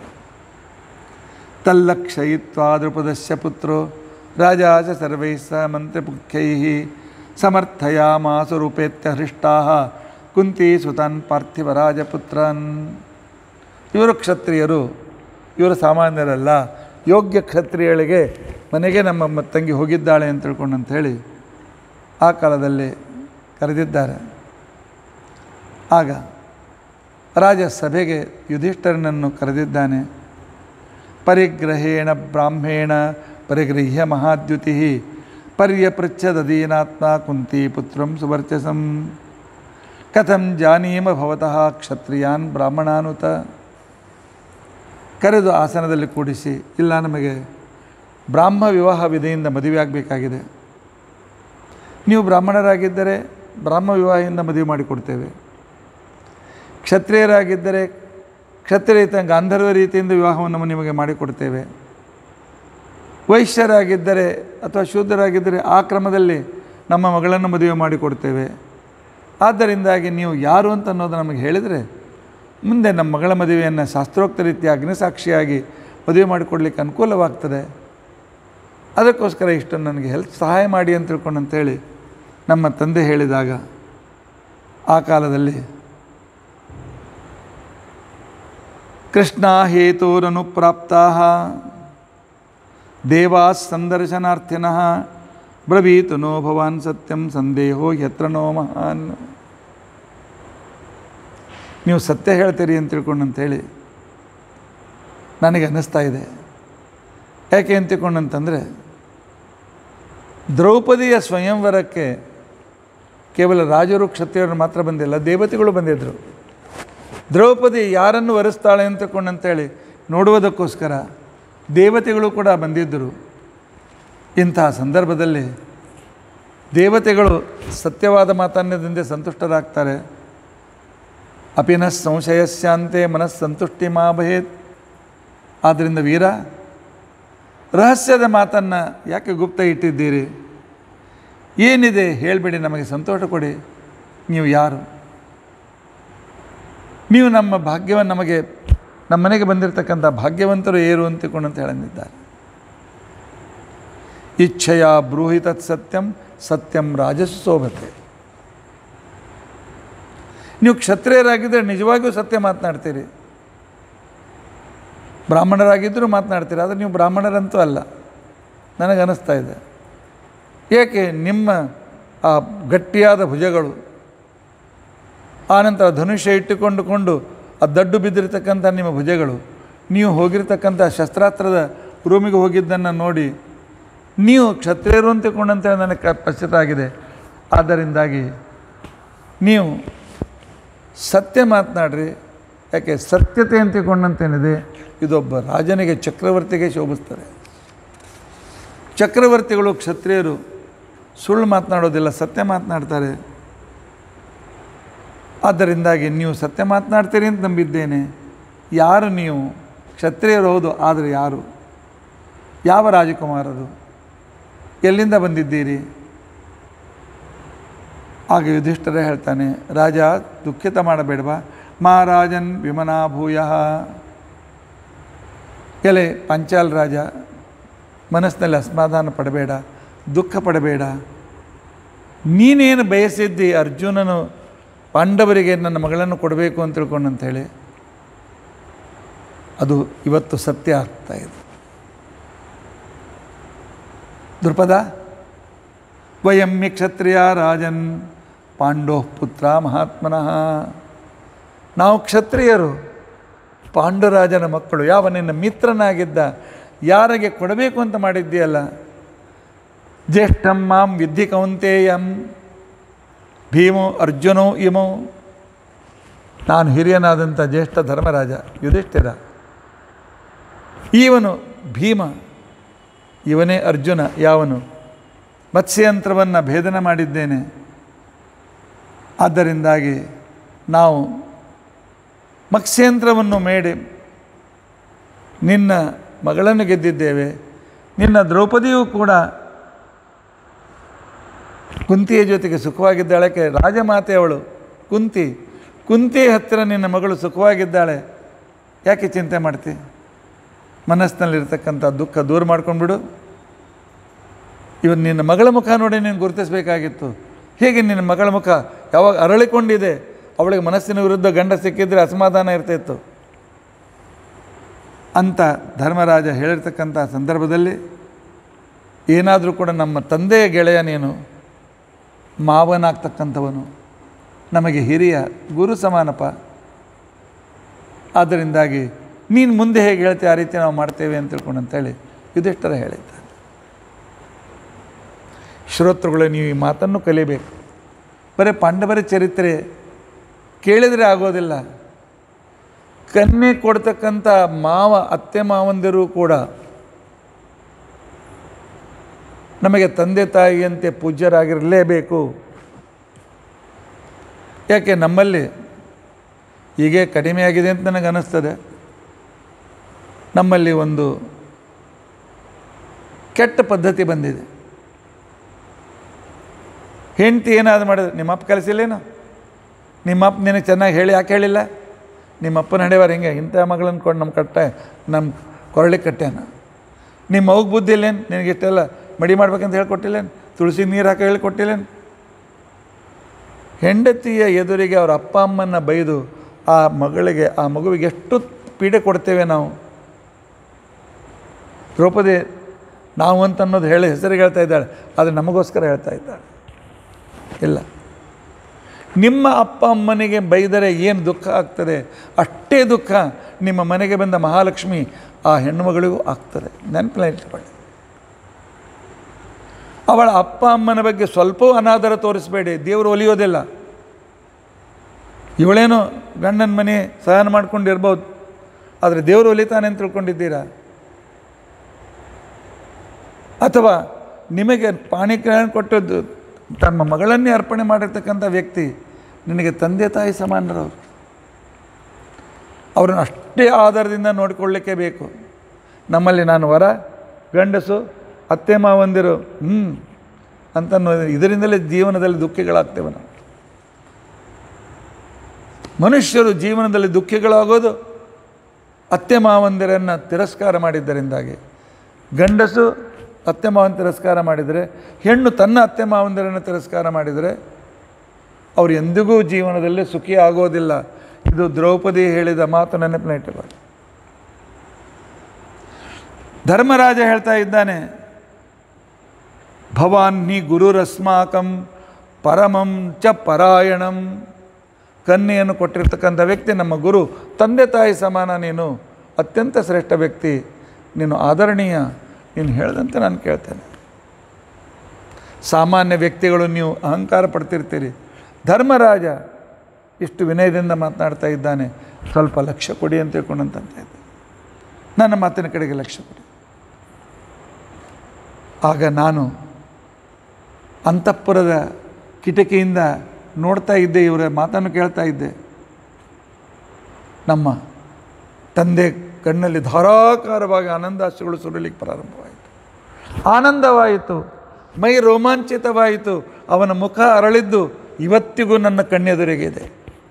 ತಲ್ಲಕ್ಷಯಿತ್ವಾ ದೃಪದಸ್ಯ ಪುತ್ರೋ ರಾಜ ಚ ಸರ್ವೈ ಸ ಮಂತ್ರಿಮುಖ್ಯೈ ಸಮರ್ಥಯಾಮಾಸು ರೂಪೇತ್ಯ ಹೃಷ್ಟಾ ಕುಂತಿ ಸುತಾನ್ ಪಾರ್ಥಿವರಾಜಪುತ್ರನ್ ಇವರು ಕ್ಷತ್ರಿಯರು ಇವರು ಸಾಮಾನ್ಯರಲ್ಲ ಯೋಗ್ಯ ಕ್ಷತ್ರಿಯಳಿಗೆ ಮನೆಗೆ ನಮ್ಮ ಮ- ತಂಗಿ ಹೋಗಿದ್ದಾಳೆ ಅಂತ ತಿಳ್ಕೊಂಡು ಅಂತ ಹೇಳಿ ಆ ಕಾಲದಲ್ಲಿ ಕರೆದಿದ್ದಾರೆ ಆಗ ರಾಜ ಸಭೆಗೆ ಯುಧಿಷ್ಠರನನ್ನು ಕರೆದಿದ್ದಾನೆ ಪರಿಗ್ರಹೇಣ ಬ್ರಾಹ್ಮೇಣ ಪರಿಗೃಹ್ಯ ಮಹಾದ್ಯುತಿ ಪರ್ಯಪೃಚ್ಛದೀನಾತ್ಮ ಕುಂತಿ ಪುತ್ರಂ ಸುವರ್ಚಸಂ ಕಥಂ ಜಾನೀಮ ಭವತಃ ಕ್ಷತ್ರಿಯಾನ್ ಬ್ರಾಹ್ಮಣಾನುತ ಕರೆದು ಆಸನದಲ್ಲಿ ಕೂಡಿಸಿ ಇಲ್ಲ ನಮಗೆ ಬ್ರಾಹ್ಮ ವಿವಾಹ ವಿಧಿಯಿಂದ ಮದುವೆ ಆಗಬೇಕಾಗಿದೆ ನೀವು ಬ್ರಾಹ್ಮಣರಾಗಿದ್ದರೆ ಬ್ರಾಹ್ಮ ವಿವಾಹದಿಂದ ಮದುವೆ ಮಾಡಿಕೊಡ್ತೇವೆ ಕ್ಷತ್ರಿಯರಾಗಿದ್ದರೆ ಕ್ಷತ್ರಿಯ ಗಾಂಧರ್ವ ರೀತಿಯಿಂದ ವಿವಾಹವನ್ನು ನಿಮಗೆ ಮಾಡಿಕೊಡ್ತೇವೆ ವೈಶ್ಯರಾಗಿದ್ದರೆ ಅಥವಾ ಶೂದ್ರರಾಗಿದ್ದರೆ ಆ ಕ್ರಮದಲ್ಲಿ ನಮ್ಮ ಮಗಳನ್ನು ಮದುವೆ ಮಾಡಿಕೊಡ್ತೇವೆ ಆದ್ದರಿಂದಾಗಿ ನೀವು ಯಾರು ಅಂತ ಅನ್ನೋದು ನಮಗೆ ಹೇಳಿದರೆ ಮುಂದೆ ನಮ್ಮ ಮಗಳ ಮದುವೆಯನ್ನು ಶಾಸ್ತ್ರೋಕ್ತ ರೀತಿಯ ಅಗ್ನಿಸಾಕ್ಷಿಯಾಗಿ ಮದುವೆ ಮಾಡಿಕೊಡ್ಲಿಕ್ಕೆ ಅನುಕೂಲವಾಗ್ತದೆ ಅದಕ್ಕೋಸ್ಕರ ಇಷ್ಟು ನನಗೆ ಹೆಲ್ಪ್ ಸಹಾಯ ಮಾಡಿ ಅಂತ ತಿಳ್ಕೊಂಡು ಅಂತೇಳಿ ನಮ್ಮ ತಂದೆ ಹೇಳಿದಾಗ ಆ ಕಾಲದಲ್ಲಿ ಕೃಷ್ಣ ಹೇತೋರನುಪ್ರಾಪ್ತಾ ದೇವಾ ಸಂದರ್ಶನಾರ್ಥಿನಃ ಬ್ರವೀತು ನೋ ಭವಾನ್ ಸತ್ಯಂ ಸಂದೇಹೋ ಯತ್ರ ನೋ ಮಹಾನ್ ನೀವು ಸತ್ಯ ಹೇಳ್ತೀರಿ ಅಂತ ತಿಳ್ಕೊಂಡು ಅಂತೇಳಿ ನನಗೆ ಅನ್ನಿಸ್ತಾ ಇದೆ ಯಾಕೆ ಅಂತ ತಿಳ್ಕೊಂಡಂತಂದರೆ ದ್ರೌಪದಿಯ ಸ್ವಯಂವರಕ್ಕೆ ಕೇವಲ ರಾಜರು ಕ್ಷತ್ರಿಯರು ಮಾತ್ರ ಬಂದಿಲ್ಲ ದೇವತೆಗಳು ಬಂದಿದ್ದರು ದ್ರೌಪದಿ ಯಾರನ್ನು ವರಿಸ್ತಾಳೆ ಅಂತ ತಿಳ್ಕೊಂಡಂತೇಳಿ ನೋಡುವುದಕ್ಕೋಸ್ಕರ ದೇವತೆಗಳು ಕೂಡ ಬಂದಿದ್ದರು ಇಂತಹ ಸಂದರ್ಭದಲ್ಲಿ ದೇವತೆಗಳು ಸತ್ಯವಾದ ಮಾತನ್ನದಿಂದ ಸಂತುಷ್ಟರಾಗ್ತಾರೆ ಅಪಿನ ಸಂಶಯಸ್ಯಾಂತೆ ಮನಸ್ಸಂತುಷ್ಟಿ ಮಾ ಭಯೇತ್ ಆದ್ದರಿಂದ ವೀರ ರಹಸ್ಯದ ಮಾತನ್ನು ಯಾಕೆ ಗುಪ್ತ ಇಟ್ಟಿದ್ದೀರಿ ಏನಿದೆ ಹೇಳಿಬಿಡಿ ನಮಗೆ ಸಂತೋಷ ಕೊಡಿ ನೀವು ಯಾರು ನೀವು ನಮ್ಮ ಭಾಗ್ಯವನ್ನು ನಮಗೆ ನಮ್ಮ ಮನೆಗೆ ಬಂದಿರತಕ್ಕಂಥ ಭಾಗ್ಯವಂತರು ಏರು ಅಂತಿಕೊಂಡು ಅಂತ ಹೇಳಂದಿದ್ದಾರೆ ಇಚ್ಛೆಯ ಬ್ರೂಹಿ ತತ್ ಸತ್ಯಂ ಸತ್ಯಂ ರಾಜಸು ಶೋಭತೆ ನೀವು ಕ್ಷತ್ರಿಯರಾಗಿದ್ದರೆ ನಿಜವಾಗಿಯೂ ಸತ್ಯ ಮಾತನಾಡ್ತೀರಿ ಬ್ರಾಹ್ಮಣರಾಗಿದ್ದರೂ ಮಾತನಾಡ್ತೀರಿ ಆದರೆ ನೀವು ಬ್ರಾಹ್ಮಣರಂತೂ ಅಲ್ಲ ನನಗನ್ನಿಸ್ತಾ ಇದೆ ಏಕೆ ನಿಮ್ಮ ಆ ಗಟ್ಟಿಯಾದ ಭುಜಗಳು ಆನಂತರ ಧನುಷ್ಯ ಇಟ್ಟುಕೊಂಡುಕೊಂಡು ಆ ದಡ್ಡು ಬಿದ್ದಿರತಕ್ಕಂಥ ನಿಮ್ಮ ಭುಜಗಳು ನೀವು ಹೋಗಿರ್ತಕ್ಕಂಥ ಶಸ್ತ್ರಾಸ್ತ್ರದ ರೂಮಿಗೆ ಹೋಗಿದ್ದನ್ನು ನೋಡಿ ನೀವು ಕ್ಷತ್ರಿಯರು ಅಂತ ತಿಳ್ಕೊಂಡಂತೇಳಿ ನನಗೆ ಕ ಪಶ್ಚಿತ ಆಗಿದೆ ಆದ್ದರಿಂದಾಗಿ ನೀವು ಸತ್ಯ ಮಾತನಾಡ್ರಿ ಯಾಕೆ ಸತ್ಯತೆ ಅಂತ ತಿಳ್ಕೊಂಡಂತೇನಿದೆ ಇದೊಬ್ಬ ರಾಜನಿಗೆ ಚಕ್ರವರ್ತಿಗೆ ಶೋಭಿಸ್ತಾರೆ ಚಕ್ರವರ್ತಿಗಳು ಕ್ಷತ್ರಿಯರು ಸುಳ್ಳು ಮಾತನಾಡೋದಿಲ್ಲ ಸತ್ಯ ಮಾತನಾಡ್ತಾರೆ ಆದ್ದರಿಂದಾಗಿ ನೀವು ಸತ್ಯ ಮಾತನಾಡ್ತೀರಿ ಅಂತ ನಂಬಿದ್ದೇನೆ ಯಾರು ನೀವು ಕ್ಷತ್ರಿಯರು ಹೌದು ಆದರೆ ಯಾರು ಯಾವ ರಾಜಕುಮಾರರು ಎಲ್ಲಿಂದ ಬಂದಿದ್ದೀರಿ ಆಗ ಯುಧಿಷ್ಠರ ಹೇಳ್ತಾನೆ ರಾಜ ದುಃಖಿತ ಮಾಡಬೇಡವಾ ಮಹಾರಾಜನ್ ವಿಮನಾ ಭೂಯ ಎಲೆ ಪಂಚಾಲ್ ರಾಜ ಮನಸ್ಸಿನಲ್ಲಿ ಅಸಮಾಧಾನ ಪಡಬೇಡ ದುಃಖ ಪಡಬೇಡ ನೀನೇನು ಬಯಸಿದ್ದಿ ಅರ್ಜುನನು ಪಾಂಡವರಿಗೆ ನನ್ನ ಮಗಳನ್ನು ಕೊಡಬೇಕು ಅಂತ ತಿಳ್ಕೊಂಡು ಅಂಥೇಳಿ ಅದು ಇವತ್ತು ಸತ್ಯ ಆಗ್ತಾ ಇದೆ ದೃಪದ ವಯಂ ಹಿ ಕ್ಷತ್ರಿಯ ರಾಜನ್ ಪಾಂಡೋ ಪುತ್ರ ಮಹಾತ್ಮನಃ ನಾವು ಕ್ಷತ್ರಿಯರು ಪಾಂಡುರಾಜನ ಮಕ್ಕಳು ಯಾವ ನಿನ್ನ ಮಿತ್ರನಾಗಿದ್ದ ಯಾರಿಗೆ ಕೊಡಬೇಕು ಅಂತ ಮಾಡಿದ್ದೀಯಲ್ಲ ಜ್ಯೇಷ್ಠಂ ಮಾಂ ವಿದ್ಧಿ ಕೌಂತೇಯಂ ಭೀಮೋ ಅರ್ಜುನೋ ಇಮೋ ನಾನು ಹಿರಿಯನಾದಂಥ ಜ್ಯೇಷ್ಠ ಧರ್ಮರಾಜ ಯುಧಿಷ್ಠಿರ ಇವನು ಭೀಮ ಇವನೇ ಅರ್ಜುನ ಯಾವನು ಮತ್ಸ್ಯಯಂತ್ರವನ್ನು ಭೇದನ ಮಾಡಿದ್ದೇನೆ ಆದ್ದರಿಂದಾಗಿ ನಾವು ಮತ್ಸ್ಯಯಂತ್ರವನ್ನು ಮೇಡಿ ನಿನ್ನ ಮಗಳನ್ನು ಗೆದ್ದಿದ್ದೇವೆ ನಿನ್ನ ದ್ರೌಪದಿಯೂ ಕೂಡ ಕುಂತಿಯ ಜೊತೆಗೆ ಸುಖವಾಗಿದ್ದಾಳಕ್ಕೆ ರಾಜಮಾತೆ ಅವಳು ಕುಂತಿ ಕುಂತಿ ಹತ್ತಿರ ನಿನ್ನ ಮಗಳು ಸುಖವಾಗಿದ್ದಾಳೆ ಯಾಕೆ ಚಿಂತೆ ಮಾಡ್ತಿ ಮನಸ್ಸಿನಲ್ಲಿರ್ತಕ್ಕಂಥ ದುಃಖ ದೂರ ಮಾಡ್ಕೊಂಡ್ಬಿಡು ಇವತ್ತು ನಿನ್ನ ಮಗಳ ಮುಖ ನೋಡಿ ನೀನು ಗುರುತಿಸಬೇಕಾಗಿತ್ತು ಹೇಗೆ ನಿನ್ನ ಮಗಳ ಮುಖ ಯಾವಾಗ ಅರಳಿಕೊಂಡಿದೆ ಅವಳಿಗೆ ಮನಸ್ಸಿನ ವಿರುದ್ಧ ಗಂಡ ಸಿಕ್ಕಿದ್ರೆ ಅಸಮಾಧಾನ ಇರ್ತಿತ್ತು ಅಂತ ಧರ್ಮರಾಜ ಹೇಳಿರ್ತಕ್ಕಂಥ ಸಂದರ್ಭದಲ್ಲಿ ಏನಾದರೂ ಕೂಡ ನಮ್ಮ ತಂದೆಯ ಗೆಳೆಯ ನೀನು ಮಾವನಾಗ್ತಕ್ಕಂಥವನು ನಮಗೆ ಹಿರಿಯ ಗುರು ಸಮಾನಪ ಆದ್ದರಿಂದಾಗಿ ನೀನು ಮುಂದೆ ಹೇಗೆ ಹೇಳ್ತೀಯ ಆ ರೀತಿ ನಾವು ಮಾಡ್ತೇವೆ ಅಂತ ತಿಳ್ಕೊಂಡು ಅಂತೇಳಿ ಯುಧಿಷ್ಠರ ಹೇಳಿದ್ದ ಶ್ರೋತೃಗಳು ನೀವು ಈ ಮಾತನ್ನು ಕಲಿಬೇಕು ಬರೀ ಪಾಂಡವರ ಚರಿತ್ರೆ ಕೇಳಿದರೆ ಆಗೋದಿಲ್ಲ ಕನ್ಯೆ ಕೊಡ್ತಕ್ಕಂಥ ಮಾವ ಅತ್ತೆ ಮಾವಂದಿರು ಕೂಡ ನಮಗೆ ತಂದೆ ತಾಯಿಯಂತೆ ಪೂಜ್ಯರಾಗಿರಲೇಬೇಕು ಯಾಕೆ ನಮ್ಮಲ್ಲಿ ಹೀಗೆ ಕಡಿಮೆಯಾಗಿದೆ ಅಂತ ನನಗೆ ಅನ್ನಿಸ್ತದೆ ನಮ್ಮಲ್ಲಿ ಒಂದು ಕೆಟ್ಟ ಪದ್ಧತಿ ಬಂದಿದೆ ಹೆಂಡ್ತಿ ಏನಾದ್ರು ಮಾಡಿದ್ರೆ ನಿಮ್ಮಪ್ಪ ಕಲಿಸಿಲ್ಲೇನು ನಿಮ್ಮಪ್ಪ ನಿನಗೆ ಚೆನ್ನಾಗಿ ಹೇಳಿ ಯಾಕೆ ಹೇಳಿಲ್ಲ ನಿಮ್ಮಪ್ಪನ ಹಣೆವಾರ ಹಿಂಗೆ ಇಂಥ ಮಗಳನ್ನ ಕೊಂಡು ನಮ್ಮ ಕಟ್ಟ ನಮ್ಮ ಕೊರಳಿ ಕಟ್ಟ್ಯಾನ ನಿಮ್ಮ ಮಗು ಬುದ್ಧಿ ಇಲ್ಲೇನು ನಿನಗೆ ಇಷ್ಟೆಲ್ಲ ಮಡಿ ಮಾಡ್ಬೇಕಂತ ಹೇಳ್ಕೊಟ್ಟಿಲ್ಲೇನು ತುಳಸಿ ನೀರು ಹಾಕಿ ಹೇಳಿಕೊಟ್ಟಿಲ್ಲೇನು ಹೆಂಡತಿಯ ಎದುರಿಗೆ ಅವ್ರ ಅಪ್ಪ ಅಮ್ಮನ ಬೈದು ಆ ಮಗಳಿಗೆ ಆ ಮಗುವಿಗೆ ಎಷ್ಟು ಪೀಡೆ ಕೊಡ್ತೇವೆ ನಾವು ದ್ರೌಪದಿ ನಾವು ಅಂತ ಅನ್ನೋದು ಹೇಳಿ ಹೆಸರಿಗೆ ಹೇಳ್ತಾ ಇದ್ದಾಳೆ ಆದರೆ ನಮಗೋಸ್ಕರ ಹೇಳ್ತಾ ಇದ್ದಾಳೆ ಇಲ್ಲ ನಿಮ್ಮ ಅಪ್ಪ ಅಮ್ಮನಿಗೆ ಬೈದರೆ ಏನು ದುಃಖ ಆಗ್ತದೆ ಅಷ್ಟೇ ದುಃಖ ನಿಮ್ಮ ಮನೆಗೆ ಬಂದ ಮಹಾಲಕ್ಷ್ಮಿ ಆ ಹೆಣ್ಣುಮಗಳಿಗೂ ಆಗ್ತದೆ ನೆನಪಿನ ಇಟ್ಕೊಳ್ಳಿ ಅವಳ ಅಪ್ಪ ಅಮ್ಮನ ಬಗ್ಗೆ ಸ್ವಲ್ಪವೂ ಅನಾದರ ತೋರಿಸಬೇಡಿ ದೇವರು ಒಲಿಯೋದಿಲ್ಲ ಇವಳೇನೋ ಗಂಡನ ಮನೆ ಸಹನ ಮಾಡ್ಕೊಂಡಿರ್ಬೋದು ಆದರೆ ದೇವರು ಒಲಿತಾನೆ ಅಂತ ತಿಳ್ಕೊಂಡಿದ್ದೀರಾ ಅಥವಾ ನಿಮಗೆ ಪಾಣಿಗ್ರಹಣ ಕೊಟ್ಟದ್ದು ತಮ್ಮ ಮಗಳನ್ನೇ ಅರ್ಪಣೆ ಮಾಡಿರ್ತಕ್ಕಂಥ ವ್ಯಕ್ತಿ ನಿನಗೆ ತಂದೆ ತಾಯಿ ಸಮಾನರವರು ಅವ್ರನ್ನ ಅಷ್ಟೇ ಆಧಾರದಿಂದ ನೋಡಿಕೊಳ್ಳಿಕ್ಕೆ ಬೇಕು ನಮ್ಮಲ್ಲಿ ನಾನು ವರ ಗಂಡಸು ಅತ್ತೆ ಮಾವಂದಿರು ಹ್ಞೂ ಅಂತ ಇದರಿಂದಲೇ ಜೀವನದಲ್ಲಿ ದುಃಖಿಗಳಾಗ್ತೇವೆ ನಾವು ಮನುಷ್ಯರು ಜೀವನದಲ್ಲಿ ದುಃಖಿಗಳಾಗೋದು ಅತ್ತೆ ಮಾವಂದಿರನ್ನು ತಿರಸ್ಕಾರ ಮಾಡಿದ್ದರಿಂದಾಗಿ ಗಂಡಸು ಅತ್ತೆ ಮಾವನ ತಿರಸ್ಕಾರ ಮಾಡಿದರೆ ಹೆಣ್ಣು ತನ್ನ ಅತ್ತೆ ಮಾವಂದಿರನ್ನು ತಿರಸ್ಕಾರ ಮಾಡಿದರೆ ಅವರು ಎಂದಿಗೂ ಜೀವನದಲ್ಲಿ ಸುಖಿ ಆಗೋದಿಲ್ಲ ಇದು ದ್ರೌಪದಿ ಹೇಳಿದ ಮಾತು ನೆನಪಿನ ಇಟ್ಟುಕೊಳ್ಳಿ ಧರ್ಮರಾಜ ಹೇಳ್ತಾ ಇದ್ದಾನೆ ಭವಾನ್ ನೀ ಗುರುರಸ್ಮಾಕಂ ಪರಮಂ ಚ ಪರಾಯಣಂ ಕನ್ಯೆಯನ್ನು ಕೊಟ್ಟಿರ್ತಕ್ಕಂಥ ವ್ಯಕ್ತಿ ನಮ್ಮ ಗುರು ತಂದೆ ತಾಯಿ ಸಮಾನ ನೀನು ಅತ್ಯಂತ ಶ್ರೇಷ್ಠ ವ್ಯಕ್ತಿ ನೀನು ಆದರಣೀಯ ನೀನು ಹೇಳ್ದಂತೆ ನಾನು ಕೇಳ್ತೇನೆ ಸಾಮಾನ್ಯ ವ್ಯಕ್ತಿಗಳು ನೀವು ಅಹಂಕಾರ ಪಡ್ತಿರ್ತೀರಿ ಧರ್ಮರಾಜ ಇಷ್ಟು ವಿನಯದಿಂದ ಮಾತನಾಡ್ತಾ ಇದ್ದಾನೆ ಸ್ವಲ್ಪ ಲಕ್ಷ್ಯ ಕೊಡಿ ಅಂತ ತಿಳ್ಕೊಂಡಂತ ಇದ್ದೆ ನನ್ನ ಮಾತಿನ ಕಡೆಗೆ ಲಕ್ಷ್ಯ ಕೊಡಿ ಆಗ ನಾನು ಅಂತಃಪುರದ ಕಿಟಕಿಯಿಂದ ನೋಡ್ತಾ ಇದ್ದೆ ಇವರ ಮಾತನ್ನು ಕೇಳ್ತಾ ಇದ್ದೆ ನಮ್ಮ ತಂದೆ ಕಣ್ಣಲ್ಲಿ ಧಾರಾಕಾರವಾಗಿ ಆನಂದಾಶ್ರುಗಳು ಸುರಲಿಕ್ಕೆ ಪ್ರಾರಂಭವಾಯಿತು ಆನಂದವಾಯಿತು ಮೈ ರೋಮಾಂಚಿತವಾಯಿತು ಅವನ ಮುಖ ಅರಳಿದ್ದು ಇವತ್ತಿಗೂ ನನ್ನ ಕಣ್ಣೆದುರಿಗಿದೆ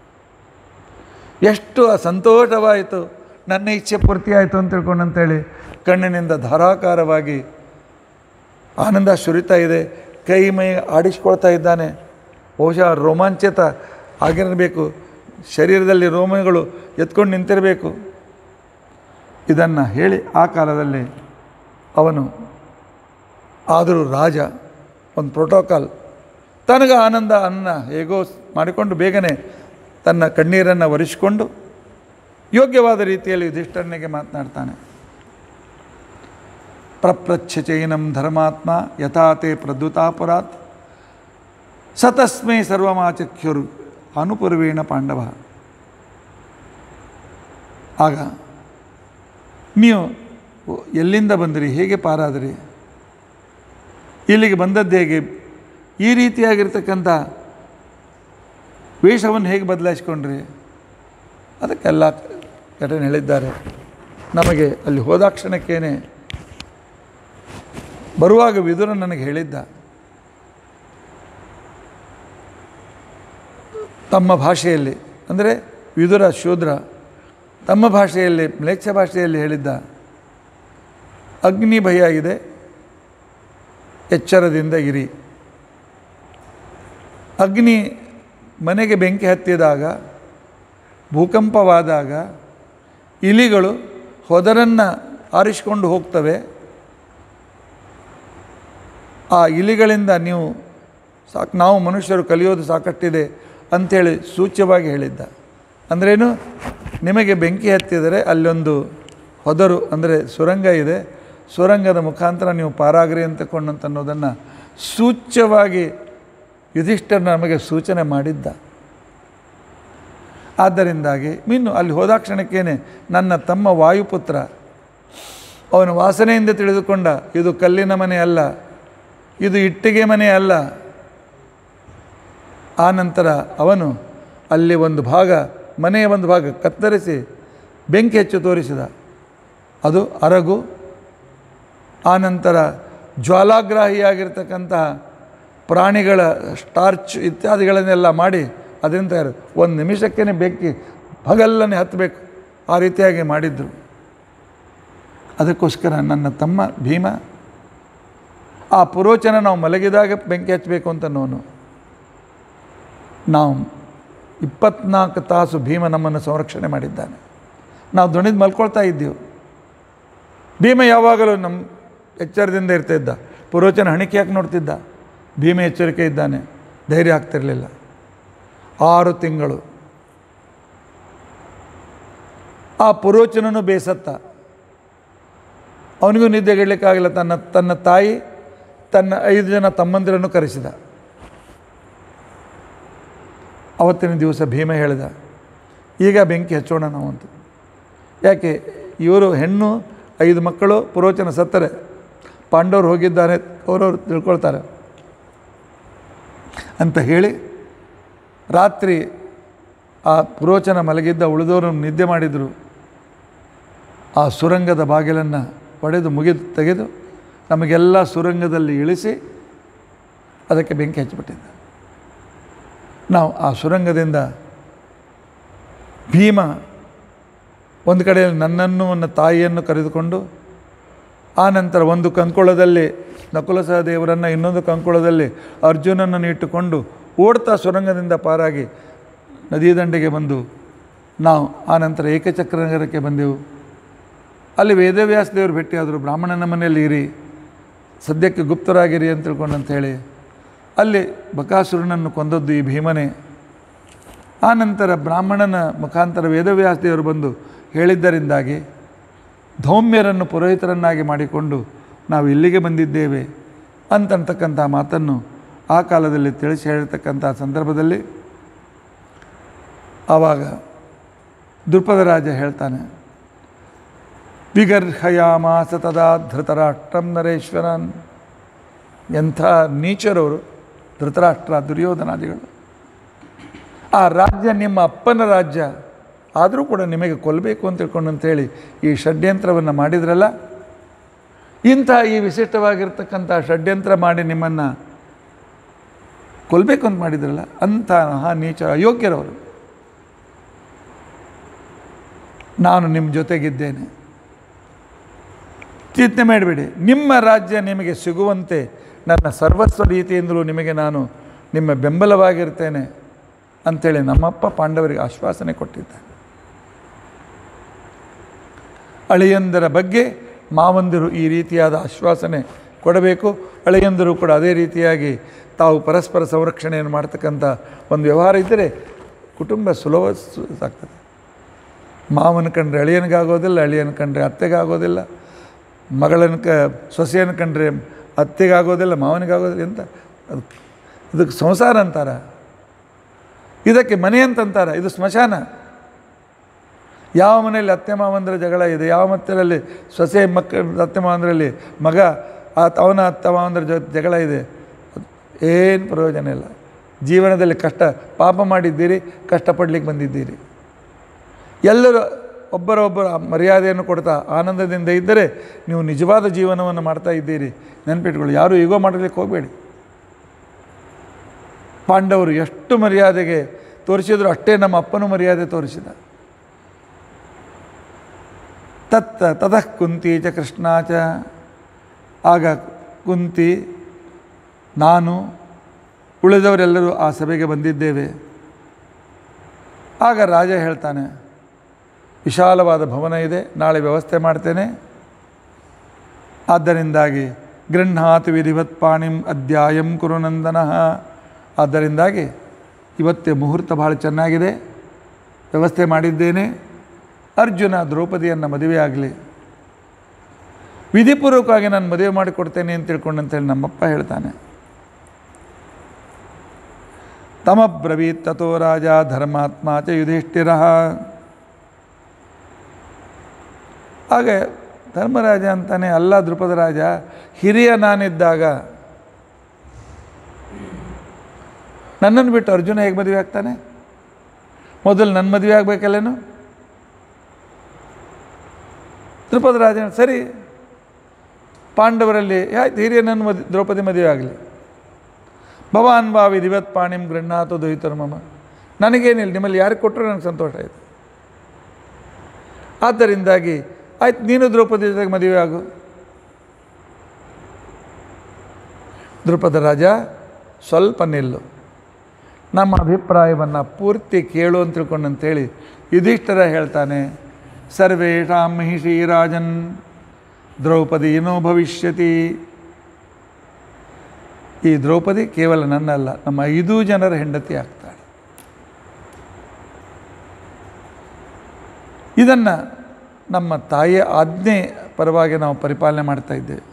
ಎಷ್ಟು ಸಂತೋಷವಾಯಿತು ನನ್ನ ಇಚ್ಛೆ ಪೂರ್ತಿಯಾಯಿತು ಅಂತ ತಿಳ್ಕೊಂಡು ಅಂತೇಳಿ ಕಣ್ಣಿನಿಂದ ಧಾರಾಕಾರವಾಗಿ ಆನಂದ ಸುರಿತಾ ಇದೆ ಕೈ ಮೈ ಆಡಿಸ್ಕೊಳ್ತಾ ಇದ್ದಾನೆ ಬಹುಶಃ ರೋಮಾಂಚಿತ ಆಗಿರಬೇಕು ಶರೀರದಲ್ಲಿ ರೋಮಗಳು ಎತ್ಕೊಂಡು ನಿಂತಿರಬೇಕು ಇದನ್ನು ಹೇಳಿ ಆ ಕಾಲದಲ್ಲಿ ಅವನು ಆದರೂ ರಾಜ ಒಂದು ಪ್ರೋಟೋಕಾಲ್ ತನಗೆ ಆನಂದ ಅನ್ನ ಹೇಗೋ ಮಾಡಿಕೊಂಡು ಬೇಗನೆ ತನ್ನ ಕಣ್ಣೀರನ್ನು ಒರೆಸಿಕೊಂಡು ಯೋಗ್ಯವಾದ ರೀತಿಯಲ್ಲಿ ಯುಧಿಷ್ಠರನಿಗೆ ಮಾತನಾಡ್ತಾನೆ ಪ್ರಪ್ರಚ್ಛ ಚೈನಂ ಧರ್ಮಾತ್ಮ ಯಥಾತೆ ಪ್ರದ್ಯುತಾಪುರಾತ್ ಸತಸ್ಮೈ ಸರ್ವಮಾಚಖ್ಯರು ಅನುಪೂರ್ವೇಣ ಪಾಂಡವ ಆಗ ನೀವು ಎಲ್ಲಿಂದ ಬಂದಿರಿ ಹೇಗೆ ಪಾರಾದಿರಿ ಇಲ್ಲಿಗೆ ಬಂದದ್ದು ಹೇಗೆ ಈ ರೀತಿಯಾಗಿರ್ತಕ್ಕಂಥ ವೇಷವನ್ನು ಹೇಗೆ ಬದಲಾಯಿಸ್ಕೊಂಡ್ರಿ ಅದಕ್ಕೆಲ್ಲ ಘಟನೆ ಹೇಳಿದ್ದಾರೆ ನಮಗೆ ಅಲ್ಲಿ ಹೋದಾಕ್ಷಣಕ್ಕೇನೆ ಬರುವಾಗ ವಿದುರ ನನಗೆ ಹೇಳಿದ್ದ ತಮ್ಮ ಭಾಷೆಯಲ್ಲಿ ಅಂದರೆ ವಿದುರ ಶೂದ್ರ ತಮ್ಮ ಭಾಷೆಯಲ್ಲಿ ಮ್ಲೇಚ್ಛ ಭಾಷೆಯಲ್ಲಿ ಹೇಳಿದ್ದ ಅಗ್ನಿ ಭಯ ಇದೆ ಎಚ್ಚರದಿಂದ ಇರಿ ಅಗ್ನಿ ಮನೆಗೆ ಬೆಂಕಿ ಹತ್ತಿದಾಗ ಭೂಕಂಪವಾದಾಗ ಇಲಿಗಳು ಹೊದರನ್ನು ಆರಿಸಿಕೊಂಡು ಹೋಗ್ತವೆ ಆ ಇಲಿಗಳಿಂದ ನೀವು ಸಾಕು ನಾವು ಮನುಷ್ಯರು ಕಲಿಯೋದು ಸಾಕಷ್ಟಿದೆ ಅಂಥೇಳಿ ಸೂಚ್ಯವಾಗಿ ಹೇಳಿದ್ದ ಅಂದ್ರೇನು ನಿಮಗೆ ಬೆಂಕಿ ಹತ್ತಿದರೆ ಅಲ್ಲೊಂದು ಹೊದರು ಅಂದರೆ ಸುರಂಗ ಇದೆ ಸುರಂಗದ ಮುಖಾಂತರ ನೀವು ಪಾರಾಗ್ರಿ ಅಂತಕೊಂಡಂತ ಅನ್ನೋದನ್ನು ಸೂಚ್ಯವಾಗಿ ಯುಧಿಷ್ಠರ್ ನಮಗೆ ಸೂಚನೆ ಮಾಡಿದ್ದ ಆದ್ದರಿಂದಾಗಿ ಇನ್ನು ಅಲ್ಲಿ ಹೋದಾಕ್ಷಣಕ್ಕೇನೆ ನನ್ನ ತಮ್ಮ ವಾಯುಪುತ್ರ ಅವನ ವಾಸನೆಯಿಂದ ತಿಳಿದುಕೊಂಡ ಇದು ಕಲ್ಲಿನ ಮನೆ ಅಲ್ಲ ಇದು ಇಟ್ಟಿಗೆ ಮನೆ ಅಲ್ಲ ಆ ನಂತರ ಅವನು ಅಲ್ಲಿ ಒಂದು ಭಾಗ ಮನೆಯ ಒಂದು ಭಾಗ ಕತ್ತರಿಸಿ ಬೆಂಕಿ ಹೆಚ್ಚು ತೋರಿಸಿದ ಅದು ಅರಗು ಆನಂತರ ಜ್ವಾಲಾಗ್ರಾಹಿಯಾಗಿರ್ತಕ್ಕಂತಹ ಪ್ರಾಣಿಗಳ ಸ್ಟಾರ್ಚ್ ಇತ್ಯಾದಿಗಳನ್ನೆಲ್ಲ ಮಾಡಿ ಅದರಿಂದ ತಯಾರು ಒಂದು ನಿಮಿಷಕ್ಕೇ ಬೆಂಕಿ ಹಗಲ್ಲನೆ ಹತ್ತಬೇಕು ಆ ರೀತಿಯಾಗಿ ಮಾಡಿದ್ರು ಅದಕ್ಕೋಸ್ಕರ ನನ್ನ ತಮ್ಮ ಭೀಮ ಆ ಪುರೋಚನ ನಾವು ಮಲಗಿದಾಗ ಬೆಂಕಿ ಹಚ್ಚಬೇಕು ಅಂತ ನೋನು ನಾವು ಇಪ್ಪತ್ನಾಲ್ಕು ತಾಸು ಭೀಮ ನಮ್ಮನ್ನು ಸಂರಕ್ಷಣೆ ಮಾಡಿದ್ದಾನೆ ನಾವು ದೊಣಿದು ಮಲ್ಕೊಳ್ತಾ ಇದ್ದೀವಿ ಭೀಮ ಯಾವಾಗಲೂ ನಮ್ಮ ಎಚ್ಚರದಿಂದ ಇರ್ತಿದ್ದ ಪುರೋಚನ ಹಣಿಕೆ ಹಾಕಿ ನೋಡ್ತಿದ್ದ ಭೀಮ ಎಚ್ಚರಿಕೆ ಇದ್ದಾನೆ ಧೈರ್ಯ ಆಗ್ತಿರಲಿಲ್ಲ ಆರು ತಿಂಗಳು ಆ ಪುರೋಚನನು ಬೇಸತ್ತ ಅವನಿಗೂ ನಿದ್ದೆಗೆಡಲಿಕ್ಕಾಗಲಿಲ್ಲ ತನ್ನ ತನ್ನ ತಾಯಿ ತನ್ನ ಐದು ಜನ ತಮ್ಮಂದಿರನ್ನು ಕರೆಸಿದ ಅವತ್ತಿನ ದಿವಸ ಭೀಮ ಹೇಳಿದ ಈಗ ಬೆಂಕಿ ಹಚ್ಚೋಣ ನಾವು ಅಂತ ಯಾಕೆ ಇವರು ಹೆಣ್ಣು ಐದು ಮಕ್ಕಳು ಪುರೋಚನ ಸತ್ತರೆ ಪಾಂಡವರು ಹೋಗಿದ್ದಾರೆ ಅವರವರು ತಿಳ್ಕೊಳ್ತಾರೆ ಅಂತ ಹೇಳಿ ರಾತ್ರಿ ಆ ಪುರೋಚನ ಮಲಗಿದ್ದ ಉಳಿದವರು ನಿದ್ದೆ ಮಾಡಿದರು ಆ ಸುರಂಗದ ಬಾಗಿಲನ್ನು ಒಡೆದು ಮುಗಿದು ತೆಗೆದು ನಮಗೆಲ್ಲ ಸುರಂಗದಲ್ಲಿ ಇಳಿಸಿ ಅದಕ್ಕೆ ಬೆಂಕಿ ಹಚ್ಚಿಬಿಟ್ಟಿದ್ದ ನಾವು ಆ ಸುರಂಗದಿಂದ ಭೀಮ ಒಂದು ಕಡೆಯಲ್ಲಿ ನನ್ನನ್ನು ನನ್ನ ತಾಯಿಯನ್ನು ಕರೆದುಕೊಂಡು ಆ ನಂತರ ಒಂದು ಕಂಕುಳದಲ್ಲಿ ನಕುಲ ಸಹದೇವರನ್ನು ಇನ್ನೊಂದು ಕಂಕುಳದಲ್ಲಿ ಅರ್ಜುನನನ್ನು ಇಟ್ಟುಕೊಂಡು ಓಡ್ತಾ ಸುರಂಗದಿಂದ ಪಾರಾಗಿ ನದಿ ದಂಡೆಗೆ ಬಂದು ನಾವು ಆ ನಂತರ ಏಕಚಕ್ರ ನಗರಕ್ಕೆ ಬಂದೆವು ಅಲ್ಲಿ ವೇದವ್ಯಾಸ ದೇವರು ಭೇಟಿಯಾದರು ಬ್ರಾಹ್ಮಣನ ಮನೆಯಲ್ಲಿ ಇರಿ ಸದ್ಯಕ್ಕೆ ಗುಪ್ತರಾಗಿರಿ ಅಂತ ತಿಳ್ಕೊಂಡು ಅಂತ ಹೇಳಿ ಅಲ್ಲಿ ಬಕಾಸುರನನ್ನು ಕೊಂದದ್ದು ಈ ಭೀಮನೇ ಆ ನಂತರ ಬ್ರಾಹ್ಮಣನ ಮುಖಾಂತರ ವೇದವ್ಯಾಸ ದೇವರು ಬಂದು ಹೇಳಿದ್ದರಿಂದಾಗಿ ಧೌಮ್ಯರನ್ನು ಪುರೋಹಿತರನ್ನಾಗಿ ಮಾಡಿಕೊಂಡು ನಾವು ಇಲ್ಲಿಗೆ ಬಂದಿದ್ದೇವೆ ಅಂತಕ್ಕಂಥ ಮಾತನ್ನು ಆ ಕಾಲದಲ್ಲಿ ತಿಳಿಸಿ ಹೇಳಿರ್ತಕ್ಕಂಥ ಸಂದರ್ಭದಲ್ಲಿ ಆವಾಗ ದೃಪದ ರಾಜ ಹೇಳ್ತಾನೆ ವಿಗರ್ಹಯಾಮಾಸ ತದಾ ಧೃತರಾಷ್ಟ್ರಂ ನರೇಶ್ವರನ್ ಎಂಥ ನೀಚರವರು ಧೃತರಾಷ್ಟ್ರ ದುರ್ಯೋಧನಾದಿಗಳು ಆ ರಾಜ್ಯ ನಿಮ್ಮ ಅಪ್ಪನ ರಾಜ್ಯ ಆದರೂ ಕೂಡ ನಿಮಗೆ ಕೊಲ್ಲಬೇಕು ಅಂತ ತಿಳ್ಕೊಂಡು ಅಂತೇಳಿ ಈ ಷಡ್ಯಂತ್ರವನ್ನು ಮಾಡಿದ್ರಲ್ಲ ಇಂಥ ಈ ವಿಶಿಷ್ಟವಾಗಿರ್ತಕ್ಕಂಥ ಷಡ್ಯಂತ್ರ ಮಾಡಿ ನಿಮ್ಮನ್ನು ಕೊಲ್ಲಬೇಕು ಅಂತ ಮಾಡಿದ್ರಲ್ಲ ಅಂಥ ಮಹಾ ನೀಚ ಅಯೋಗ್ಯರವರು ನಾನು ನಿಮ್ಮ ಜೊತೆಗಿದ್ದೇನೆ ಚಿಂತೆ ಮಾಡಬೇಡಿ ನಿಮ್ಮ ರಾಜ್ಯ ನಿಮಗೆ ಸಿಗುವಂತೆ ನನ್ನ ಸರ್ವಸ್ವ ರೀತಿಯಿಂದಲೂ ನಿಮಗೆ ನಾನು ನಿಮ್ಮ ಬೆಂಬಲವಾಗಿರ್ತೇನೆ ಅಂಥೇಳಿ ನಮ್ಮಪ್ಪ ಪಾಂಡವರಿಗೆ ಆಶ್ವಾಸನೆ ಕೊಟ್ಟಿದ್ದ ಅಳಿಯಂದರ ಬಗ್ಗೆ ಮಾವಂದಿರು ಈ ರೀತಿಯಾದ ಆಶ್ವಾಸನೆ ಕೊಡಬೇಕು ಅಳಿಯಂದರು ಕೂಡ ಅದೇ ರೀತಿಯಾಗಿ ತಾವು ಪರಸ್ಪರ ಸಂರಕ್ಷಣೆಯನ್ನು ಮಾಡ್ತಕ್ಕಂಥ ಒಂದು ವ್ಯವಹಾರ ಇದ್ದರೆ ಕುಟುಂಬ ಸುಲಭ ಸು- ಆಗ್ತದೆ ಮಾವನ ಕಂಡ್ರೆ ಅಳಿಯನಿಗಾಗೋದಿಲ್ಲ ಅಳಿಯನ ಕಂಡ್ರೆ ಅತ್ತೆಗಾಗೋದಿಲ್ಲ ಮಗಳನ್ನ ಕ ಸೊಸೆಯನ್ನು ಕಂಡ್ರೆ ಅತ್ತೆಗಾಗೋದಿಲ್ಲ ಮಾವನಿಗಾಗೋದಿಲ್ಲ ಎಂತ ಅದು ಇದಕ್ಕೆ ಸಂಸಾರ ಅಂತಾರ ಇದಕ್ಕೆ ಮನೆ ಅಂತಂತಾರ ಇದು ಸ್ಮಶಾನ ಯಾವ ಮನೆಯಲ್ಲಿ ಅತ್ತೆ ಮಾವಂದ್ರ ಜಗಳ ಇದೆ ಯಾವ ಮತ್ತರಲ್ಲಿ ಸೊಸೆ ಮಕ್ಕಳ ಅತ್ತೆ ಮಾವಂದ್ರಲ್ಲಿ ಮಗ ಆ ಅವನ ಅತ್ತೆ ಮಾವಂದ್ರ ಜ ಜಗಳ ಇದೆ ಏನು ಪ್ರಯೋಜನ ಇಲ್ಲ ಜೀವನದಲ್ಲಿ ಕಷ್ಟ ಪಾಪ ಮಾಡಿದ್ದೀರಿ ಕಷ್ಟಪಡ್ಲಿಕ್ಕೆ ಬಂದಿದ್ದೀರಿ ಎಲ್ಲರೂ ಒಬ್ಬರೊಬ್ಬರ ಮರ್ಯಾದೆಯನ್ನು ಕೊಡ್ತಾ ಆನಂದದಿಂದ ಇದ್ದರೆ ನೀವು ನಿಜವಾದ ಜೀವನವನ್ನು ಮಾಡ್ತಾ ಇದ್ದೀರಿ ನೆನಪಿಟ್ಕೊಳ್ಳಿ ಯಾರೂ ಈಗೋ ಮಾಡಲಿಕ್ಕೆ ಹೋಗಬೇಡಿ ಪಾಂಡವರು ಎಷ್ಟು ಮರ್ಯಾದೆಗೆ ತೋರಿಸಿದ್ರು ಅಷ್ಟೇ ನಮ್ಮ ಅಪ್ಪನೂ ಮರ್ಯಾದೆ ತೋರಿಸಿದ ತತ್ತ ತತಃ ಕುಂತಿ ಚ ಕೃಷ್ಣ ಚ ಆಗ ಕುಂತಿ ನಾನು ಉಳಿದವರೆಲ್ಲರೂ ಆ ಸಭೆಗೆ ಬಂದಿದ್ದೇವೆ ಆಗ ರಾಜ ಹೇಳ್ತಾನೆ ವಿಶಾಲವಾದ ಭವನ ಇದೆ ನಾಳೆ ವ್ಯವಸ್ಥೆ ಮಾಡ್ತೇನೆ ಆದ್ದರಿಂದಾಗಿ ಗೃಹಾತ್ ವಿಧಿವತ್ ಪಾಣಿಂ ಅಧ್ಯಾಯಂ ಕುರುನಂದನಃ ಆದ್ದರಿಂದಾಗಿ ಇವತ್ತೇ ಮುಹೂರ್ತ ಭಾಳ ಚೆನ್ನಾಗಿದೆ ವ್ಯವಸ್ಥೆ ಮಾಡಿದ್ದೇನೆ ಅರ್ಜುನ ದ್ರೌಪದಿಯನ್ನು ಮದುವೆ ಆಗಲಿ ವಿಧಿಪೂರ್ವಕವಾಗಿ ನಾನು ಮದುವೆ ಮಾಡಿಕೊಡ್ತೇನೆ ಅಂತ ತಿಳ್ಕೊಂಡಂತೇಳಿ ನಮ್ಮಪ್ಪ ಹೇಳ್ತಾನೆ ತಮಬ್ರವೀತ್ ತಥೋ ರಾಜ ಧರ್ಮಾತ್ಮ ಚ ಯುಧಿಷ್ಠಿರ ಹಾಗೆ ಧರ್ಮರಾಜ ಅಂತಾನೆ ಅಲ್ಲ ದೃಪದ ರಾಜ ಹಿರಿಯ ನಾನಿದ್ದಾಗ ನನ್ನನ್ನು ಬಿಟ್ಟು ಅರ್ಜುನ ಹೇಗೆ ಮದುವೆ ಆಗ್ತಾನೆ ಮೊದಲು ನನ್ನ ಮದುವೆ ಆಗಬೇಕಲ್ಲೇನು ದೃಪದ ರಾಜ ಸರಿ ಪಾಂಡವರಲ್ಲಿ ಆಯ್ತು ಹಿರಿಯ ನನ್ನ ಮದ್ ದ್ರೌಪದಿ ಮದುವೆ ಆಗಲಿ ಭವಾನ್ ಬಾ ವಿಧಿವತ್ ಪಾಣಿಂ ಗೃಹಾತು ದೊಯ್ತರು ಮಮ ನನಗೇನಿಲ್ಲ ನಿಮ್ಮಲ್ಲಿ ಯಾರಿಗೆ ಕೊಟ್ಟರು ನನಗೆ ಸಂತೋಷ ಆಯಿತು ಆದ್ದರಿಂದಾಗಿ ಆಯ್ತು ನೀನು ದ್ರೌಪದಿ ಜೊತೆಗೆ ಮದುವೆ ಆಗು ದೃಪದ ರಾಜ ಸ್ವಲ್ಪ ನಿಲ್ಲು ನಮ್ಮ ಅಭಿಪ್ರಾಯವನ್ನು ಪೂರ್ತಿ ಕೇಳು ಅಂತ ತಿಳ್ಕೊಂಡು ಅಂತೇಳಿ ಯುಧಿಷ್ಠರ ಹೇಳ್ತಾನೆ ಸರ್ವೇಷಾಂ ಮಹಿಷಿ ರಾಜನ್ ದ್ರೌಪದಿ ಏನೋ ಭವಿಷ್ಯತಿ ಈ ದ್ರೌಪದಿ ಕೇವಲ ನನ್ನಲ್ಲ ನಮ್ಮ ಐದೂ ಜನರ ಹೆಂಡತಿ ಆಗ್ತಾಳೆ ಇದನ್ನು ನಮ್ಮ ತಾಯಿಯ ಆಜ್ಞೆ ಪರವಾಗಿ ನಾವು ಪರಿಪಾಲನೆ ಮಾಡ್ತಾ ಇದ್ದೇವೆ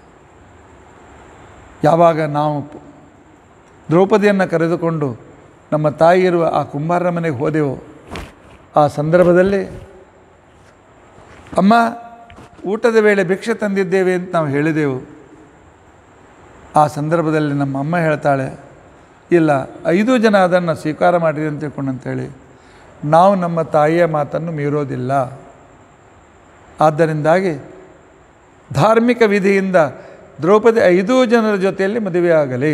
ಯಾವಾಗ ನಾವು ಪ- ದ್ರೌಪದಿಯನ್ನು ಕರೆದುಕೊಂಡು ನಮ್ಮ ತಾಯಿ ಇರುವ ಆ ಕುಂಬಾರರ ಮನೆಗೆ ಹೋದೆವು ಆ ಸಂದರ್ಭದಲ್ಲಿ ಅಮ್ಮ ಊಟದ ವೇಳೆ ಭಿಕ್ಷೆ ತಂದಿದ್ದೇವೆ ಅಂತ ನಾವು ಹೇಳಿದೆವು ಆ ಸಂದರ್ಭದಲ್ಲಿ ನಮ್ಮ ಅಮ್ಮ ಹೇಳ್ತಾಳೆ ಇಲ್ಲ ಐದು ಜನ ಅದನ್ನು ಸ್ವೀಕಾರ ಮಾಡಿರಿ ಅಂತ ತಿಳ್ಕೊಂಡು ಅಂತೇಳಿ ನಾವು ನಮ್ಮ ತಾಯಿಯ ಮಾತನ್ನು ಮೀರೋದಿಲ್ಲ ಆದ್ದರಿಂದಾಗಿ ಧಾರ್ಮಿಕ ವಿಧಿಯಿಂದ ದ್ರೌಪದಿ ಐದೂ ಜನರ ಜೊತೆಯಲ್ಲಿ ಮದುವೆ ಆಗಲಿ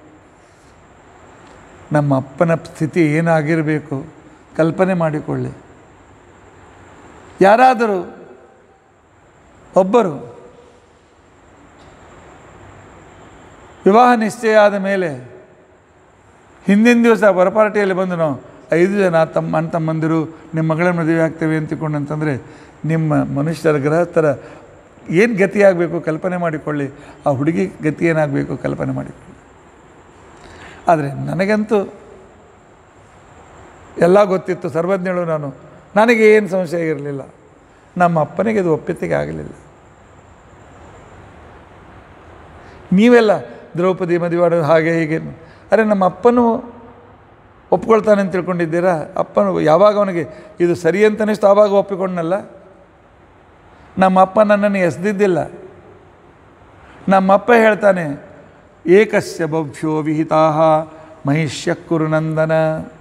ನಮ್ಮ ಅಪ್ಪನ ಸ್ಥಿತಿ ಏನಾಗಿರಬೇಕು ಕಲ್ಪನೆ ಮಾಡಿಕೊಳ್ಳಿ ಯಾರಾದರೂ ಒಬ್ಬರು ವಿವಾಹ ನಿಶ್ಚಯ ಆದ ಮೇಲೆ ಹಿಂದಿನ ದಿವಸ ಹೊರಪಾರ್ಟಿಯಲ್ಲಿ ಬಂದು ನಾವು ಐದು ಜನ ತಮ್ಮ ಅಣ್ಣ ತಮ್ಮಂದಿರು ನಿಮ್ಮ ಮಗಳ ಮದುವೆ ಆಗ್ತೇವೆ ಅಂತಿಕೊಂಡು ಅಂತಂದರೆ ನಿಮ್ಮ ಮನುಷ್ಯರ ಗೃಹಸ್ಥರ ಏನು ಗತಿ ಆಗಬೇಕು ಕಲ್ಪನೆ ಮಾಡಿಕೊಳ್ಳಿ ಆ ಹುಡುಗಿ ಗತಿ ಏನಾಗಬೇಕು ಕಲ್ಪನೆ ಮಾಡಿಕೊಳ್ಳಿ ಆದರೆ ನನಗಂತೂ ಎಲ್ಲ ಗೊತ್ತಿತ್ತು ಸರ್ವಜ್ಞಳು ನಾನು ನನಗೆ ಏನು ಸಂಶಯ ಇರಲಿಲ್ಲ ನಮ್ಮ ಅಪ್ಪನಿಗೆ ಇದು ಒಪ್ಪಿತಿಗೆ ಆಗಲಿಲ್ಲ ನೀವೆಲ್ಲ ದ್ರೌಪದಿ ಮದುವೆ ಮಾಡೋದು ಹಾಗೆ ಹೀಗೆ ಅರೆ ನಮ್ಮ ಅಪ್ಪನೂ ಒಪ್ಕೊಳ್ತಾನೆ ಅಂತ ತಿಳ್ಕೊಂಡಿದ್ದೀರಾ ಅಪ್ಪನು ಯಾವಾಗ ಅವನಿಗೆ ಇದು ಸರಿ ಅಂತ ಅನಿಸ್ತು ಆವಾಗ ಒಪ್ಪಿಕೊಂಡನಲ್ಲ ನಮ್ಮ ಅಪ್ಪ ನನ್ನನ್ನು ಎಸ್ದಿದ್ದಿಲ್ಲ ನಮ್ಮಪ್ಪ ಹೇಳ್ತಾನೆ ಏಕಸ್ಯ ಬಭ್ಯೋ ವಿಹಿತಾ ಮಹಿಷ್ಯ ಕುರುನಂದನ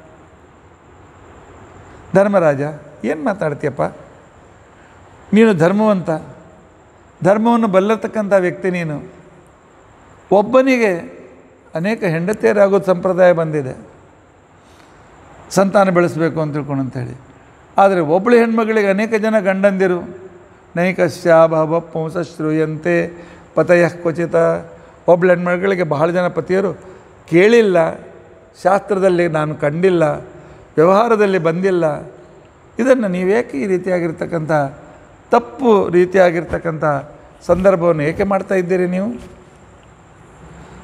ಧರ್ಮರಾಜ ಏನು ಮಾತಾಡ್ತೀಯಪ್ಪ ನೀನು ಧರ್ಮವಂತ ಧರ್ಮವನ್ನು ಬಲ್ಲತಕ್ಕಂಥ ವ್ಯಕ್ತಿ ನೀನು ಒಬ್ಬನಿಗೆ ಅನೇಕ ಹೆಂಡತಿಯರಾಗೋದು ಸಂಪ್ರದಾಯ ಬಂದಿದೆ ಸಂತಾನ ಬೆಳೆಸಬೇಕು ಅಂತ ತಿಳ್ಕೊಂಡು ಅಂತೇಳಿ ಆದರೆ ಒಬ್ಬಳು ಹೆಣ್ಮಗಳಿಗೆ ಅನೇಕ ಜನ ಗಂಡಂದಿರು ನೈಕಸ್ಯ ಭಾವ ಪುಂಸ ಶ್ರೂಯಂತೆ ಪತಯ ಕ್ವಚಿತ ಒಬ್ಬಳು ಹೆಣ್ಮಗಳಿಗೆ ಬಹಳ ಜನ ಪತಿಯರು ಕೇಳಿಲ್ಲ ಶಾಸ್ತ್ರದಲ್ಲಿ ನಾನು ಕಂಡಿಲ್ಲ ವ್ಯವಹಾರದಲ್ಲಿ ಬಂದಿಲ್ಲ ಇದನ್ನು ನೀವೇಕೆ ಈ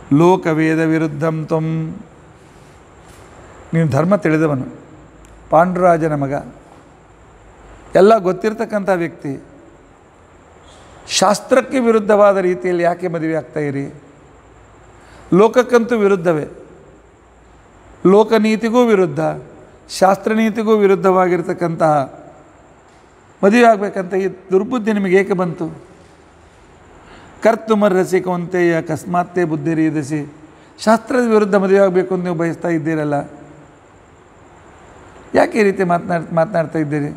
ಲೋಕವೇದ ವಿರುದ್ಧಂ ತ್ವಂ ನೀನು ಧರ್ಮ ತಿಳಿದವನು ಪಾಂಡುರಾಜನ ಮಗ ಎಲ್ಲ ಗೊತ್ತಿರ್ತಕ್ಕಂಥ ವ್ಯಕ್ತಿ ಶಾಸ್ತ್ರಕ್ಕೆ ವಿರುದ್ಧವಾದ ರೀತಿಯಲ್ಲಿ ಯಾಕೆ ಮದುವೆ ಆಗ್ತಾ ಇರಿ ಲೋಕಕ್ಕಂತೂ ವಿರುದ್ಧವೇ ಲೋಕನೀತಿಗೂ ವಿರುದ್ಧ ಶಾಸ್ತ್ರನೀತಿಗೂ ವಿರುದ್ಧವಾಗಿರ್ತಕ್ಕಂತಹ ಮದುವೆ ಆಗಬೇಕಂತ ಈ ದುರ್ಬುದ್ಧಿ ನಿಮಗೆ ಏಕೆ ಬಂತು ಕರ್ತುಮರ್ರಸಿ ಕೊಂತೆಯ ಅಕಸ್ಮಾತ್ತೇ ಬುದ್ಧಿ ರೀದಿಸಿ ಶಾಸ್ತ್ರದ ವಿರುದ್ಧ ಮದುವೆ ಆಗಬೇಕು ಅಂತ ನೀವು ಬಯಸ್ತಾ ಇದ್ದೀರಲ್ಲ ಯಾಕೆ ಈ ರೀತಿ ಮಾತನಾಡ್ ಮಾತನಾಡ್ತಾ ಇದ್ದೀರಿ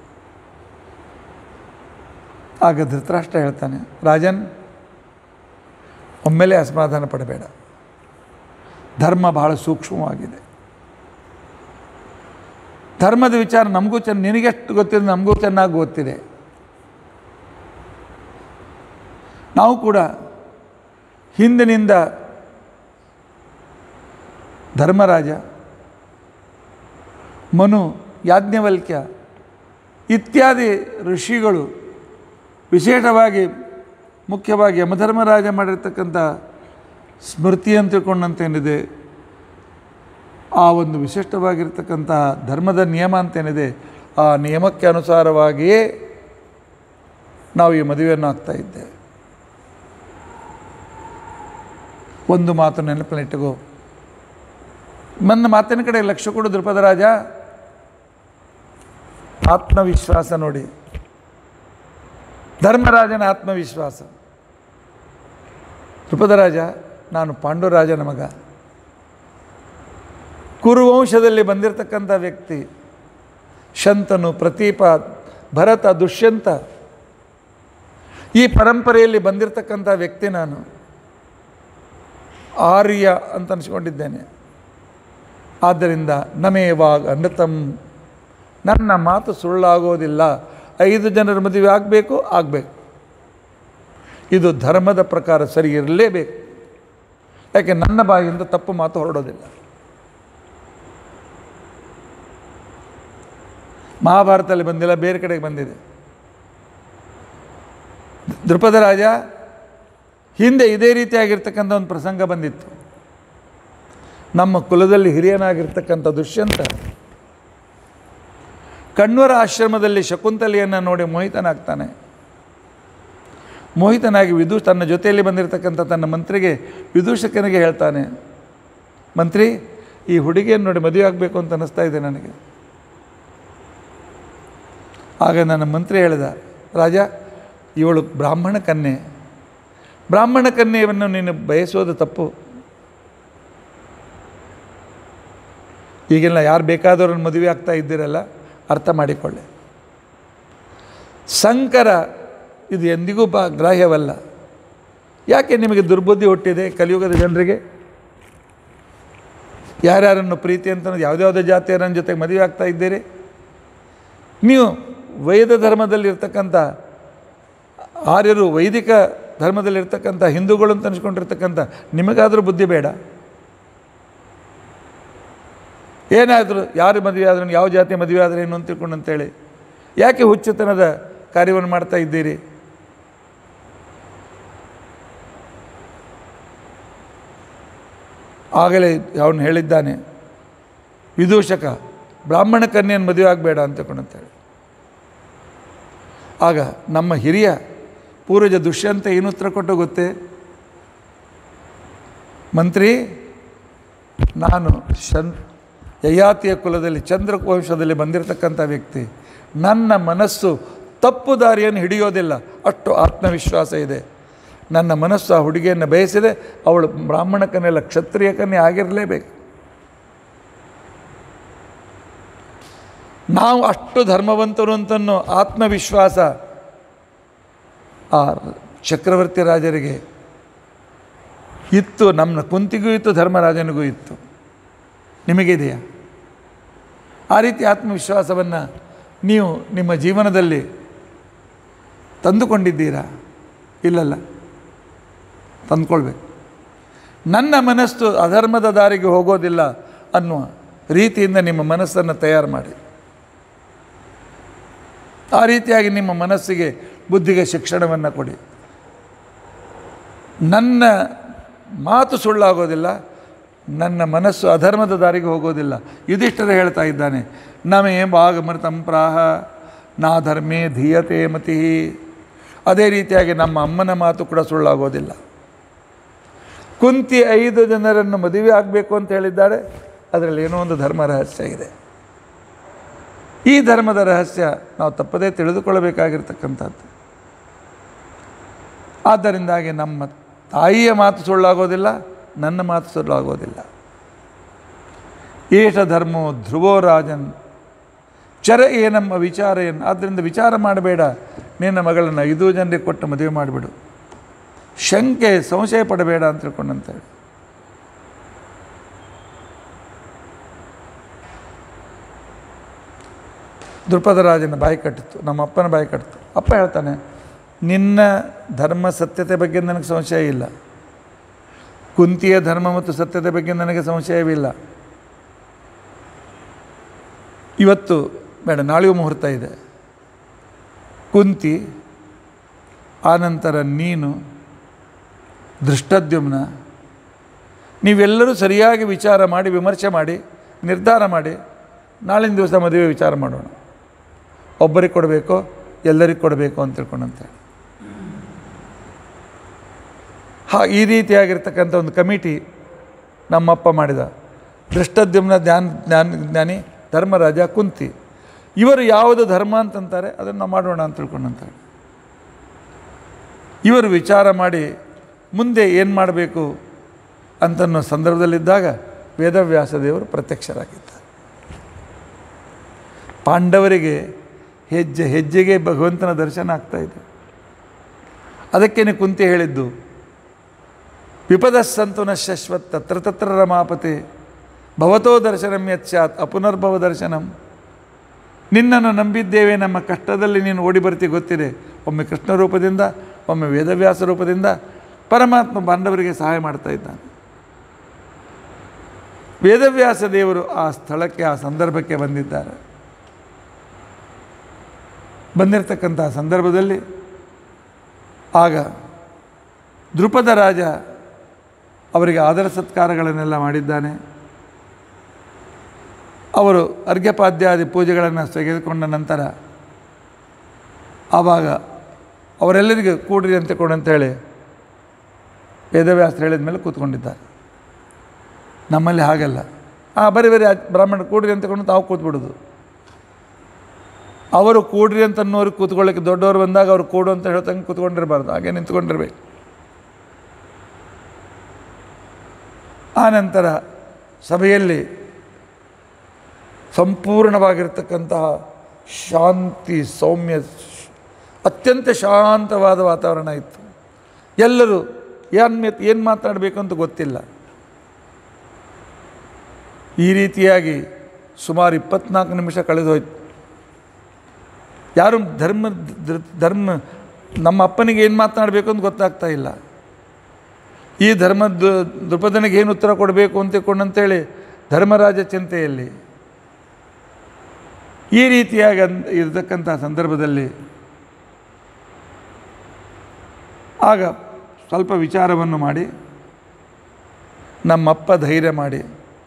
ಆಗ ಧೃತರಾಷ್ಟ್ರ ಹೇಳ್ತಾನೆ ರಾಜನ್ ಒಮ್ಮೆಲೆ ಅಸಮಾಧಾನ ಪಡಬೇಡ ಧರ್ಮ ಬಹಳ ಸೂಕ್ಷ್ಮವಾಗಿದೆ ಧರ್ಮದ ವಿಚಾರ ನಮಗೂ ಚೆನ್ನ ನಿನಗೆಷ್ಟು ಗೊತ್ತಿದೆ ನಮಗೂ ಚೆನ್ನಾಗಿ ಗೊತ್ತಿದೆ ನಾವು ಕೂಡ ಹಿಂದಿನಿಂದ ಧರ್ಮರಾಜ ಮನು ಯಾಜ್ಞವಲ್ಕ್ಯ ಇತ್ಯಾದಿ ಋಷಿಗಳು ವಿಶೇಷವಾಗಿ ಮುಖ್ಯವಾಗಿ ಯಮಧರ್ಮರಾಜ ಮಾಡಿರ್ತಕ್ಕಂಥ ಸ್ಮೃತಿ ಅಂತ ತಿಳ್ಕೊಂಡಂತೇನಿದೆ ಆ ಒಂದು ವಿಶಿಷ್ಟವಾಗಿರ್ತಕ್ಕಂತಹ ಧರ್ಮದ ನಿಯಮ ಅಂತೇನಿದೆ ಆ ನಿಯಮಕ್ಕೆ ಅನುಸಾರವಾಗಿಯೇ ನಾವು ಈ ಮದುವೆಯನ್ನು ಆಗ್ತಾ ಇದ್ದೇವೆ ಒಂದು ಮಾತು ನೆನಪಿನಿಟ್ಟುಕೋ ನನ್ನ ಮಾತಿನ ಕಡೆ ಲಕ್ಷ್ಯ ಕೊಡು ದೃಪದ ರಾಜ ಆತ್ಮವಿಶ್ವಾಸ ನೋಡಿ ಧರ್ಮರಾಜನ ಆತ್ಮವಿಶ್ವಾಸ ದೃಪದರಾಜ ನಾನು ಪಾಂಡುರಾಜನ ಮಗ ಕುರುವಂಶದಲ್ಲಿ ಬಂದಿರತಕ್ಕಂಥ ವ್ಯಕ್ತಿ ಶಂತನು ಪ್ರತೀಪ ಭರತ ದುಷ್ಯಂತ ಈ ಪರಂಪರೆಯಲ್ಲಿ ಬಂದಿರತಕ್ಕಂಥ ವ್ಯಕ್ತಿ ನಾನು ಆರ್ಯ ಅಂತ ಅನಿಸ್ಕೊಂಡಿದ್ದೇನೆ ಆದ್ದರಿಂದ ನಮೇವಾಗ ಅನೃತಂ ನನ್ನ ಮಾತು ಸುಳ್ಳಾಗೋದಿಲ್ಲ ಐದು ಜನರ ಮದುವೆ ಆಗಬೇಕು ಆಗಬೇಕು ಇದು ಧರ್ಮದ ಪ್ರಕಾರ ಸರಿ ಇರಲೇಬೇಕು ಯಾಕೆ ನನ್ನ ಬಾಯಿಂದ ತಪ್ಪು ಮಾತು ಹೊರಡೋದಿಲ್ಲ ಮಹಾಭಾರತದಲ್ಲಿ ಬಂದಿಲ್ಲ ಬೇರೆ ಕಡೆಗೆ ಬಂದಿದೆ ದೃಪದ ರಾಜ ಹಿಂದೆ ಇದೇ ರೀತಿಯಾಗಿರ್ತಕ್ಕಂಥ ಒಂದು ಪ್ರಸಂಗ ಬಂದಿತ್ತು ನಮ್ಮ ಕುಲದಲ್ಲಿ ಹಿರಿಯನಾಗಿರ್ತಕ್ಕಂಥ ದುಷ್ಯಂತ ಕಣ್ವರ ಆಶ್ರಮದಲ್ಲಿ ಶಕುಂತಲೆಯನ್ನು ನೋಡಿ ಮೋಹಿತನಾಗ್ತಾನೆ ಮೋಹಿತನಾಗಿ ವಿದು ತನ್ನ ಜೊತೆಯಲ್ಲಿ ಬಂದಿರತಕ್ಕಂಥ ತನ್ನ ಮಂತ್ರಿಗೆ ವಿದೂಷಕನಿಗೆ ಹೇಳ್ತಾನೆ ಮಂತ್ರಿ ಈ ಹುಡುಗಿಯನ್ನು ನೋಡಿ ಮದುವೆ ಆಗಬೇಕು ಅಂತ ಅನ್ನಿಸ್ತಾ ಇದೆ ನನಗೆ ಆಗ ನನ್ನ ಮಂತ್ರಿ ಹೇಳಿದ ರಾಜ ಇವಳು ಬ್ರಾಹ್ಮಣ ಕನ್ಯೆ ಬ್ರಾಹ್ಮಣ ಕನ್ಯೆಯನ್ನು ನೀನು ಬಯಸೋದು ತಪ್ಪು ಈಗೆಲ್ಲ ಯಾರು ಬೇಕಾದವ್ರನ್ನ ಮದುವೆ ಆಗ್ತಾ ಇದ್ದೀರಲ್ಲ ಅರ್ಥ ಮಾಡಿಕೊಳ್ಳಿ ಸಂಕರ ಇದು ಎಂದಿಗೂ ಬಾ ಗ್ರಾಹ್ಯವಲ್ಲ ಯಾಕೆ ನಿಮಗೆ ದುರ್ಬುದ್ಧಿ ಹುಟ್ಟಿದೆ ಕಲಿಯುಗದ ಜನರಿಗೆ ಯಾರ್ಯಾರನ್ನು ಪ್ರೀತಿ ಅಂತ ಯಾವುದ್ಯಾವುದೇ ಜಾತಿಯರ ಜೊತೆಗೆ ಮದುವೆ ಆಗ್ತಾ ಇದ್ದೀರಿ ನೀವು ವೈದ ಧರ್ಮದಲ್ಲಿರ್ತಕ್ಕಂಥ ಆರ್ಯರು ವೈದಿಕ ಧರ್ಮದಲ್ಲಿರ್ತಕ್ಕಂಥ ಹಿಂದೂಗಳು ಅಂತ ಅನ್ಸ್ಕೊಂಡಿರ್ತಕ್ಕಂಥ ನಿಮಗಾದರೂ ಬುದ್ಧಿ ಬೇಡ ಏನಾದರೂ ಯಾರು ಮದುವೆ ಆದ್ರೂ ಯಾವ ಜಾತಿ ಮದುವೆ ಆದರೆ ಏನು ಅಂತ ತಿಳ್ಕೊಂಡು ಅಂತೇಳಿ ಯಾಕೆ ಹುಚ್ಚುತನದ ಕಾರ್ಯವನ್ನು ಮಾಡ್ತಾ ಇದ್ದೀರಿ ಆಗಲೇ ಅವನು ಹೇಳಿದ್ದಾನೆ ವಿದೂಷಕ ಬ್ರಾಹ್ಮಣ ಕನ್ಯೆಯನ್ನು ಮದುವೆ ಆಗಬೇಡ ಅಂತ ತಿಳ್ಕೊಂಡಂತೇಳಿ ಆಗ ನಮ್ಮ ಹಿರಿಯ ಪೂರ್ವಜ ದುಷ್ಯಂತ ಏನು ಉತ್ತರ ಕೊಟ್ಟು ಗೊತ್ತೇ ಮಂತ್ರಿ ನಾನು ಶನ್ ಯಯಾತಿಯ ಕುಲದಲ್ಲಿ ಚಂದ್ರ ವಂಶದಲ್ಲಿ ಬಂದಿರತಕ್ಕಂಥ ವ್ಯಕ್ತಿ ನನ್ನ ಮನಸ್ಸು ತಪ್ಪು ದಾರಿಯನ್ನು ಹಿಡಿಯೋದಿಲ್ಲ ಅಷ್ಟು ಆತ್ಮವಿಶ್ವಾಸ ಇದೆ ನನ್ನ ಮನಸ್ಸು ಆ ಹುಡುಗಿಯನ್ನು ಬಯಸಿದೆ ಅವಳು ಬ್ರಾಹ್ಮಣ ಕನ್ಯೆಲ್ಲ ಕ್ಷತ್ರಿಯ ಕನ್ಯೆ ಆಗಿರಲೇಬೇಕು ನಾವು ಅಷ್ಟು ಧರ್ಮವಂತರು ಅಂತನ್ನೋ ಆತ್ಮವಿಶ್ವಾಸ ಆ ಚಕ್ರವರ್ತಿ ರಾಜರಿಗೆ ಇತ್ತು ನಮ್ಮ ಕುಂತಿಗೂ ಇತ್ತು ಧರ್ಮರಾಜನಿಗೂ ಇತ್ತು ನಿಮಗಿದೆಯಾ ಆ ರೀತಿ ಆತ್ಮವಿಶ್ವಾಸವನ್ನು ನೀವು ನಿಮ್ಮ ಜೀವನದಲ್ಲಿ ತಂದುಕೊಂಡಿದ್ದೀರಾ ಇಲ್ಲಲ್ಲ ತಂದ್ಕೊಳ್ಬೇಕು ನನ್ನ ಮನಸ್ಸು ಅಧರ್ಮದ ದಾರಿಗೆ ಹೋಗೋದಿಲ್ಲ ಅನ್ನುವ ರೀತಿಯಿಂದ ನಿಮ್ಮ ಮನಸ್ಸನ್ನು ತಯಾರು ಮಾಡಿ ಆ ರೀತಿಯಾಗಿ ನಿಮ್ಮ ಮನಸ್ಸಿಗೆ ಬುದ್ಧಿಗೆ ಶಿಕ್ಷಣವನ್ನು ಕೊಡಿ ನನ್ನ ಮಾತು ಸುಳ್ಳಾಗೋದಿಲ್ಲ ನನ್ನ ಮನಸ್ಸು ಅಧರ್ಮದ ದಾರಿಗೆ ಹೋಗೋದಿಲ್ಲ ಯುಧಿಷ್ಠರ ಹೇಳ್ತಾ ಇದ್ದಾನೆ ನಮೇ ಭಾಗಮೃತಂ ಪ್ರಾಹ ನಾ ಧರ್ಮೇ ಧೀಯತೆ ಮತಿ ಅದೇ ರೀತಿಯಾಗಿ ನಮ್ಮ ಅಮ್ಮನ ಮಾತು ಕೂಡ ಸುಳ್ಳಾಗೋದಿಲ್ಲ ಕುಂತಿ ಐದು ಜನರನ್ನು ಮದುವೆ ಆಗಬೇಕು ಅಂತ ಹೇಳಿದ್ದಾರೆ ಅದರಲ್ಲಿ ಏನೋ ಒಂದು ಧರ್ಮ ರಹಸ್ಯ ಇದೆ ಈ ಧರ್ಮದ ರಹಸ್ಯ ನಾವು ತಪ್ಪದೇ ತಿಳಿದುಕೊಳ್ಳಬೇಕಾಗಿರ್ತಕ್ಕಂಥದ್ದು ಆದ್ದರಿಂದಾಗಿ ನಮ್ಮ ತಾಯಿಯ ಮಾತು ಸುಳ್ಳಾಗೋದಿಲ್ಲ ನನ್ನ ಮಾತು ಸುಳ್ಳಾಗೋದಿಲ್ಲ ಏಷ ಧರ್ಮೋ ಧ್ರುವೋ ರಾಜನ್ ಚರ ಏನಮ್ಮ ವಿಚಾರ ಏನು ಆದ್ದರಿಂದ ವಿಚಾರ ಮಾಡಬೇಡ ನಿನ್ನ ಮಗಳನ್ನು ಐದು ಜನರಿಗೆ ಕೊಟ್ಟು ಮದುವೆ ಮಾಡಿಬಿಡು ಶಂಕೆ ಸಂಶಯ ಪಡಬೇಡ ಅಂತ ತಿಳ್ಕೊಂಡಂತೇಳಿ ದೃಪದ ರಾಜನ ಬಾಯಿ ಕಟ್ಟಿತು ನಮ್ಮ ಅಪ್ಪನ ಬಾಯಿ ಕಟ್ಟಿತು ಅಪ್ಪ ಹೇಳ್ತಾನೆ ನಿನ್ನ ಧರ್ಮ ಸತ್ಯತೆ ಬಗ್ಗೆ ನನಗೆ ಸಂಶಯ ಇಲ್ಲ ಕುಂತಿಯ ಧರ್ಮ ಮತ್ತು ಸತ್ಯತೆ ಬಗ್ಗೆ ನನಗೆ ಸಂಶಯವಿಲ್ಲ ಇವತ್ತು ಬೇಡ ನಾಳೆಯೂ ಮುಹೂರ್ತ ಇದೆ ಕುಂತಿ ಆನಂತರ ನೀನು ದೃಷ್ಟದ್ಯುಮ್ನ ನೀವೆಲ್ಲರೂ ಸರಿಯಾಗಿ ವಿಚಾರ ಮಾಡಿ ವಿಮರ್ಶೆ ಮಾಡಿ ನಿರ್ಧಾರ ಮಾಡಿ ನಾಳಿನ ದಿವಸ ಮದುವೆ ವಿಚಾರ ಮಾಡೋಣ ಒಬ್ಬರಿಗೆ ಕೊಡಬೇಕು ಎಲ್ಲರಿಗೆ ಕೊಡಬೇಕು ಅಂತ ತಿಳ್ಕೊಂಡಂತೇಳಿ ಹಾ ಈ ರೀತಿಯಾಗಿರ್ತಕ್ಕಂಥ ಒಂದು ಕಮಿಟಿ ನಮ್ಮಪ್ಪ ಮಾಡಿದ ದೃಷ್ಟದ್ಯುಮ್ನ ಧ್ಯಾನ ಜ್ಞಾನ ಜ್ಞಾನಿ ಧರ್ಮರಾಜ ಕುಂತಿ ಇವರು ಯಾವುದು ಧರ್ಮ ಅಂತಂತಾರೆ ಅದನ್ನು ನಾವು ಮಾಡೋಣ ಅಂತ ತಿಳ್ಕೊಂಡಂತಾರೆ ಇವರು ವಿಚಾರ ಮಾಡಿ ಮುಂದೆ ಏನು ಮಾಡಬೇಕು ಅಂತನ್ನೋ ಸಂದರ್ಭದಲ್ಲಿದ್ದಾಗ ವೇದವ್ಯಾಸ ದೇವರು ಪ್ರತ್ಯಕ್ಷರಾಗಿದ್ದಾರೆ ಪಾಂಡವರಿಗೆ ಹೆಜ್ಜೆ ಹೆಜ್ಜೆಗೆ ಭಗವಂತನ ದರ್ಶನ ಆಗ್ತಾ ಇದೆ ಅದಕ್ಕೇನೆ ಕುಂತಿ ಹೇಳಿದ್ದು ವಿಪದ ಸಂತು ನ ಶಶ್ವತ್ ತತ್ರ ತತ್ರ ರಮಾಪತೆ ಭವತೋ ದರ್ಶನಂ ಯಚ್ಚಾತ್ ಅಪುನರ್ಭವ ದರ್ಶನಂ ನಿನ್ನನ್ನು ನಂಬಿದ್ದೇವೆ ನಮ್ಮ ಕಷ್ಟದಲ್ಲಿ ನೀನು ಓಡಿ ಬರ್ತಿ ಗೊತ್ತಿದೆ ಒಮ್ಮೆ ಕೃಷ್ಣ ರೂಪದಿಂದ ಒಮ್ಮೆ ವೇದವ್ಯಾಸ ರೂಪದಿಂದ ಪರಮಾತ್ಮ ಬಾಂಧವರಿಗೆ ಸಹಾಯ ಮಾಡ್ತಾ ಇದ್ದಾನೆ ವೇದವ್ಯಾಸ ದೇವರು ಆ ಸ್ಥಳಕ್ಕೆ ಆ ಸಂದರ್ಭಕ್ಕೆ ಬಂದಿದ್ದಾರೆ ಬಂದಿರತಕ್ಕಂಥ ಸಂದರ್ಭದಲ್ಲಿ ಆಗ ದೃಪದ ರಾಜ ಅವರಿಗೆ ಆದರ ಸತ್ಕಾರಗಳನ್ನೆಲ್ಲ ಮಾಡಿದ್ದಾನೆ ಅವರು ಅರ್ಘ್ಯಪಾದ್ಯಾದಿ ಪೂಜೆಗಳನ್ನು ತೆಗೆದುಕೊಂಡ ನಂತರ ಆವಾಗ ಅವರೆಲ್ಲರಿಗೂ ಕೂಡ್ರಿ ಅಂತ ಕೊಡಂತೇಳಿ ವೇದವ್ಯಾಸ ಹೇಳಿದ ಮೇಲೆ ಕೂತ್ಕೊಂಡಿದ್ದಾರೆ ನಮ್ಮಲ್ಲಿ ಹಾಗಲ್ಲ ಆ ಬರೀ ಬರೀ ಬ್ರಾಹ್ಮಣ ಕೂಡ್ರಿ ಅಂತ ಕೊಂಡು ತಾವು ಕೂತ್ಬಿಡೋದು ಅವರು ಕೂಡ್ರಿ ಅಂತ ಅನ್ನೋರಿಗೆ ಕೂತ್ಕೊಳ್ಳೋಕ್ಕೆ ದೊಡ್ಡವರು ಬಂದಾಗ ಅವ್ರು ಕೂಡು ಅಂತ ಹೇಳ್ತಂಗೆ ಕೂತ್ಕೊಂಡಿರಬಾರ್ದು ಹಾಗೆ ನಿಂತ್ಕೊಂಡಿರ್ಬೇಕು ಆ ನಂತರ ಸಭೆಯಲ್ಲಿ ಸಂಪೂರ್ಣವಾಗಿರ್ತಕ್ಕಂತಹ ಶಾಂತಿ ಸೌಮ್ಯ ಅತ್ಯಂತ ಶಾಂತವಾದ ವಾತಾವರಣ ಇತ್ತು ಎಲ್ಲರೂ ಏನು ಏನು ಮಾತನಾಡಬೇಕು ಅಂತ ಗೊತ್ತಿಲ್ಲ ಈ ರೀತಿಯಾಗಿ ಸುಮಾರು ಇಪ್ಪತ್ನಾಲ್ಕು ನಿಮಿಷ ಕಳೆದು ಹೋಯ್ತು ಯಾರು ಧರ್ಮ ಧರ್- ಧರ್ಮ ನಮ್ಮ ಅಪ್ಪನಿಗೆ ಏನು ಮಾತನಾಡಬೇಕು ಅಂತ ಗೊತ್ತಾಗ್ತಾ ಇಲ್ಲ ಈ ಧರ್ಮ ದೃಪದನಿಗೆ ಏನು ಉತ್ತರ ಕೊಡಬೇಕು ಅಂತ ಕೊಂಡಂತೇಳಿ ಧರ್ಮರಾಜ ಚಿಂತೆಯಲ್ಲಿ ಈ ರೀತಿಯಾಗಿ ಅನ್ ಇರತಕ್ಕಂಥ ಸಂದರ್ಭದಲ್ಲಿ ಆಗ ಸ್ವಲ್ಪ ವಿಚಾರವನ್ನು ಮಾಡಿ ನಮ್ಮಪ್ಪ ಧೈರ್ಯ ಮಾಡಿ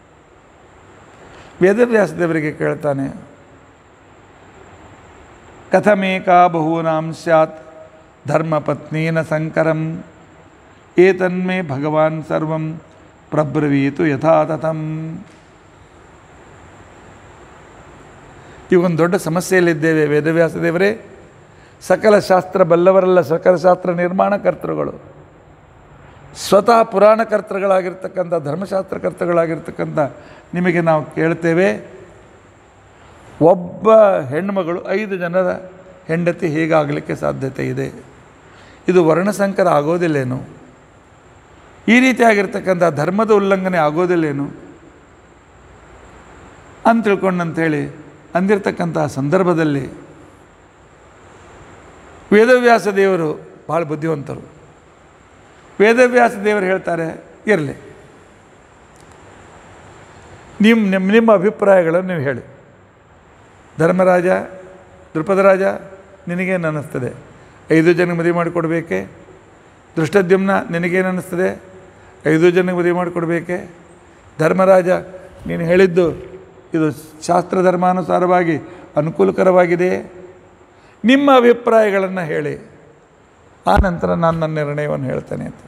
ವೇದವ್ಯಾಸ ದೇವರಿಗೆ ಕೇಳ್ತಾನೆ ಕಥಮೇಕಾ ಬಹೂನಾಂ ಸ್ಯಾತ್ ಧರ್ಮಪತ್ನೀನ ಸಂಕರಂ ಏತನ್ಮೇ ಭಗವಾನ್ ಸರ್ವಂ ಪ್ರಬ್ರವೀತು ಯಥಾತಥಂ ಈಗ ಒಂದು ದೊಡ್ಡ ಸಮಸ್ಯೆಯಲ್ಲಿದ್ದೇವೆ ವೇದವ್ಯಾಸ ದೇವರೇ ಸಕಲ ಶಾಸ್ತ್ರ ಬಲ್ಲವರಲ್ಲ ಸಕಲ ಶಾಸ್ತ್ರ ನಿರ್ಮಾಣಕರ್ತೃಗಳು ಸ್ವತಃ ಪುರಾಣಕರ್ತೃಗಳಾಗಿರ್ತಕ್ಕಂಥ ಧರ್ಮಶಾಸ್ತ್ರಕರ್ತೃಗಳಾಗಿರ್ತಕ್ಕಂಥ ನಿಮಗೆ ನಾವು ಕೇಳ್ತೇವೆ ಒಬ್ಬ ಹೆಣ್ಣುಮಗಳು ಐದು ಜನರ ಹೆಂಡತಿ ಹೀಗಾಗಲಿಕ್ಕೆ ಸಾಧ್ಯತೆ ಇದೆ ಇದು ವರ್ಣಸಂಕರ ಆಗೋದಿಲ್ಲೇನು ಈ ರೀತಿಯಾಗಿರ್ತಕ್ಕಂಥ ಧರ್ಮದ ಉಲ್ಲಂಘನೆ ಆಗೋದಿಲ್ಲೇನು ಅಂತ ತಿಳ್ಕೊಂಡಂಥೇಳಿ ಅಂದಿರ್ತಕ್ಕಂಥ ಸಂದರ್ಭದಲ್ಲಿ ವೇದವ್ಯಾಸ ದೇವರು ಭಾಳ ಬುದ್ಧಿವಂತರು ವೇದವ್ಯಾಸ ದೇವರು ಹೇಳ್ತಾರೆ ಇರಲಿ ನಿಮ್ಮ ನಿಮ್ಮ ನಿಮ್ಮ ಅಭಿಪ್ರಾಯಗಳನ್ನು ನೀವು ಹೇಳಿ ಧರ್ಮರಾಜ ದೃಪದರಾಜ ನಿನಗೇನು ಅನ್ನಿಸ್ತದೆ ಐದು ಜನ ಮದುವೆ ಮಾಡಿಕೊಡ್ಬೇಕೆ ದೃಷ್ಟದ್ಯುಮ್ನ ನಿನಗೇನು ಅನ್ನಿಸ್ತದೆ ಐದು ಜನಕ್ಕೆ ಮದುವೆ ಮಾಡಿಕೊಡ್ಬೇಕೆ ಧರ್ಮರಾಜ ನೀನು ಹೇಳಿದ್ದು ಇದು ಶಾಸ್ತ್ರ ಧರ್ಮಾನುಸಾರವಾಗಿ ಅನುಕೂಲಕರವಾಗಿದೆ ನಿಮ್ಮ ಅಭಿಪ್ರಾಯಗಳನ್ನು ಹೇಳಿ ಆ ನಂತರ ನಾನು ನನ್ನ ನಿರ್ಣಯವನ್ನು ಹೇಳ್ತೇನೆ ಅಂತ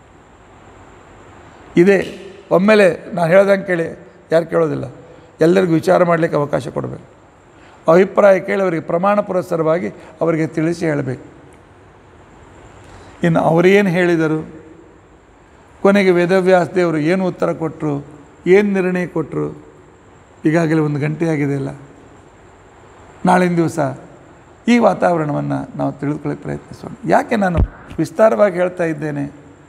ಇದೇ ಒಮ್ಮೆಲೆ ನಾನು ಹೇಳ್ದಂಗೆ ಕೇಳಿ ಯಾರು ಕೇಳೋದಿಲ್ಲ ಎಲ್ಲರಿಗೂ ವಿಚಾರ ಮಾಡಲಿಕ್ಕೆ ಅವಕಾಶ ಕೊಡಬೇಕು ಅಭಿಪ್ರಾಯ ಕೇಳಿ ಅವರಿಗೆ ಪ್ರಮಾಣ ಪುರಸ್ಸರವಾಗಿ ಅವರಿಗೆ ತಿಳಿಸಿ ಹೇಳಬೇಕು ಇನ್ನು ಅವರೇನು ಹೇಳಿದರು ಕೊನೆಗೆ ವೇದವ್ಯಾಸ ದೇವರು ಏನು ಉತ್ತರ ಕೊಟ್ಟರು ಏನು ನಿರ್ಣಯ ಕೊಟ್ಟರು ಈಗಾಗಲೇ ಒಂದು ಗಂಟೆ ಆಗಿದೆ ಅಲ್ಲ ನಾಳಿನ ದಿವಸ ಈ ವಾತಾವರಣವನ್ನು ನಾವು ತಿಳಿದುಕೊಳ್ಳಕ್ಕೆ ಪ್ರಯತ್ನಿಸೋಣ ಯಾಕೆ ನಾನು ವಿಸ್ತಾರವಾಗಿ ಹೇಳ್ತಾ ಇದ್ದೇನೆ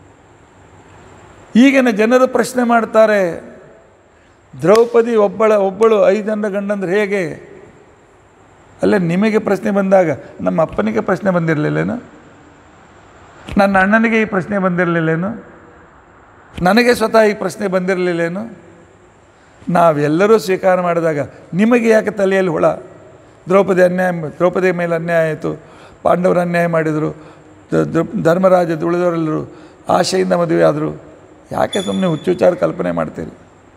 ಈಗಿನ ಜನರು ಪ್ರಶ್ನೆ ಮಾಡ್ತಾರೆ ದ್ರೌಪದಿ ಒಬ್ಬಳ ಒಬ್ಬಳು ಐದು ಜನರ ಗಂಡಂದ್ರೆ ಹೇಗೆ ಅಲ್ಲೇ ನಿಮಗೆ ಪ್ರಶ್ನೆ ಬಂದಾಗ ನಮ್ಮ ಅಪ್ಪನಿಗೆ ಪ್ರಶ್ನೆ ಬಂದಿರಲಿಲ್ಲೇನು ನನ್ನ ಅಣ್ಣನಿಗೆ ಈ ಪ್ರಶ್ನೆ ಬಂದಿರಲಿಲ್ಲೇನು ನನಗೆ ಸ್ವತಃ ಈ ಪ್ರಶ್ನೆ ಬಂದಿರಲಿಲ್ಲೇನು ನಾವೆಲ್ಲರೂ ಸ್ವೀಕಾರ ಮಾಡಿದಾಗ ನಿಮಗೆ ಯಾಕೆ ತಲೆಯಲ್ಲಿ ಹುಳ ದ್ರೌಪದಿ ಅನ್ಯಾಯ ದ್ರೌಪದಿ ಮೇಲೆ ಅನ್ಯಾಯ ಆಯಿತು ಪಾಂಡವರು ಅನ್ಯಾಯ ಮಾಡಿದರು ದ- ದ- ಧರ್ಮರಾಜ ಉಳಿದವರೆಲ್ಲರೂ ಆಶೆಯಿಂದ ಮದುವೆ ಆದರು ಯಾಕೆ ಸುಮ್ಮನೆ ಹುಚ್ಚುಚ್ಚಾರ ಕಲ್ಪನೆ ಮಾಡ್ತೀರಿ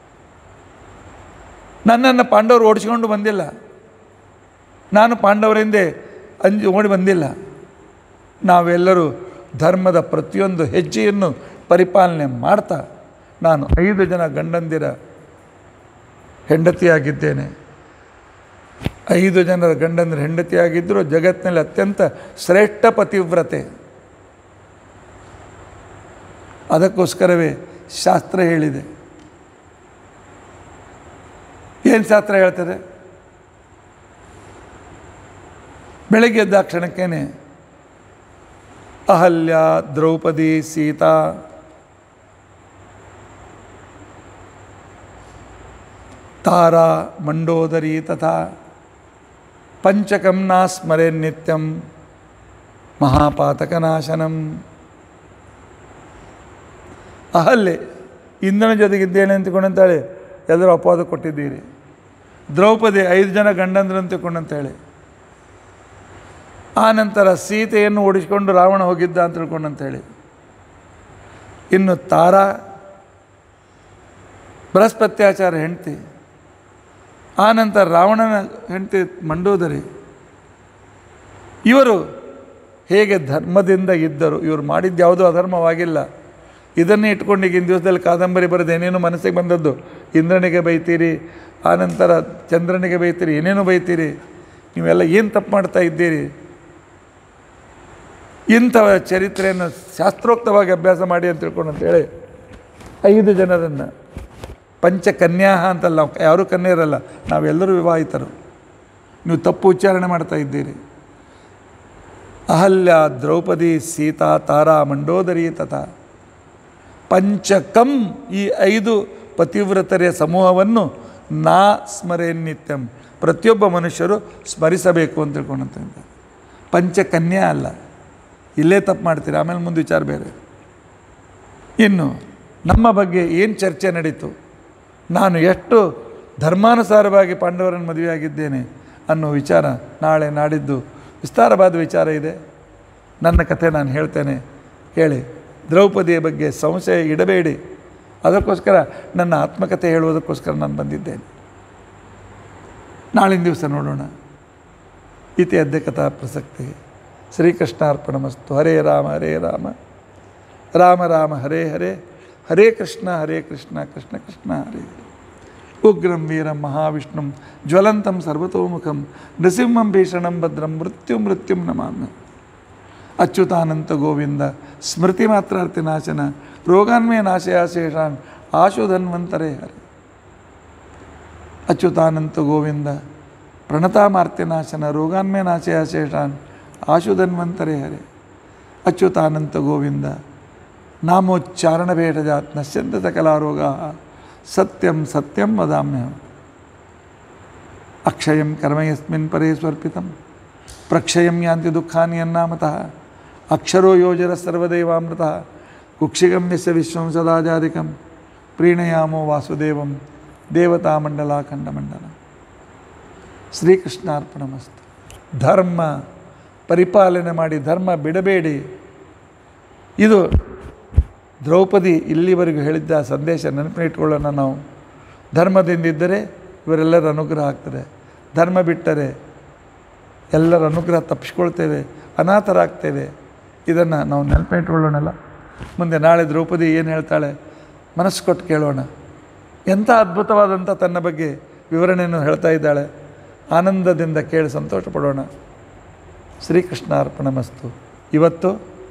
ನನ್ನನ್ನು ಪಾಂಡವರು ಓಡಿಸ್ಕೊಂಡು ಬಂದಿಲ್ಲ ನಾನು ಪಾಂಡವರ ಹಿಂದೆ ಅಂಜಿ ಓಡಿ ಬಂದಿಲ್ಲ ನಾವೆಲ್ಲರೂ ಧರ್ಮದ ಪ್ರತಿಯೊಂದು ಹೆಜ್ಜೆಯನ್ನು ಪರಿಪಾಲನೆ ಮಾಡ್ತಾ ನಾನು ಐದು ಜನ ಗಂಡಂದಿರ ಹೆಂಡತಿಯಾಗಿದ್ದೇನೆ ಐದು ಜನರ ಗಂಡಂದಿರ ಹೆಂಡತಿಯಾಗಿದ್ದರೂ ಜಗತ್ತಿನಲ್ಲಿ ಅತ್ಯಂತ ಶ್ರೇಷ್ಠ ಪತಿವ್ರತೆ ಅದಕ್ಕೋಸ್ಕರವೇ ಶಾಸ್ತ್ರ ಹೇಳಿದೆ ಏನು ಶಾಸ್ತ್ರ ಹೇಳ್ತದೆ ಬೆಳಗ್ಗೆ ಎದ್ದ ಕ್ಷಣಕ್ಕೇನೆ ಅಹಲ್ಯ ದ್ರೌಪದಿ ಸೀತಾ ತಾರಾ ಮಂಡೋದರಿ ತಥಾ ಪಂಚಕಂ ನಾ ಸ್ಮರೆ ನಿತ್ಯಂ ಮಹಾಪಾತಕನಾಶನಂ ಅಹಲ್ಯೆ ಇಂದ್ರನ ಜೊತೆಗಿದ್ದೇನೆ ಅಂತಿಕೊಂಡಂತೇಳಿ ಎಲ್ಲರೂ ಅಪವಾದ ಕೊಟ್ಟಿದ್ದೀರಿ ದ್ರೌಪದಿ ಐದು ಜನ ಗಂಡಂದ್ರು ಅಂತಿಕೊಂಡಂತೇಳಿ ಆ ನಂತರ ಸೀತೆಯನ್ನು ಓಡಿಸಿಕೊಂಡು ರಾವಣ ಹೋಗಿದ್ದ ಅಂತ ತಿಳ್ಕೊಂಡಂತೇಳಿ ಇನ್ನು ತಾರಾ ಬೃಹಸ್ಪತ್ಯಾಚಾರ ಹೆಂಡ್ತಿ ಆ ನಂತರ ರಾವಣನ ಹೆಂಡತಿ ಮಂಡೋದರಿ ಇವರು ಹೇಗೆ ಧರ್ಮದಿಂದ ಇದ್ದರು ಇವರು ಮಾಡಿದ್ದು ಯಾವುದೂ ಅಧರ್ಮವಾಗಿಲ್ಲ ಇದನ್ನೇ ಇಟ್ಕೊಂಡು ಈಗಿನ ದಿವಸದಲ್ಲಿ ಕಾದಂಬರಿ ಬರೆದು ಏನೇನು ಮನಸ್ಸಿಗೆ ಬಂದದ್ದು ಇಂದ್ರನಿಗೆ ಬೈತೀರಿ ಆನಂತರ ಚಂದ್ರನಿಗೆ ಬೈತೀರಿ ಏನೇನು ಬೈತೀರಿ ನೀವೆಲ್ಲ ಏನು ತಪ್ಪು ಮಾಡ್ತಾ ಇದ್ದೀರಿ ಇಂಥ ಚರಿತ್ರೆಯನ್ನು ಶಾಸ್ತ್ರೋಕ್ತವಾಗಿ ಅಭ್ಯಾಸ ಮಾಡಿ ಅಂತ ತಿಳ್ಕೊಂಡು ಅಂತೇಳಿ ಐದು ಜನರನ್ನು ಪಂಚಕನ್ಯಾಹ ಅಂತಲ್ಲ ನಾವು ಯಾರೂ ಕನ್ಯರಲ್ಲ ನಾವೆಲ್ಲರೂ ವಿವಾಹಿತರು ನೀವು ತಪ್ಪು ಉಚ್ಚಾರಣೆ ಮಾಡ್ತಾ ಇದ್ದೀರಿ ಅಹಲ್ಯ ದ್ರೌಪದಿ ಸೀತಾ ತಾರಾ ಮಂಡೋದರಿ ತಥಾ ಪಂಚಕಂ ಈ ಐದು ಪತಿವ್ರತರೆಯ ಸಮೂಹವನ್ನು ನಾ ಸ್ಮರೆ ನಿತ್ಯಂ ಪ್ರತಿಯೊಬ್ಬ ಮನುಷ್ಯರು ಸ್ಮರಿಸಬೇಕು ಅಂತ ತಿಳ್ಕೊಂಡಂತ ಇದ್ದಾರೆ. ಪಂಚಕನ್ಯಾ ಅಲ್ಲ ಇಲ್ಲೇ ತಪ್ಪು ಮಾಡ್ತೀರಿ ಆಮೇಲೆ ಮುಂದೆ ವಿಚಾರ ಬೇರೆ ಇನ್ನು ನಮ್ಮ ಬಗ್ಗೆ ಏನು ಚರ್ಚೆ ನಡೀತು ನಾನು ಎಷ್ಟು ಧರ್ಮಾನುಸಾರವಾಗಿ ಪಾಂಡವರನ್ನು ಮದುವೆಯಾಗಿದ್ದೇನೆ ಅನ್ನೋ ವಿಚಾರ ನಾಳೆ ನಾಡಿದ್ದು ವಿಸ್ತಾರವಾದ ವಿಚಾರ ಇದೆ ನನ್ನ ಕಥೆ ನಾನು ಹೇಳ್ತೇನೆ ಹೇಳಿ ದ್ರೌಪದಿಯ ಬಗ್ಗೆ ಸಂಶಯ ಇಡಬೇಡಿ ಅದಕ್ಕೋಸ್ಕರ ನನ್ನ ಆತ್ಮಕಥೆ ಹೇಳುವುದಕ್ಕೋಸ್ಕರ ನಾನು ಬಂದಿದ್ದೇನೆ ನಾಳಿನ ದಿವಸ ನೋಡೋಣ ಇತಿ ಅದ್ಯ ಕಥಾ ಪ್ರಸಕ್ತಿ ಶ್ರೀಕೃಷ್ಣಾರ್ಪಣಮಸ್ತು ಹರೇ ರಾಮ ಹರೇ ರಾಮ ರಾಮ ರಾಮ ಹರೇ ಹರೇ ಹರೇ ಕೃಷ್ಣ ಹರೇ ಕೃಷ್ಣ ಕೃಷ್ಣ ಕೃಷ್ಣ ಹರೇ ಹರೇ. ಉಗ್ರಂ ವೀರಂ ಮಹಾವಿಷ್ಣುಂ ಜ್ವಲಂತಂ ಸರ್ವತೋಮುಖಂ ನೃಸಿಂಹಂ ಭೀಷಣಂ ಭದ್ರಂ ಮೃತ್ಯು ಮೃತ್ಯುಂ ನಮಾಮ್ಯ ಅಚ್ಯುತಾನಂತ ಗೋವಿಂದ ಸ್ಮೃತಿ ಮಾತ್ರಾರ್ಥಿ ನಾಶನ ರೋಗಾನ್ಮೇ ನಾಶಯಾಶೇಷಾನ್ ಆಶುಧನ್ವಂತರೇ ಹರೆ ಅಚ್ಯುತಾನಂತ ಗೋವಿಂದ ಪ್ರಣತಾಮಾರ್ತ್ಯನಾಶನ ರೋಗಾನ್ಮೇ ನಾಶಯಾಶೇಷಾನ್ ಆಶುಧನ್ವಂತರೇ ಹರೆ ಅಚ್ಯುತಾನಂತ ಗೋವಿಂದ ನಾಮೋಚ್ಚಾರಣ ಭೇಟಜಾತ್ ನಶ್ಯಂತ ಸಕಲಾರೋಗ ಸತ್ಯಂ ಸತ್ಯಂ ವದಾಮ್ಯಹಂ ಅಕ್ಷಯಂ ಕರ್ಮ ಯಸ್ಮಿನ್ ಪರೇ ಸ್ವರ್ಪಿತಂ ಪ್ರಕ್ಷಯಂ ಯಾಂತಿ ದುಃಖಾನಿ ಅನ್ನಾಮತಃ ಅಕ್ಷರೋ ಯೋಜರ ಸರ್ವದೇವಾಮೃತಃ ಕುಕ್ಷಿಗಂ ಯಸ್ಯ ವಿಶ್ವಂ ಸದಾಜಾದಿಕಂ ಪ್ರೀಣಯಾಮೋ ವಾಸುದೇವಂ ದೇವತಾಮಂಡಲಾಖಂಡಮಂಡಲ ಶ್ರೀಕೃಷ್ಣಾರ್ಪಣಮಸ್ತು ಧರ್ಮ ಪರಿಪಾಲನೆ ಮಾಡಿ ಧರ್ಮ ಬಿಡಬೇಡಿ ಇದು ದ್ರೌಪದಿ ಇಲ್ಲಿವರೆಗೂ ಹೇಳಿದ್ದ ಆ ಸಂದೇಶ ನೆನಪಿನಿಟ್ಕೊಳ್ಳೋಣ ನಾವು ಧರ್ಮದಿಂದಿದ್ದರೆ ಇವರೆಲ್ಲರ ಅನುಗ್ರಹ ಆಗ್ತದೆ ಧರ್ಮ ಬಿಟ್ಟರೆ ಎಲ್ಲರ ಅನುಗ್ರಹ ತಪ್ಪಿಸ್ಕೊಳ್ತೇವೆ ಅನಾಥರಾಗ್ತೇವೆ ಇದನ್ನು ನಾವು ನೆನಪಿಟ್ಕೊಳ್ಳೋಣಲ್ಲ ಮುಂದೆ ನಾಳೆ ದ್ರೌಪದಿ ಏನು ಹೇಳ್ತಾಳೆ ಮನಸ್ಸು ಕೊಟ್ಟು ಕೇಳೋಣ ಎಂಥ ಅದ್ಭುತವಾದಂಥ ತನ್ನ ಬಗ್ಗೆ ವಿವರಣೆಯನ್ನು ಹೇಳ್ತಾ ಇದ್ದಾಳೆ ಆನಂದದಿಂದ ಕೇಳಿ ಸಂತೋಷ ಪಡೋಣ ಶ್ರೀಕೃಷ್ಣ ಅರ್ಪಣಮಸ್ತು ಇವತ್ತು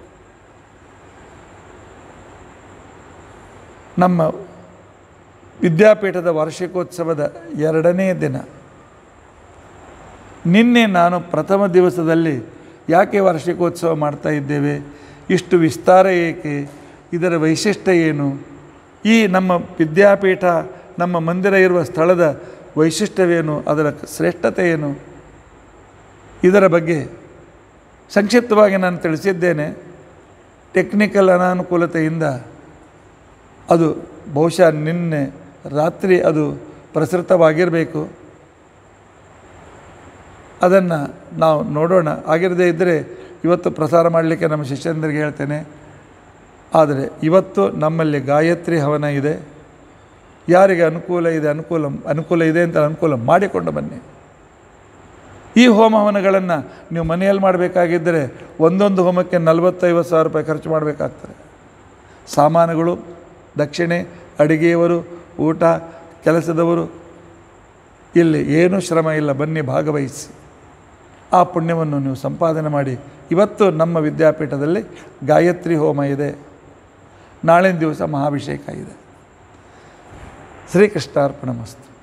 ನಮ್ಮ ವಿದ್ಯಾಪೀಠದ ವಾರ್ಷಿಕೋತ್ಸವದ ಎರಡನೇ ದಿನ ನಿನ್ನೆ ನಾನು ಪ್ರಥಮ ದಿವಸದಲ್ಲಿ ಯಾಕೆ ವಾರ್ಷಿಕೋತ್ಸವ ಮಾಡ್ತಾ ಇದ್ದೇವೆ ಇಷ್ಟು ವಿಸ್ತಾರ ಏಕೆ ಇದರ ವೈಶಿಷ್ಟ್ಯ ಏನು ಈ ನಮ್ಮ ವಿದ್ಯಾಪೀಠ ನಮ್ಮ ಮಂದಿರ ಇರುವ ಸ್ಥಳದ ವೈಶಿಷ್ಟ್ಯವೇನು ಅದರ ಶ್ರೇಷ್ಠತೆ ಏನು ಇದರ ಬಗ್ಗೆ ಸಂಕ್ಷಿಪ್ತವಾಗಿ ನಾನು ತಿಳಿಸಿದ್ದೇನೆ ಟೆಕ್ನಿಕಲ್ ಅನಾನುಕೂಲತೆಯಿಂದ ಅದು ಬಹುಶಃ ನಿನ್ನೆ ರಾತ್ರಿ ಅದು ಪ್ರಸೃತವಾಗಿರಬೇಕು ಅದನ್ನು ನಾವು ನೋಡೋಣ ಆಗಿರದೇ ಇದ್ದರೆ ಇವತ್ತು ಪ್ರಸಾರ ಮಾಡಲಿಕ್ಕೆ ನಮ್ಮ ಶಿಷ್ಯಂದರಿಗೆ ಹೇಳ್ತೇನೆ ಆದರೆ ಇವತ್ತು ನಮ್ಮಲ್ಲಿ ಗಾಯತ್ರಿ ಹವನ ಇದೆ ಯಾರಿಗೆ ಅನುಕೂಲ ಇದೆ ಅನುಕೂಲ ಅನುಕೂಲ ಇದೆ ಅಂತ ಅನುಕೂಲ ಮಾಡಿಕೊಂಡು ಬನ್ನಿ ಈ ಹೋಮ ಹವನಗಳನ್ನು ನೀವು ಮನೆಯಲ್ಲಿ ಮಾಡಬೇಕಾಗಿದ್ದರೆ ಒಂದೊಂದು ಹೋಮಕ್ಕೆ ನಲವತ್ತೈವತ್ತು ಸಾವಿರ ರೂಪಾಯಿ ಖರ್ಚು ಮಾಡಬೇಕಾಗ್ತದೆ ಸಾಮಾನುಗಳು ದಕ್ಷಿಣೆ ಅಡಿಗೆಯವರು ಊಟ ಕೆಲಸದವರು ಇಲ್ಲಿ ಏನೂ ಶ್ರಮ ಇಲ್ಲ ಬನ್ನಿ ಭಾಗವಹಿಸಿ ಆ ಪುಣ್ಯವನ್ನು ನೀವು ಸಂಪಾದನೆ ಮಾಡಿ ಇವತ್ತು ನಮ್ಮ ವಿದ್ಯಾಪೀಠದಲ್ಲಿ ಗಾಯತ್ರಿ ಹೋಮ ಇದೆ ನಾಳಿನ ದಿವಸ ಮಹಾಭಿಷೇಕ ಇದೆ ಶ್ರೀಕೃಷ್ಣಾರ್ಪಣ ಮಸ್ತು